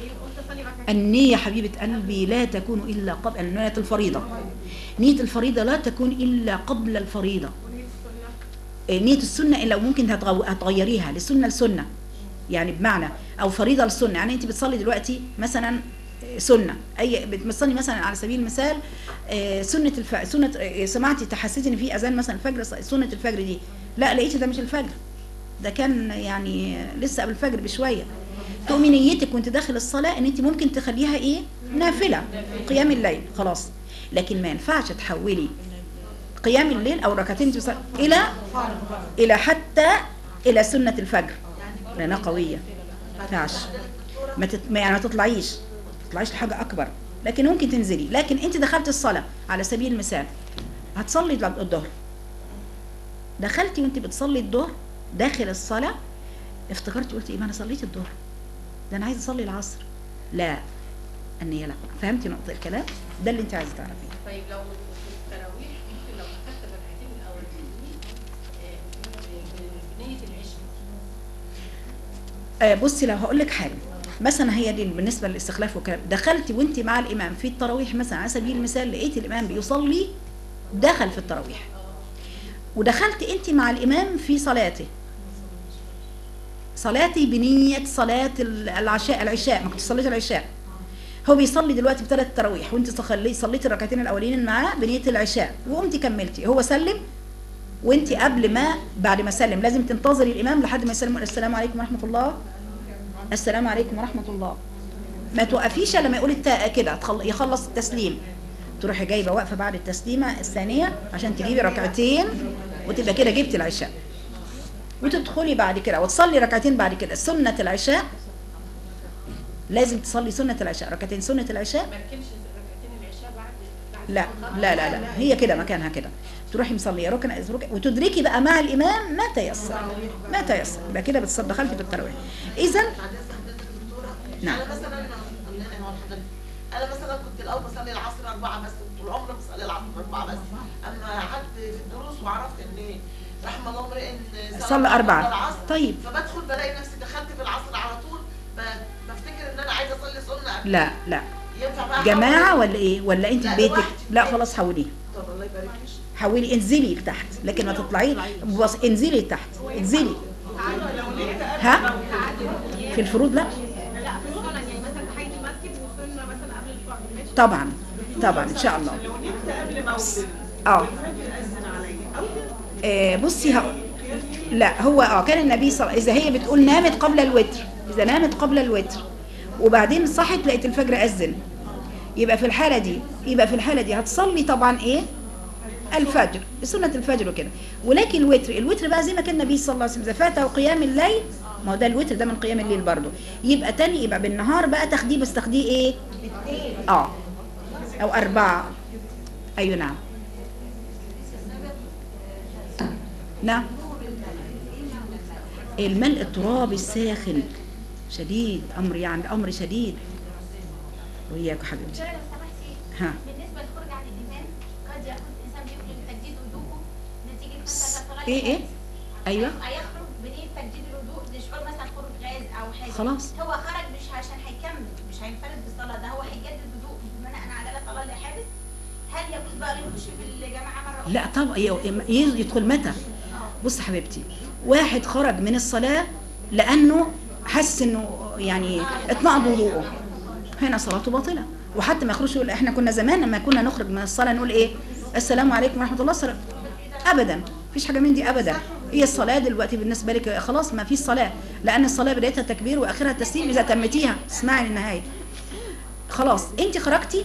اصلي ركعتين النية حبيبة قلبي لا تكون إلا قبل نية الفريضة نية الفريضة لا تكون إلا قبل الفريضة ونية السنه إيه، نية السنة إلا ممكن هتغو- هتغيريها لسنة لسنة يعني بمعنى أو فريضة لسنة يعني أنت بتصلي دلوقتي مثلا إيه، سنة أي بتصلي مثلا على سبيل المثال آه، سنة الف... سنة آه، سمعتي تحسيتي إن في أذان مثلا الفجر سنة الفجر دي لا لقيتي ده مش الفجر ده كان يعني لسه قبل الفجر بشوية تقومي نيتك وانت داخل الصلاة ان انت ممكن تخليها ايه نافلة قيام الليل خلاص لكن ما ينفعش تحولي قيام الليل او ركعتين تصلي الى الى حتى الى سنة الفجر لانها قوية ما ينفعش ما تت... ما يعني ما تطلعيش ما تطلعيش لحاجة اكبر لكن ممكن تنزلي لكن انت دخلت الصلاة على سبيل المثال هتصلي الظهر دخلتي وانت بتصلي الظهر داخل الصلاة افتكرتي قلتي ايه ما انا صليت الظهر ده انا عايز اصلي العصر لا النية لا فهمتي نقطة الكلام ده اللي انت عايزة تعرفيه طيب لو في التراويح ممكن لو اخدت الركعتين الاولانيين آه، بنية العشاء آه بصي لو هقول لك حاجه مثلا هي دي بالنسبه للاستخلاف والكلام دخلتي وانت مع الامام في التراويح مثلا على سبيل المثال لقيت الامام بيصلي دخل في التراويح ودخلت انت مع الامام في صلاته صلاتي بنيه صلاه العشاء العشاء ما كنت صليت العشاء هو بيصلي دلوقتي بثلاث تراويح وانت صلي صليتي الركعتين الاولين معاه بنيه العشاء وقمتي كملتي هو سلم وانت قبل ما بعد ما سلم لازم تنتظري الامام لحد ما يسلم السلام عليكم ورحمه الله السلام عليكم ورحمه الله ما توقفيش لما يقول التاء كده تخل- يخلص التسليم تروحي جايبه واقفه بعد التسليمه الثانيه عشان تجيبي ركعتين وتبقى كده جبتي العشاء وتدخلي بعد كده وتصلي ركعتين بعد كده سنه العشاء لازم تصلي سنه العشاء ركعتين سنه العشاء ما ركنش ركعتين العشاء بعد بعد لا لا لا لا هي كده مكانها كده تروحي مصليه ركن ركن وتدركي بقى مع الامام ما تيسر ما تيسر يبقى كده بتص- دخلتي في التراويح اذا نعم انا مثلا انا مثلا كنت الاول بصلي العصر اربعه بس طول عمري بصلي العصر اربعه بس اما قعدت في الدروس وعرفت ان رحم الله امرئ صلى أربعة. العصر طيب. فبدخل بلاقي نفسي دخلت في العصر على طول ب- بفتكر ان انا عايزه اصلي سنه قبل. لا لا ينفع بقى جماعه أحول؟ ولا ايه ولا انت في لا، بيتك لوحدي. لا خلاص حوليه طب الله يبارك فيك حولي انزلي تحت لكن ما تطلعي بص انزلي تحت انزلي ها في الفروض لا لا في السنه يعني مثلا تحيه المسجد وسنه مثلا قبل الفرض ماشي طبعا طبعا ان شاء الله قبل ما أوصل. اه آه، بصي هقول لا هو اه كان النبي صلى اذا هي بتقول نامت قبل الوتر اذا نامت قبل الوتر وبعدين صحت لقيت الفجر اذن يبقى في الحاله دي يبقى في الحاله دي هتصلي طبعا ايه الفجر سنة الفجر وكده ولكن الوتر الوتر بقى زي ما كان النبي صلى الله عليه وسلم إذا فاته قيام الليل ما هو ده الوتر ده من قيام الليل برضه يبقى تاني يبقى بالنهار بقى تاخديه بس تاخديه ايه اه او اربعة ايوه نعم نعم الملء التراب الساخن شديد امر يعني امر شديد وياك يا حبيبتي دكتورة لو سمحتي ها بالنسبة للخروج عن الإيمان قد يكون الإنسان بيخرج تجديد وضوءه نتيجة مثلا صلاة ايه ايه ايوه هيخرج بنية تجديد الوضوء لشعور مثلا خروج غاز أو حاجة خلاص. هو خرج مش عشان هيكمل مش هينفرد بالصلاة ده هو هيجدد وضوء بناء على لا صلاة لحادث هل يجوز بقى يخش في الجماعة مرة أخرى؟ لا طبعا ي- يدخل متى بص حبيبتي واحد خرج من الصلاة لأنه حس انه يعني اتنقض وضوءه هنا صلاته باطلة وحتى ما يخرجش يقول احنا كنا زمان لما كنا نخرج من الصلاة نقول ايه السلام عليكم ورحمة الله السلام ابدا مفيش حاجة من دي ابدا هي الصلاة دلوقتي بالنسبة لك خلاص ما فيش صلاة لأن الصلاة بدايتها تكبير وآخرها تسليم إذا تمتيها اسمعي للنهاية خلاص انت خرجتي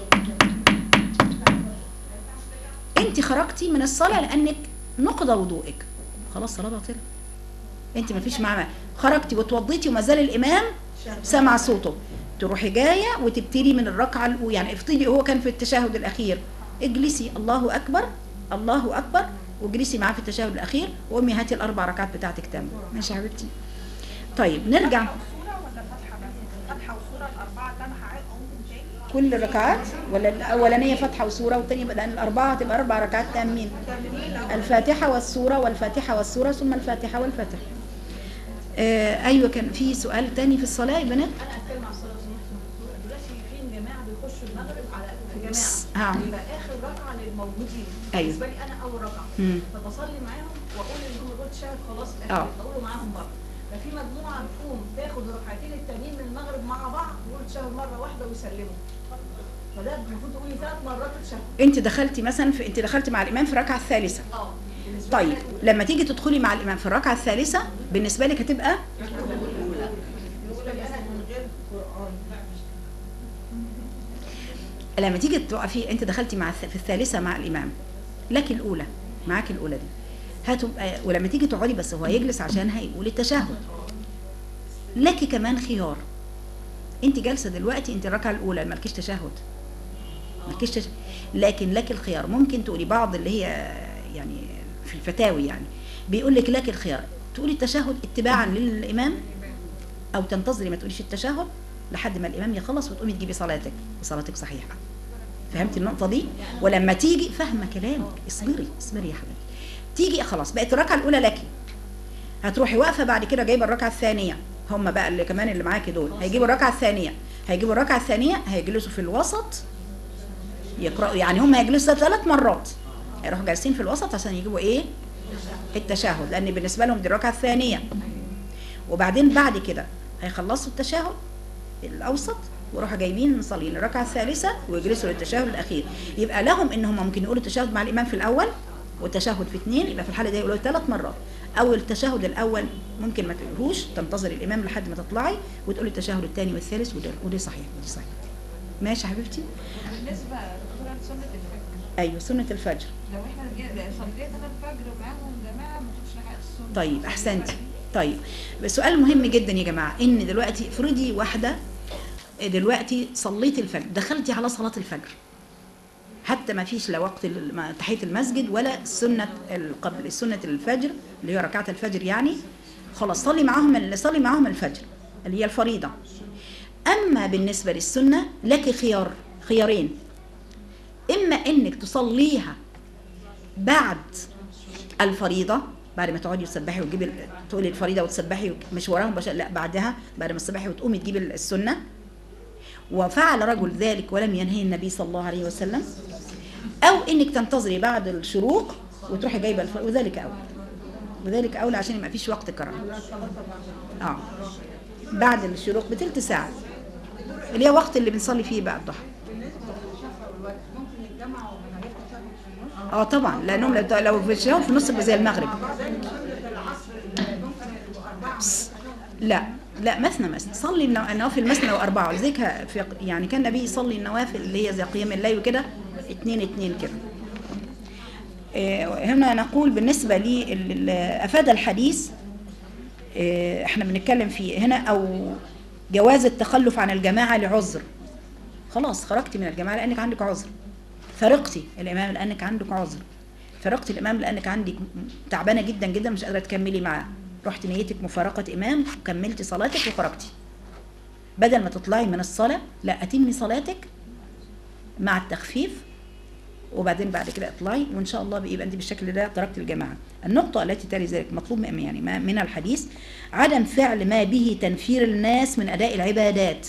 انت خرجتي من الصلاة لأنك نقض وضوءك خلاص صلاة باطلة انت ما فيش معاه خرجتي وتوضيتي وما زال الإمام سمع صوته تروحي جاية وتبتدي من الركعة الأولى يعني ابتدي هو كان في التشهد الأخير اجلسي الله أكبر الله أكبر واجلسي معاه في التشهد الأخير وقومي هاتي الأربع ركعات بتاعتك تاني ماشي يا حبيبتي طيب نرجع سوره ولا فاتحه بس فاتحه وسوره الاربعه تنحى عنهم تاني كل الركعات ولا الأولانية فاتحة وسورة والتانية لأن الأربعة هتبقى أربع ركعات تامين الفاتحة والسورة والفاتحة والسورة ثم الفاتحة والفاتحة آه أيوة كان في سؤال تاني في الصلاة يا بنات بيخشوا المغرب على في جماعه ها. يبقى اخر ركعه للموجودين أيوة. بالنسبه لي انا اول ركعه مم. فبصلي معاهم واقول ان هم دول شاهد خلاص آه. الاخير اقوله معاهم برضه ففي مجموعه تقوم تاخد الركعتين التانيين من المغرب مع بعض ويقولوا تشهد مره واحده ويسلموا فده المفروض تقولي ثلاث مرات تشهد انت دخلتي مثلا في انت دخلتي مع الامام في الركعه الثالثه اه بالنسبه طيب لي الأولى. لما تيجي تدخلي مع الامام في الركعه الثالثه بالنسبه لك هتبقى بالنسبه لي انا من غير قران لما تيجي توقفي انت دخلتي مع الث- في الثالثه مع الامام لك الاولى معاك الاولى دي هتبقى ولما تيجي تقعدي بس هو هيجلس عشان هيقول التشهد لك كمان خيار انت جالسه دلوقتي انت الركعه الاولى مالكيش تشهد مالكيش تشهد لكن لك الخيار ممكن تقولي بعض اللي هي يعني في الفتاوي يعني بيقول لك لك الخيار تقولي التشهد اتباعا للامام او تنتظري ما تقوليش التشهد لحد ما الامام يخلص وتقومي تجيبي صلاتك وصلاتك صحيحه فهمتي النقطه دي ولما تيجي فاهمه كلامك اصبري اصبري يا حبيبتي تيجي خلاص بقت الركعه الاولى لك هتروحي واقفه بعد كده جايبه الركعه الثانيه هم بقى اللي كمان اللي معاكي دول هيجيبوا الركعه الثانيه هيجيبوا الركعه الثانيه هيجلسوا في الوسط يقرأوا يعني هم هيجلسوا ثلاث مرات هيروحوا جالسين في الوسط عشان يجيبوا ايه التشهد لان بالنسبه لهم دي الركعه الثانيه وبعدين بعد كده هيخلصوا التشهد الاوسط ويروحوا جايبين مصلين الركعه الثالثه ويجلسوا للتشهد الاخير يبقى لهم ان هم ممكن يقولوا التشهد مع الامام في الاول والتشهد في اثنين يبقى في الحاله دي يقولوا ثلاث مرات او التشهد الاول ممكن ما تقولهوش تنتظر الامام لحد ما تطلعي وتقولي التشهد الثاني والثالث وده ودي صحيح ودي صحيح ماشي يا حبيبتي بالنسبة دكتورة لسنة الفجر ايوه سنه الفجر لو احنا جينا- صليت انا الفجر معاهم جماعة ما كنتش لحقت السنة طيب احسنتي طيب بس سؤال مهم جدا يا جماعه ان دلوقتي افرضي واحده دلوقتي صليت الفجر دخلتي على صلاه الفجر حتى ما فيش لا وقت ال- ما- تحيه المسجد ولا سنه ال- قبل سنه الفجر اللي هي ركعه الفجر يعني خلاص صلي معاهم ال- صلي معاهم الفجر اللي هي الفريضه اما بالنسبه للسنه لك خيار خيارين اما انك تصليها بعد الفريضة بعد ما تقعدي تسبحي وتجيبي ال- تقولي الفريضة وتسبحي وك- مش وراهم بش... لا بعدها بعد ما تسبحي وتقومي تجيبي ال- السنة وفعل رجل ذلك ولم ينهي النبي صلى الله عليه وسلم أو إنك تنتظري بعد الشروق وتروحي جايبة الف... وذلك أولى وذلك أولى عشان ما فيش وقت كرام اه بعد الشروق بتلت ساعة اللي هي وقت اللي بنصلي فيه بقى الضحى اه طبعا لانهم لو- لو في الشهر في نص يبقى زي المغرب لا لا مثنى مثنى صلي النو- النوافل مثنى واربعه ولذلك في يعني كان النبي يصلي النوافل اللي هي زي قيام الليل وكده اتنين اتنين كده آه، هنا نقول بالنسبه لي ال- ال- افاد الحديث آه، احنا بنتكلم فيه هنا او جواز التخلف عن الجماعه لعذر خلاص خرجتي من الجماعه لانك عندك عذر فرقتي الامام لانك عندك عذر فرقتي الامام لانك عندك تعبانه جدا جدا مش قادره تكملي معاه رحت نيتك مفارقه امام وكملتي صلاتك وخرجتي بدل ما تطلعي من الصلاه لا اتمي صلاتك مع التخفيف وبعدين بعد كده اطلعي وان شاء الله يبقى انت بالشكل ده تركت الجماعه النقطه التي تلي ذلك مطلوب من يعني ما- من الحديث عدم فعل ما به تنفير الناس من اداء العبادات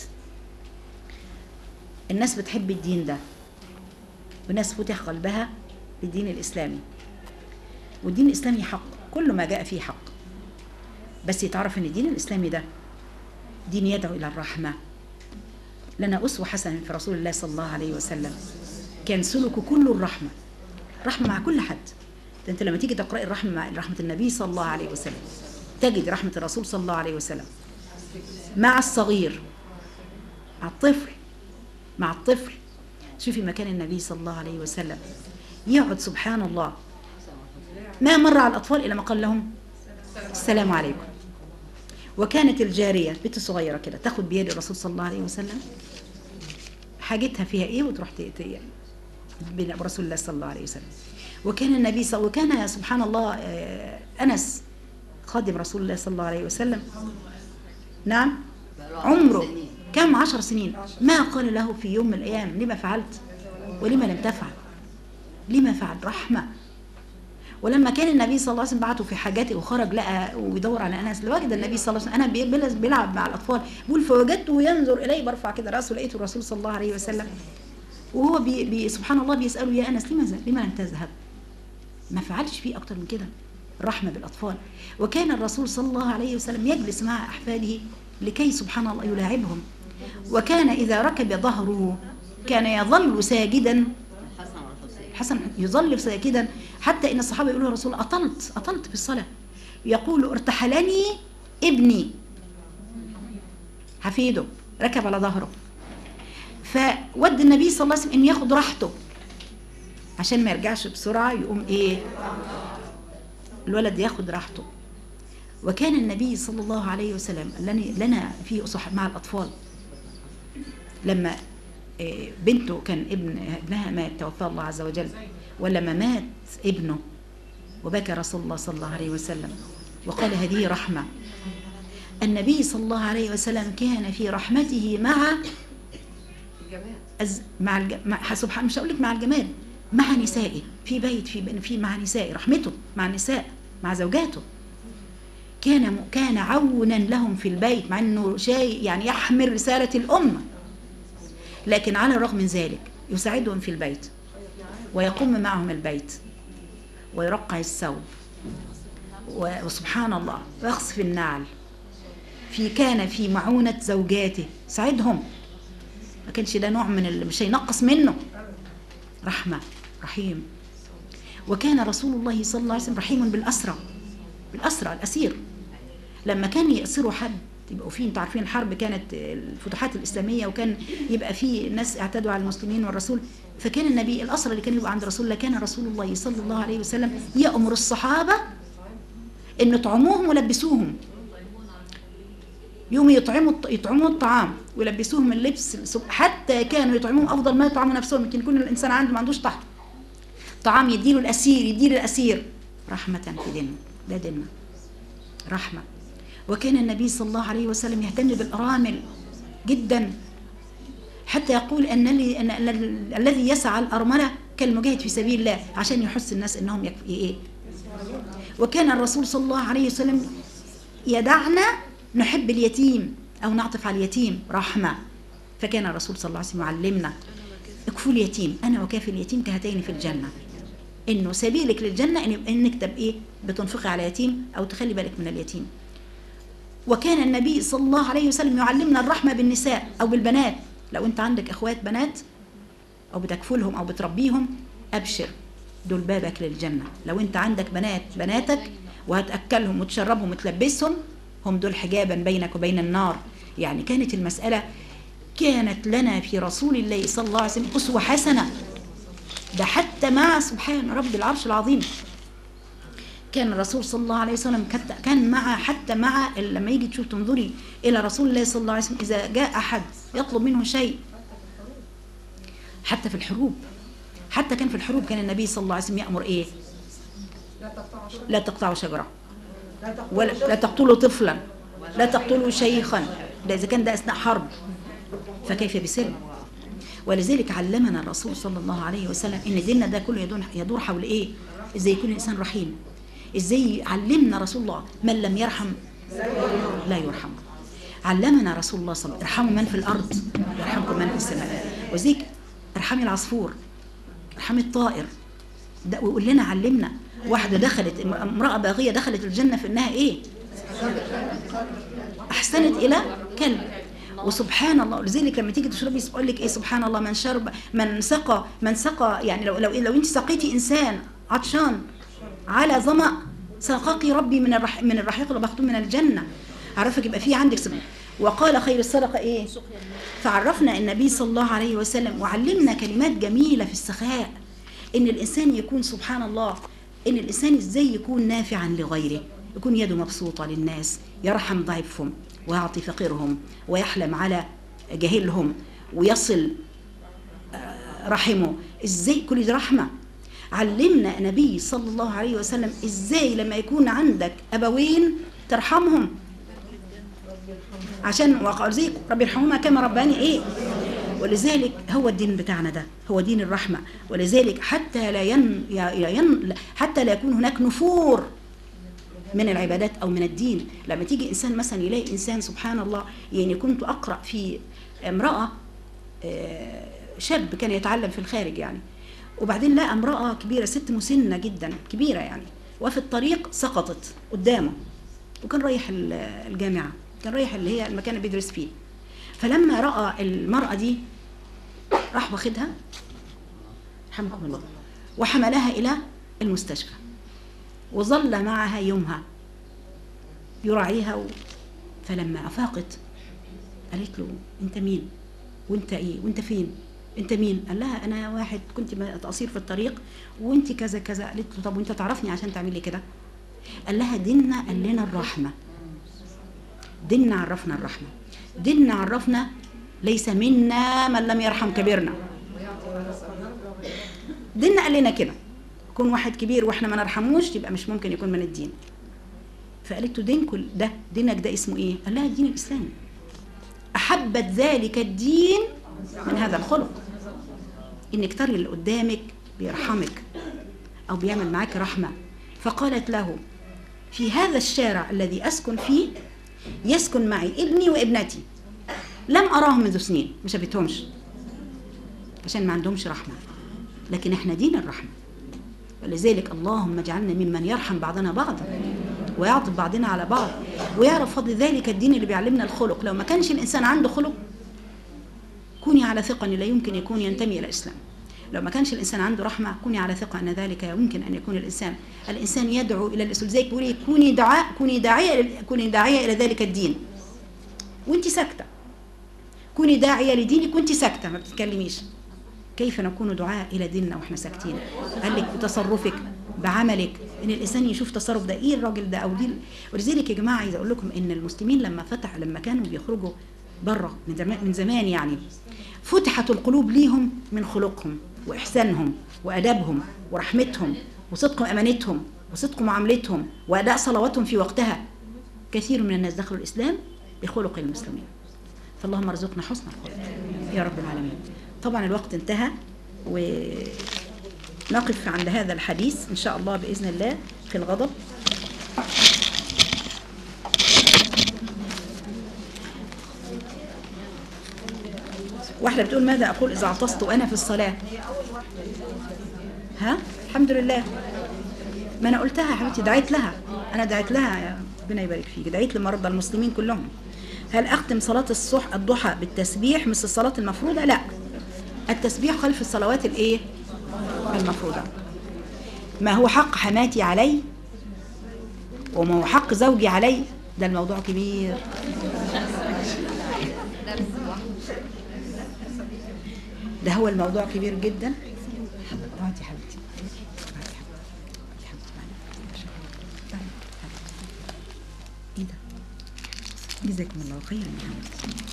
الناس بتحب الدين ده وناس فتح قلبها للدين الإسلامي والدين الإسلامي حق كل ما جاء فيه حق بس يتعرف أن الدين الإسلامي ده دين يدعو إلى الرحمة لنا أسوة حسنة في رسول الله صلى الله عليه وسلم كان سلوكه كله الرحمة رحمة مع كل حد ده أنت لما تيجي تقرأي الرحمة مع رحمة النبي صلى الله عليه وسلم تجد رحمة الرسول صلى الله عليه وسلم مع الصغير مع الطفل مع الطفل شوفي مكان النبي صلى الله عليه وسلم يقعد سبحان الله ما مر على الأطفال إلا ما قال لهم السلام عليكم وكانت الجارية بنت صغيرة كده تاخد بيد الرسول صلى الله عليه وسلم حاجتها فيها ايه وتروح ت- ت- برسول الله صلى الله عليه وسلم وكان النبي صلى وكان سبحان الله آه، أنس خادم رسول الله صلى الله عليه وسلم نعم عمره كم عشر سنين ما قال له في يوم من الأيام لما فعلت ولما لم تفعل لما فعل رحمة ولما كان النبي صلى الله عليه وسلم بعته في حاجاته وخرج لقى ويدور على انس وجد النبي صلى الله عليه وسلم انا بي- بيلعب- بيلعب مع الاطفال بيقول فوجدته ينظر الي برفع كده راسه لقيته الرسول صلى الله عليه وسلم وهو بي بي سبحان الله بيساله يا انس لما ذ- لما لم تذهب؟ ما فعلش فيه اكتر من كده الرحمه بالاطفال وكان الرسول صلى الله عليه وسلم يجلس مع احفاده لكي سبحان الله يلاعبهم وكان اذا ركب ظهره كان يظل ساجدا حسن يظل ساجدا حتى ان الصحابه يقولوا يا رسول الله اطلت اطلت في الصلاه يقول ارتحلني ابني حفيده ركب على ظهره فود النبي صلى الله عليه وسلم ان ياخد راحته عشان ما يرجعش بسرعه يقوم ايه الولد ياخد راحته وكان النبي صلى الله عليه وسلم لنا لنا في صح مع الاطفال لما آه، بنته كان ابن ابنها مات توفى الله عز وجل ولما مات ابنه وبكى رسول الله صلى الله عليه وسلم وقال هذه رحمة النبي صلى الله عليه وسلم كان في رحمته مع أز مع الج... مع سبحان مش هقول لك مع الجمال مع نسائه في بيت في في مع نسائه رحمته مع النساء مع زوجاته كان م... كان عونا لهم في البيت مع انه شيء يعني يحمل رسالة الأمة لكن على الرغم من ذلك يساعدهم في البيت ويقوم معهم البيت ويرقع الثوب و- وسبحان الله ويخصف النعل في كان في معونة زوجاته ساعدهم ما كانش ده نوع من اللي مش هينقص منه رحمة رحيم وكان رسول الله صلى الله عليه وسلم رحيم بالأسرى بالأسرى الأسير لما كان يأسروا حد يبقوا فيه انتوا عارفين الحرب كانت الفتوحات الإسلامية وكان يبقى فيه ناس اعتدوا على المسلمين والرسول فكان النبي الأسرى اللي كان يبقى عند رسول الله كان رسول الله صلى الله عليه وسلم يأمر الصحابة ان يطعموهم ويلبسوهم يوم يطعموا يطعموا الطعام ويلبسوهم اللبس حتى كانوا يطعموهم افضل ما يطعموا نفسهم يمكن يكون الانسان عنده ما عندوش طعم طعام يديله الاسير يديله الاسير رحمه في ديننا ده ديننا رحمه وكان النبي صلى الله عليه وسلم يهتم بالارامل جدا حتى يقول ان اللي- ان ال- الذي يسعى الارمله كالمجاهد في سبيل الله عشان يحث الناس انهم يكفي ايه وكان الرسول صلى الله عليه وسلم يدعنا نحب اليتيم أو نعطف على اليتيم رحمة فكان الرسول صلى الله عليه وسلم يعلمنا اكفوا اليتيم أنا وكافي اليتيم كهاتين في الجنة إنه سبيلك للجنة إن- إنك تبقى إيه بتنفقي على يتيم أو تخلي بالك من اليتيم وكان النبي صلى الله عليه وسلم يعلمنا الرحمة بالنساء أو بالبنات لو أنت عندك أخوات بنات أو بتكفلهم أو بتربيهم أبشر دول بابك للجنة لو أنت عندك بنات بناتك وهتأكلهم وتشربهم وتلبسهم هم دول حجابا بينك وبين النار يعني كانت المسألة كانت لنا في رسول الله صلى الله عليه وسلم أسوة حسنة ده حتى مع سبحان رب العرش العظيم كان الرسول صلى الله عليه وسلم كت- كان مع حتى مع لما يجي تشوف تنظري إلى رسول الله صلى الله عليه وسلم إذا جاء أحد يطلب منه شيء حتى في الحروب حتى كان في الحروب كان النبي صلى الله عليه وسلم يأمر إيه لا تقطعوا شجرة ولا لا تقتلوا طفلا لا تقتلوا شيخا ده إذا كان ده أثناء حرب فكيف بسلم ولذلك علمنا الرسول صلى الله عليه وسلم ان ديننا ده كله يدور, يدور حول ايه ازاي يكون الانسان رحيم ازاي علمنا رسول الله من لم يرحم لا يرحم علمنا رسول الله صلى الله عليه وسلم ارحموا من في الارض يرحمكم من في السماء وزيك ارحمي العصفور ارحمي الطائر ده ويقول لنا علمنا واحده دخلت امراه باغيه دخلت الجنه في انها ايه احسنت الى كلب وسبحان الله لذلك لما تيجي تشربي يقول لك ايه سبحان الله من شرب من سقى من سقى يعني لو لو لو انت سقيتي انسان عطشان على ظمأ سقاكي ربي من الرح من الرحيق المختوم من الجنه عرفك يبقى في عندك سبحان وقال خير الصدقه ايه فعرفنا النبي صلى الله عليه وسلم وعلمنا كلمات جميله في السخاء ان الانسان يكون سبحان الله ان الانسان ازاي يكون نافعا لغيره يكون يده مبسوطه للناس يرحم ضعيفهم ويعطي فقيرهم ويحلم على جاهلهم ويصل آه، رحمه ازاي كل دي رحمه علمنا النبي صلى الله عليه وسلم ازاي لما يكون عندك ابوين ترحمهم عشان وقال زي ربي يرحمهما كما رباني ايه ولذلك هو الدين بتاعنا ده هو دين الرحمة ولذلك حتى لا ين ين حتى لا يكون هناك نفور من العبادات او من الدين لما تيجي انسان مثلا يلاقي انسان سبحان الله يعني كنت اقرا في امراه آه، شاب كان يتعلم في الخارج يعني وبعدين لقى امراه كبيره ست مسنه جدا كبيره يعني وفي الطريق سقطت قدامه وكان رايح ال- الجامعه كان رايح اللي هي المكان اللي بيدرس فيه فلما راى المراه دي راح واخدها رحمكم الله وحملها الى المستشفى وظل معها يومها يراعيها و... فلما أفاقت قالت له أنت مين وأنت إيه وأنت فين أنت مين قال لها أنا واحد كنت تقصير في الطريق وأنت كذا كذا قالت له طب وأنت تعرفني عشان تعملي كده قال لها ديننا قال لنا الرحمة ديننا عرفنا الرحمة ديننا عرفنا ليس منا من لم يرحم كبيرنا ديننا قال لنا كده يكون واحد كبير واحنا ما نرحموش يبقى مش ممكن يكون من الدين فقالت له دينكم ده دينك ده اسمه ايه قال لها الدين الاسلامي احبت ذلك الدين من هذا الخلق انك تري اللي قدامك بيرحمك او بيعمل معاك رحمه فقالت له في هذا الشارع الذي اسكن فيه يسكن معي ابني وابنتي لم اراهم منذ سنين ما شافتهمش عشان ما عندهمش رحمه لكن احنا دين الرحمه ولذلك اللهم اجعلنا ممن يرحم بعضنا بعضا ويعطف بعضنا على بعض ويعرف فضل ذلك الدين اللي بيعلمنا الخلق لو ما كانش الانسان عنده خلق كوني على ثقه انه لا يمكن يكون ينتمي الى الاسلام لو ما كانش الانسان عنده رحمه كوني على ثقه ان ذلك يمكن ان يكون الانسان الانسان يدعو الى الاسلام زي بيقول إيه؟ كوني دعاء كوني داعيه كوني داعيه الى ذلك الدين وانت ساكته كوني داعيه لدينك وانت ساكته ما بتتكلميش كيف نكون دعاء الى ديننا واحنا ساكتين قال لك بتصرفك بعملك ان الانسان يشوف تصرف ده ايه الراجل ده او دي ولذلك يا جماعه عايزه اقول لكم ان المسلمين لما فتح لما كانوا بيخرجوا بره من زمان من زمان يعني فتحت القلوب ليهم من خلقهم واحسانهم وادبهم ورحمتهم وصدق امانتهم وصدق معاملتهم واداء صلواتهم في وقتها كثير من الناس دخلوا الاسلام بخلق المسلمين فاللهم ارزقنا حسن الخلق يا رب العالمين طبعا الوقت انتهى ونقف عند هذا الحديث ان شاء الله باذن الله في الغضب واحدة بتقول ماذا أقول إذا عطست وأنا في الصلاة ها الحمد لله ما أنا قلتها يا حبيبتي دعيت لها أنا دعيت لها يا ربنا يبارك فيك دعيت لمرضى المسلمين كلهم هل أختم صلاة الصح الضحى بالتسبيح مثل الصلاة المفروضة لا التسبيح خلف الصلوات الإيه المفروضة ما هو حق حماتي علي وما هو حق زوجي علي ده الموضوع كبير ده هو الموضوع كبير جدا اقعدي يا حبيبتي اقعدي يا حبيبتي. اقعدي يا حبيبتي. تعالي. تعالي. ايه ده جزاكم الله خيرا يا حبيبتي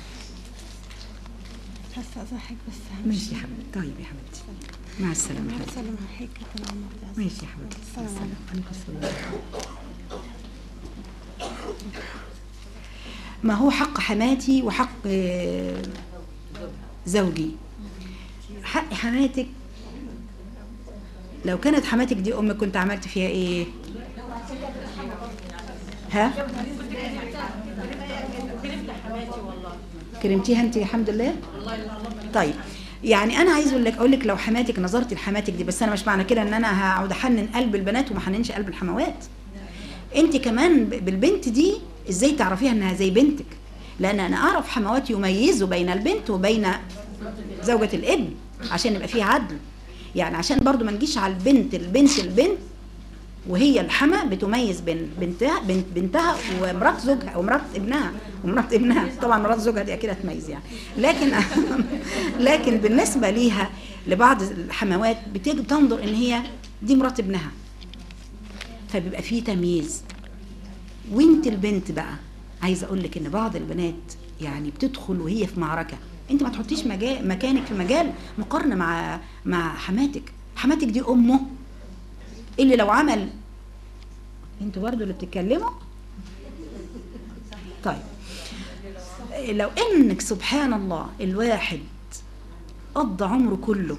هستأذنك بس ماشي يا حبيبتي طيب يا حبيبتي مع السلامة يا حبيبتي سلام عليك كده عم عبد ماشي يا حبيبتي مع السلام السلامة عليكم السلام ما هو حق حماتي وحق آه، زوجي حق حماتك لو كانت حماتك دي امك كنت عملت فيها ايه ها كرمتيها انت الحمد لله طيب يعني انا عايز اقول لك اقول لك لو حماتك نظرت لحماتك دي بس انا مش معنى كده ان انا هقعد احنن قلب البنات وما احننش قلب الحموات انت كمان ب- بالبنت دي ازاي تعرفيها انها زي بنتك لان انا اعرف حموات يميزوا بين البنت وبين زوجة الابن عشان يبقى فيه عدل يعني عشان برضو ما نجيش على البنت البنت البنت وهي الحما بتميز بين بنتها بنت بنتها ومرات زوجها ومرات ابنها ومرات ابنها طبعا مرات زوجها دي اكيد هتميز يعني لكن لكن بالنسبه ليها لبعض الحموات بتيجي تنظر ان هي دي مرات ابنها فبيبقى فيه تمييز وانت البنت بقى عايزه اقول لك ان بعض البنات يعني بتدخل وهي في معركه انت ما تحطيش مجال مكانك في مجال مقارنه مع مع حماتك حماتك دي امه اللي لو عمل انتوا برضو اللي بتتكلموا طيب لو انك سبحان الله الواحد قضى عمره كله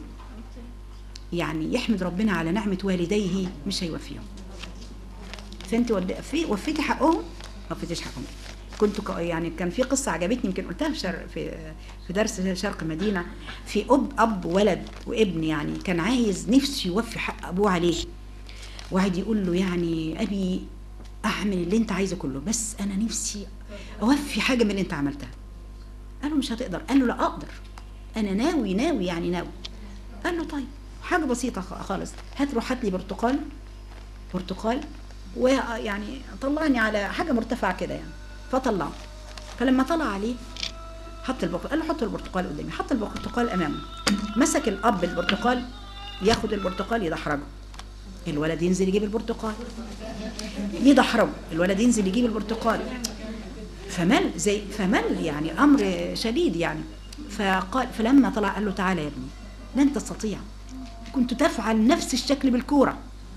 يعني يحمد ربنا على نعمة والديه مش هيوفيهم فانت ود- في وفيتي حقهم ما وفيتيش حقهم كنت ك- يعني كان في قصة عجبتني يمكن قلتها في شر في في درس شرق مدينة في أب أب ولد وابن يعني كان عايز نفسه يوفي حق أبوه عليه وقعد يقول له يعني أبي أعمل اللي أنت عايزه كله بس أنا نفسي أوفي حاجة من اللي أنت عملتها قال له مش هتقدر قال له لا أقدر أنا ناوي ناوي يعني ناوي قال له طيب حاجة بسيطة خ- خالص هات روح هات لي برتقال برتقال ويعني طلعني على حاجة مرتفعة كده يعني فطلعه فلما طلع عليه حط البرتقال قال له حط البرتقال قدامي حط البرتقال امامه مسك الاب البرتقال ياخد البرتقال يدحرجه الولد ينزل يجيب البرتقال يدحرجه الولد ينزل يجيب البرتقال فمل زي فمل يعني امر شديد يعني فقال فلما طلع قال له تعالى يا ابني لن تستطيع كنت تفعل نفس الشكل بالكوره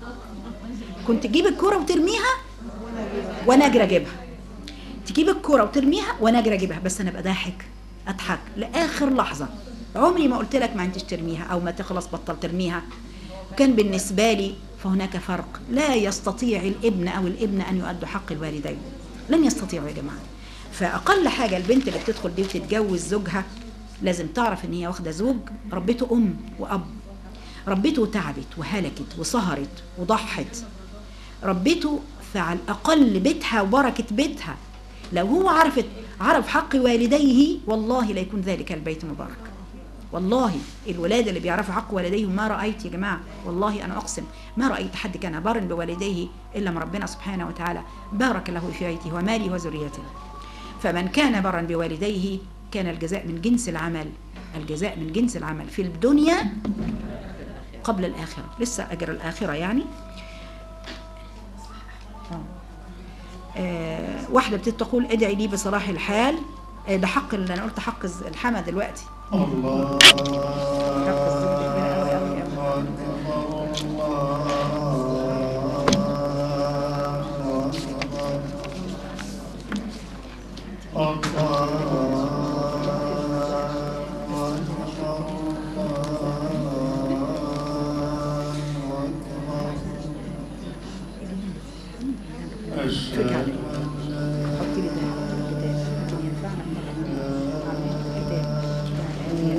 كنت تجيب الكوره وترميها وانا اجري اجيبها تجيب الكوره وترميها وانا اجري اجيبها بس انا ابقى ضاحك اضحك لاخر لحظه عمري ما قلت لك ما انتش ترميها او ما تخلص بطل ترميها كان بالنسبه لي فهناك فرق لا يستطيع الابن او الابن ان يؤدوا حق الوالدين لن يستطيعوا يا جماعه فاقل حاجه البنت اللي بتدخل دي وتتجوز زوجها لازم تعرف ان هي واخده زوج ربته ام واب ربته وتعبت وهلكت وسهرت وضحت ربته فعلى الأقل بيتها وبركة بيتها لو هو عرفت عرف حق والديه والله لا يكون ذلك البيت مبارك والله الولاد اللي بيعرفوا حق والديهم ما رأيت يا جماعة والله أنا أقسم ما رأيت حد كان بار بوالديه إلا ما ربنا سبحانه وتعالى بارك له في بيته وماله وذريته فمن كان برا بوالديه كان الجزاء من جنس العمل الجزاء من جنس العمل في الدنيا قبل الآخرة لسه أجر الآخرة يعني آه، واحدة بتقول ادعي لي بصلاح الحال آه، ده حق اللي انا قلت حق الز- الحما دلوقتي الله حق الزوج كبير قوي قوي قوي. شوفي على حطي لي ده على الكتاب عشان ينفعنا على الكتاب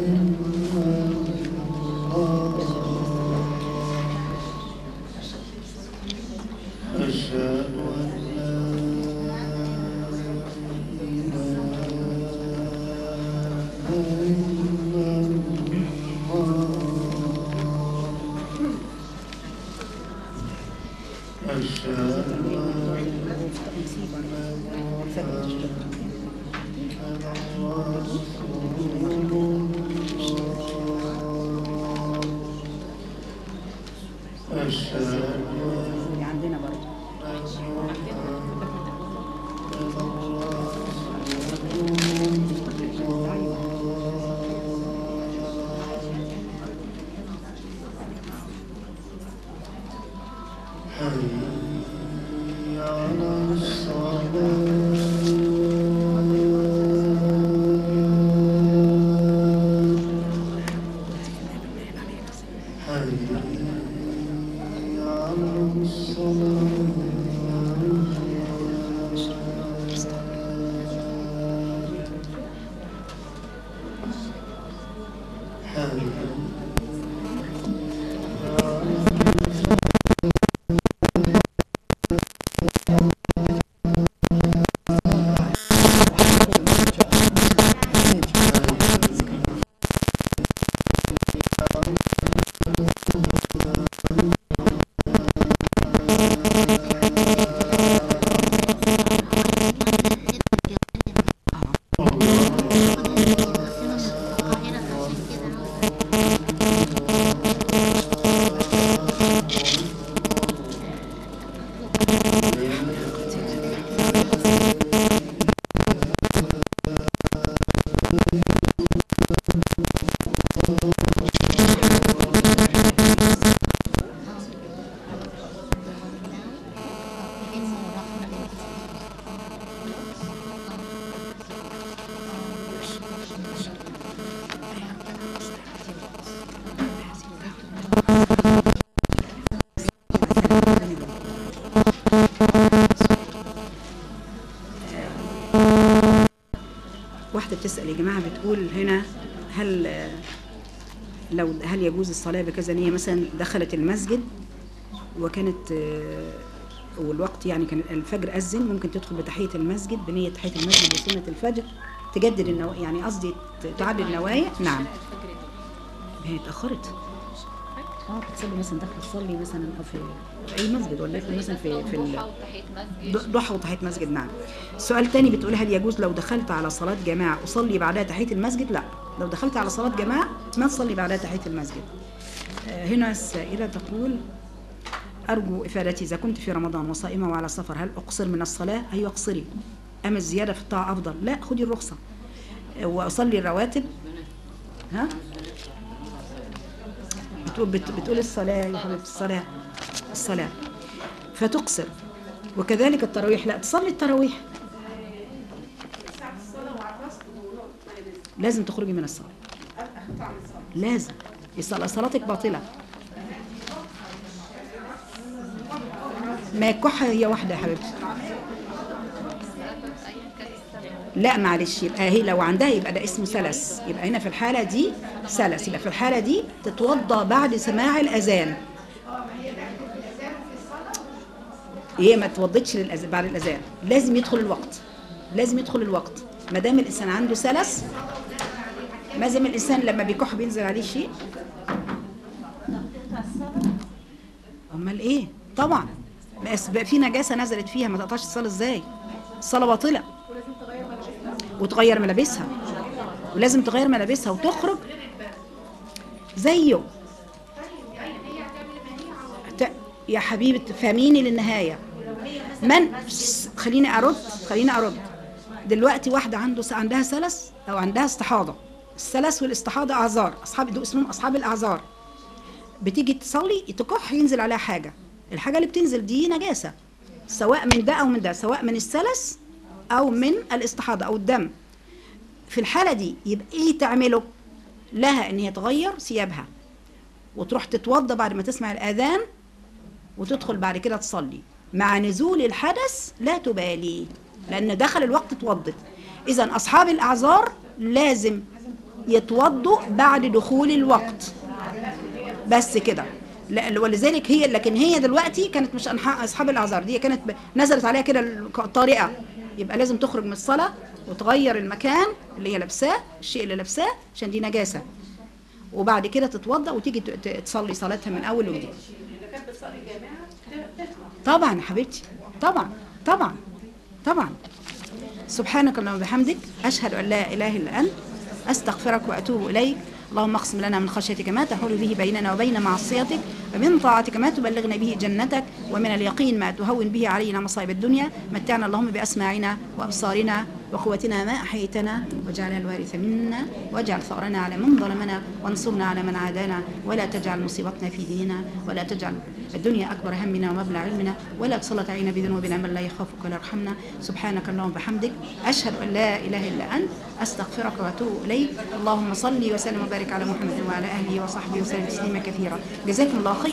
أشهد أن أشهد أشهد اللي عندنا برضه حي على الصلاة حي على الصلاة حي القاهرة عشان كده بتسأل يا جماعة بتقول هنا هل لو هل يجوز الصلاة بكذا نية مثلا دخلت المسجد وكانت آه، والوقت يعني كان الفجر أذن ممكن تدخل بتحية المسجد بنية تحية المسجد وسنة الفجر تجدد النو... يعني قصدي ت- تعدد النوايا نعم هي اتأخرت اه بتصلي مثلا داخله تصلي مثلا أو في اي مسجد ولا داخله مثلا في في ال... ض- ضحى وتحية مسجد نعم السؤال تاني بتقول هل يجوز لو دخلت على صلاة جماعة أصلي بعدها تحية المسجد لا لو دخلت على صلاة جماعة ما تصلي بعدها تحية المسجد آه، هنا السائلة تقول أرجو إفادتي إذا كنت في رمضان وصائمة وعلى سفر هل أقصر من الصلاة؟ أيوة أقصري أما الزيادة في الطاعة أفضل لا خدي الرخصة آه، وأصلي الرواتب ها؟ بتقول بت- بتقول الصلاة يا حبيبتي الصلاة الصلاة فتقصر وكذلك التراويح لا تصلي التراويح لازم تخرجي من الصلاة لازم الصلاة صلاتك باطلة ما الكحة هي واحدة يا حبيبتي لا معلش يبقى هي لو عندها يبقى ده اسمه سلس يبقى هنا في الحالة دي سلس يبقى في الحالة دي تتوضى بعد سماع الأذان هي ما توضتش للأذان بعد الأذان لازم يدخل الوقت لازم يدخل الوقت ما دام الإنسان عنده سلس ما دام الإنسان لما بيكح بينزل عليه شيء امال ايه طبعا بس بقى في نجاسه نزلت فيها ما تقطعش الصلاه ازاي الصلاه باطله وتغير ملابسها ولازم تغير ملابسها وتخرج زيه ت- يا حبيبة فهميني للنهاية من س- خليني أرد خليني أرد دلوقتي واحدة عنده س- عندها سلس أو عندها استحاضة السلس والاستحاضة أعذار أصحاب دول اسمهم أصحاب الأعذار بتيجي تصلي تكح ينزل عليها حاجة الحاجة اللي بتنزل دي نجاسة سواء من ده أو من ده سواء من السلس أو من الاستحاضة أو الدم في الحالة دي يبقى إيه تعمله لها إن هي تغير ثيابها وتروح تتوضى بعد ما تسمع الأذان وتدخل بعد كده تصلي مع نزول الحدث لا تبالي لأن دخل الوقت اتوضت إذا أصحاب الأعذار لازم يتوضوا بعد دخول الوقت بس كده لا- ولذلك هي لكن هي دلوقتي كانت مش أنحاء اصحاب الاعذار دي كانت ب- نزلت عليها كده الطريقه يبقى لازم تخرج من الصلاه وتغير المكان اللي هي لابساه الشيء اللي لابساه عشان دي نجاسه وبعد كده تتوضا وتيجي ت- ت- تصلي صلاتها من اول وجديد طبعا يا حبيبتي طبعا طبعا طبعا سبحانك اللهم وبحمدك أشهد أن لا إله إلا أنت أستغفرك وأتوب إليك اللهم اقسم لنا من خشيتك ما تحول به بيننا وبين معصيتك ومن طاعتك ما تبلغنا به جنتك ومن اليقين ما تهون به علينا مصائب الدنيا متعنا اللهم بأسماعنا وأبصارنا وقوتنا ما أحييتنا واجعلها الوارث منا واجعل ثأرنا على من ظلمنا وانصرنا على من عادانا ولا تجعل مصيبتنا في ديننا ولا تجعل الدنيا أكبر همنا ومبلغ علمنا ولا تسلط علينا بذنوبنا من لا يخافك ولا يرحمنا سبحانك اللهم وبحمدك أشهد أن لا إله إلا أنت أستغفرك وأتوب إليك اللهم صل وسلم وبارك على محمد وعلى آله وصحبه وسلم تسليما كثيرا جزاكم الله خير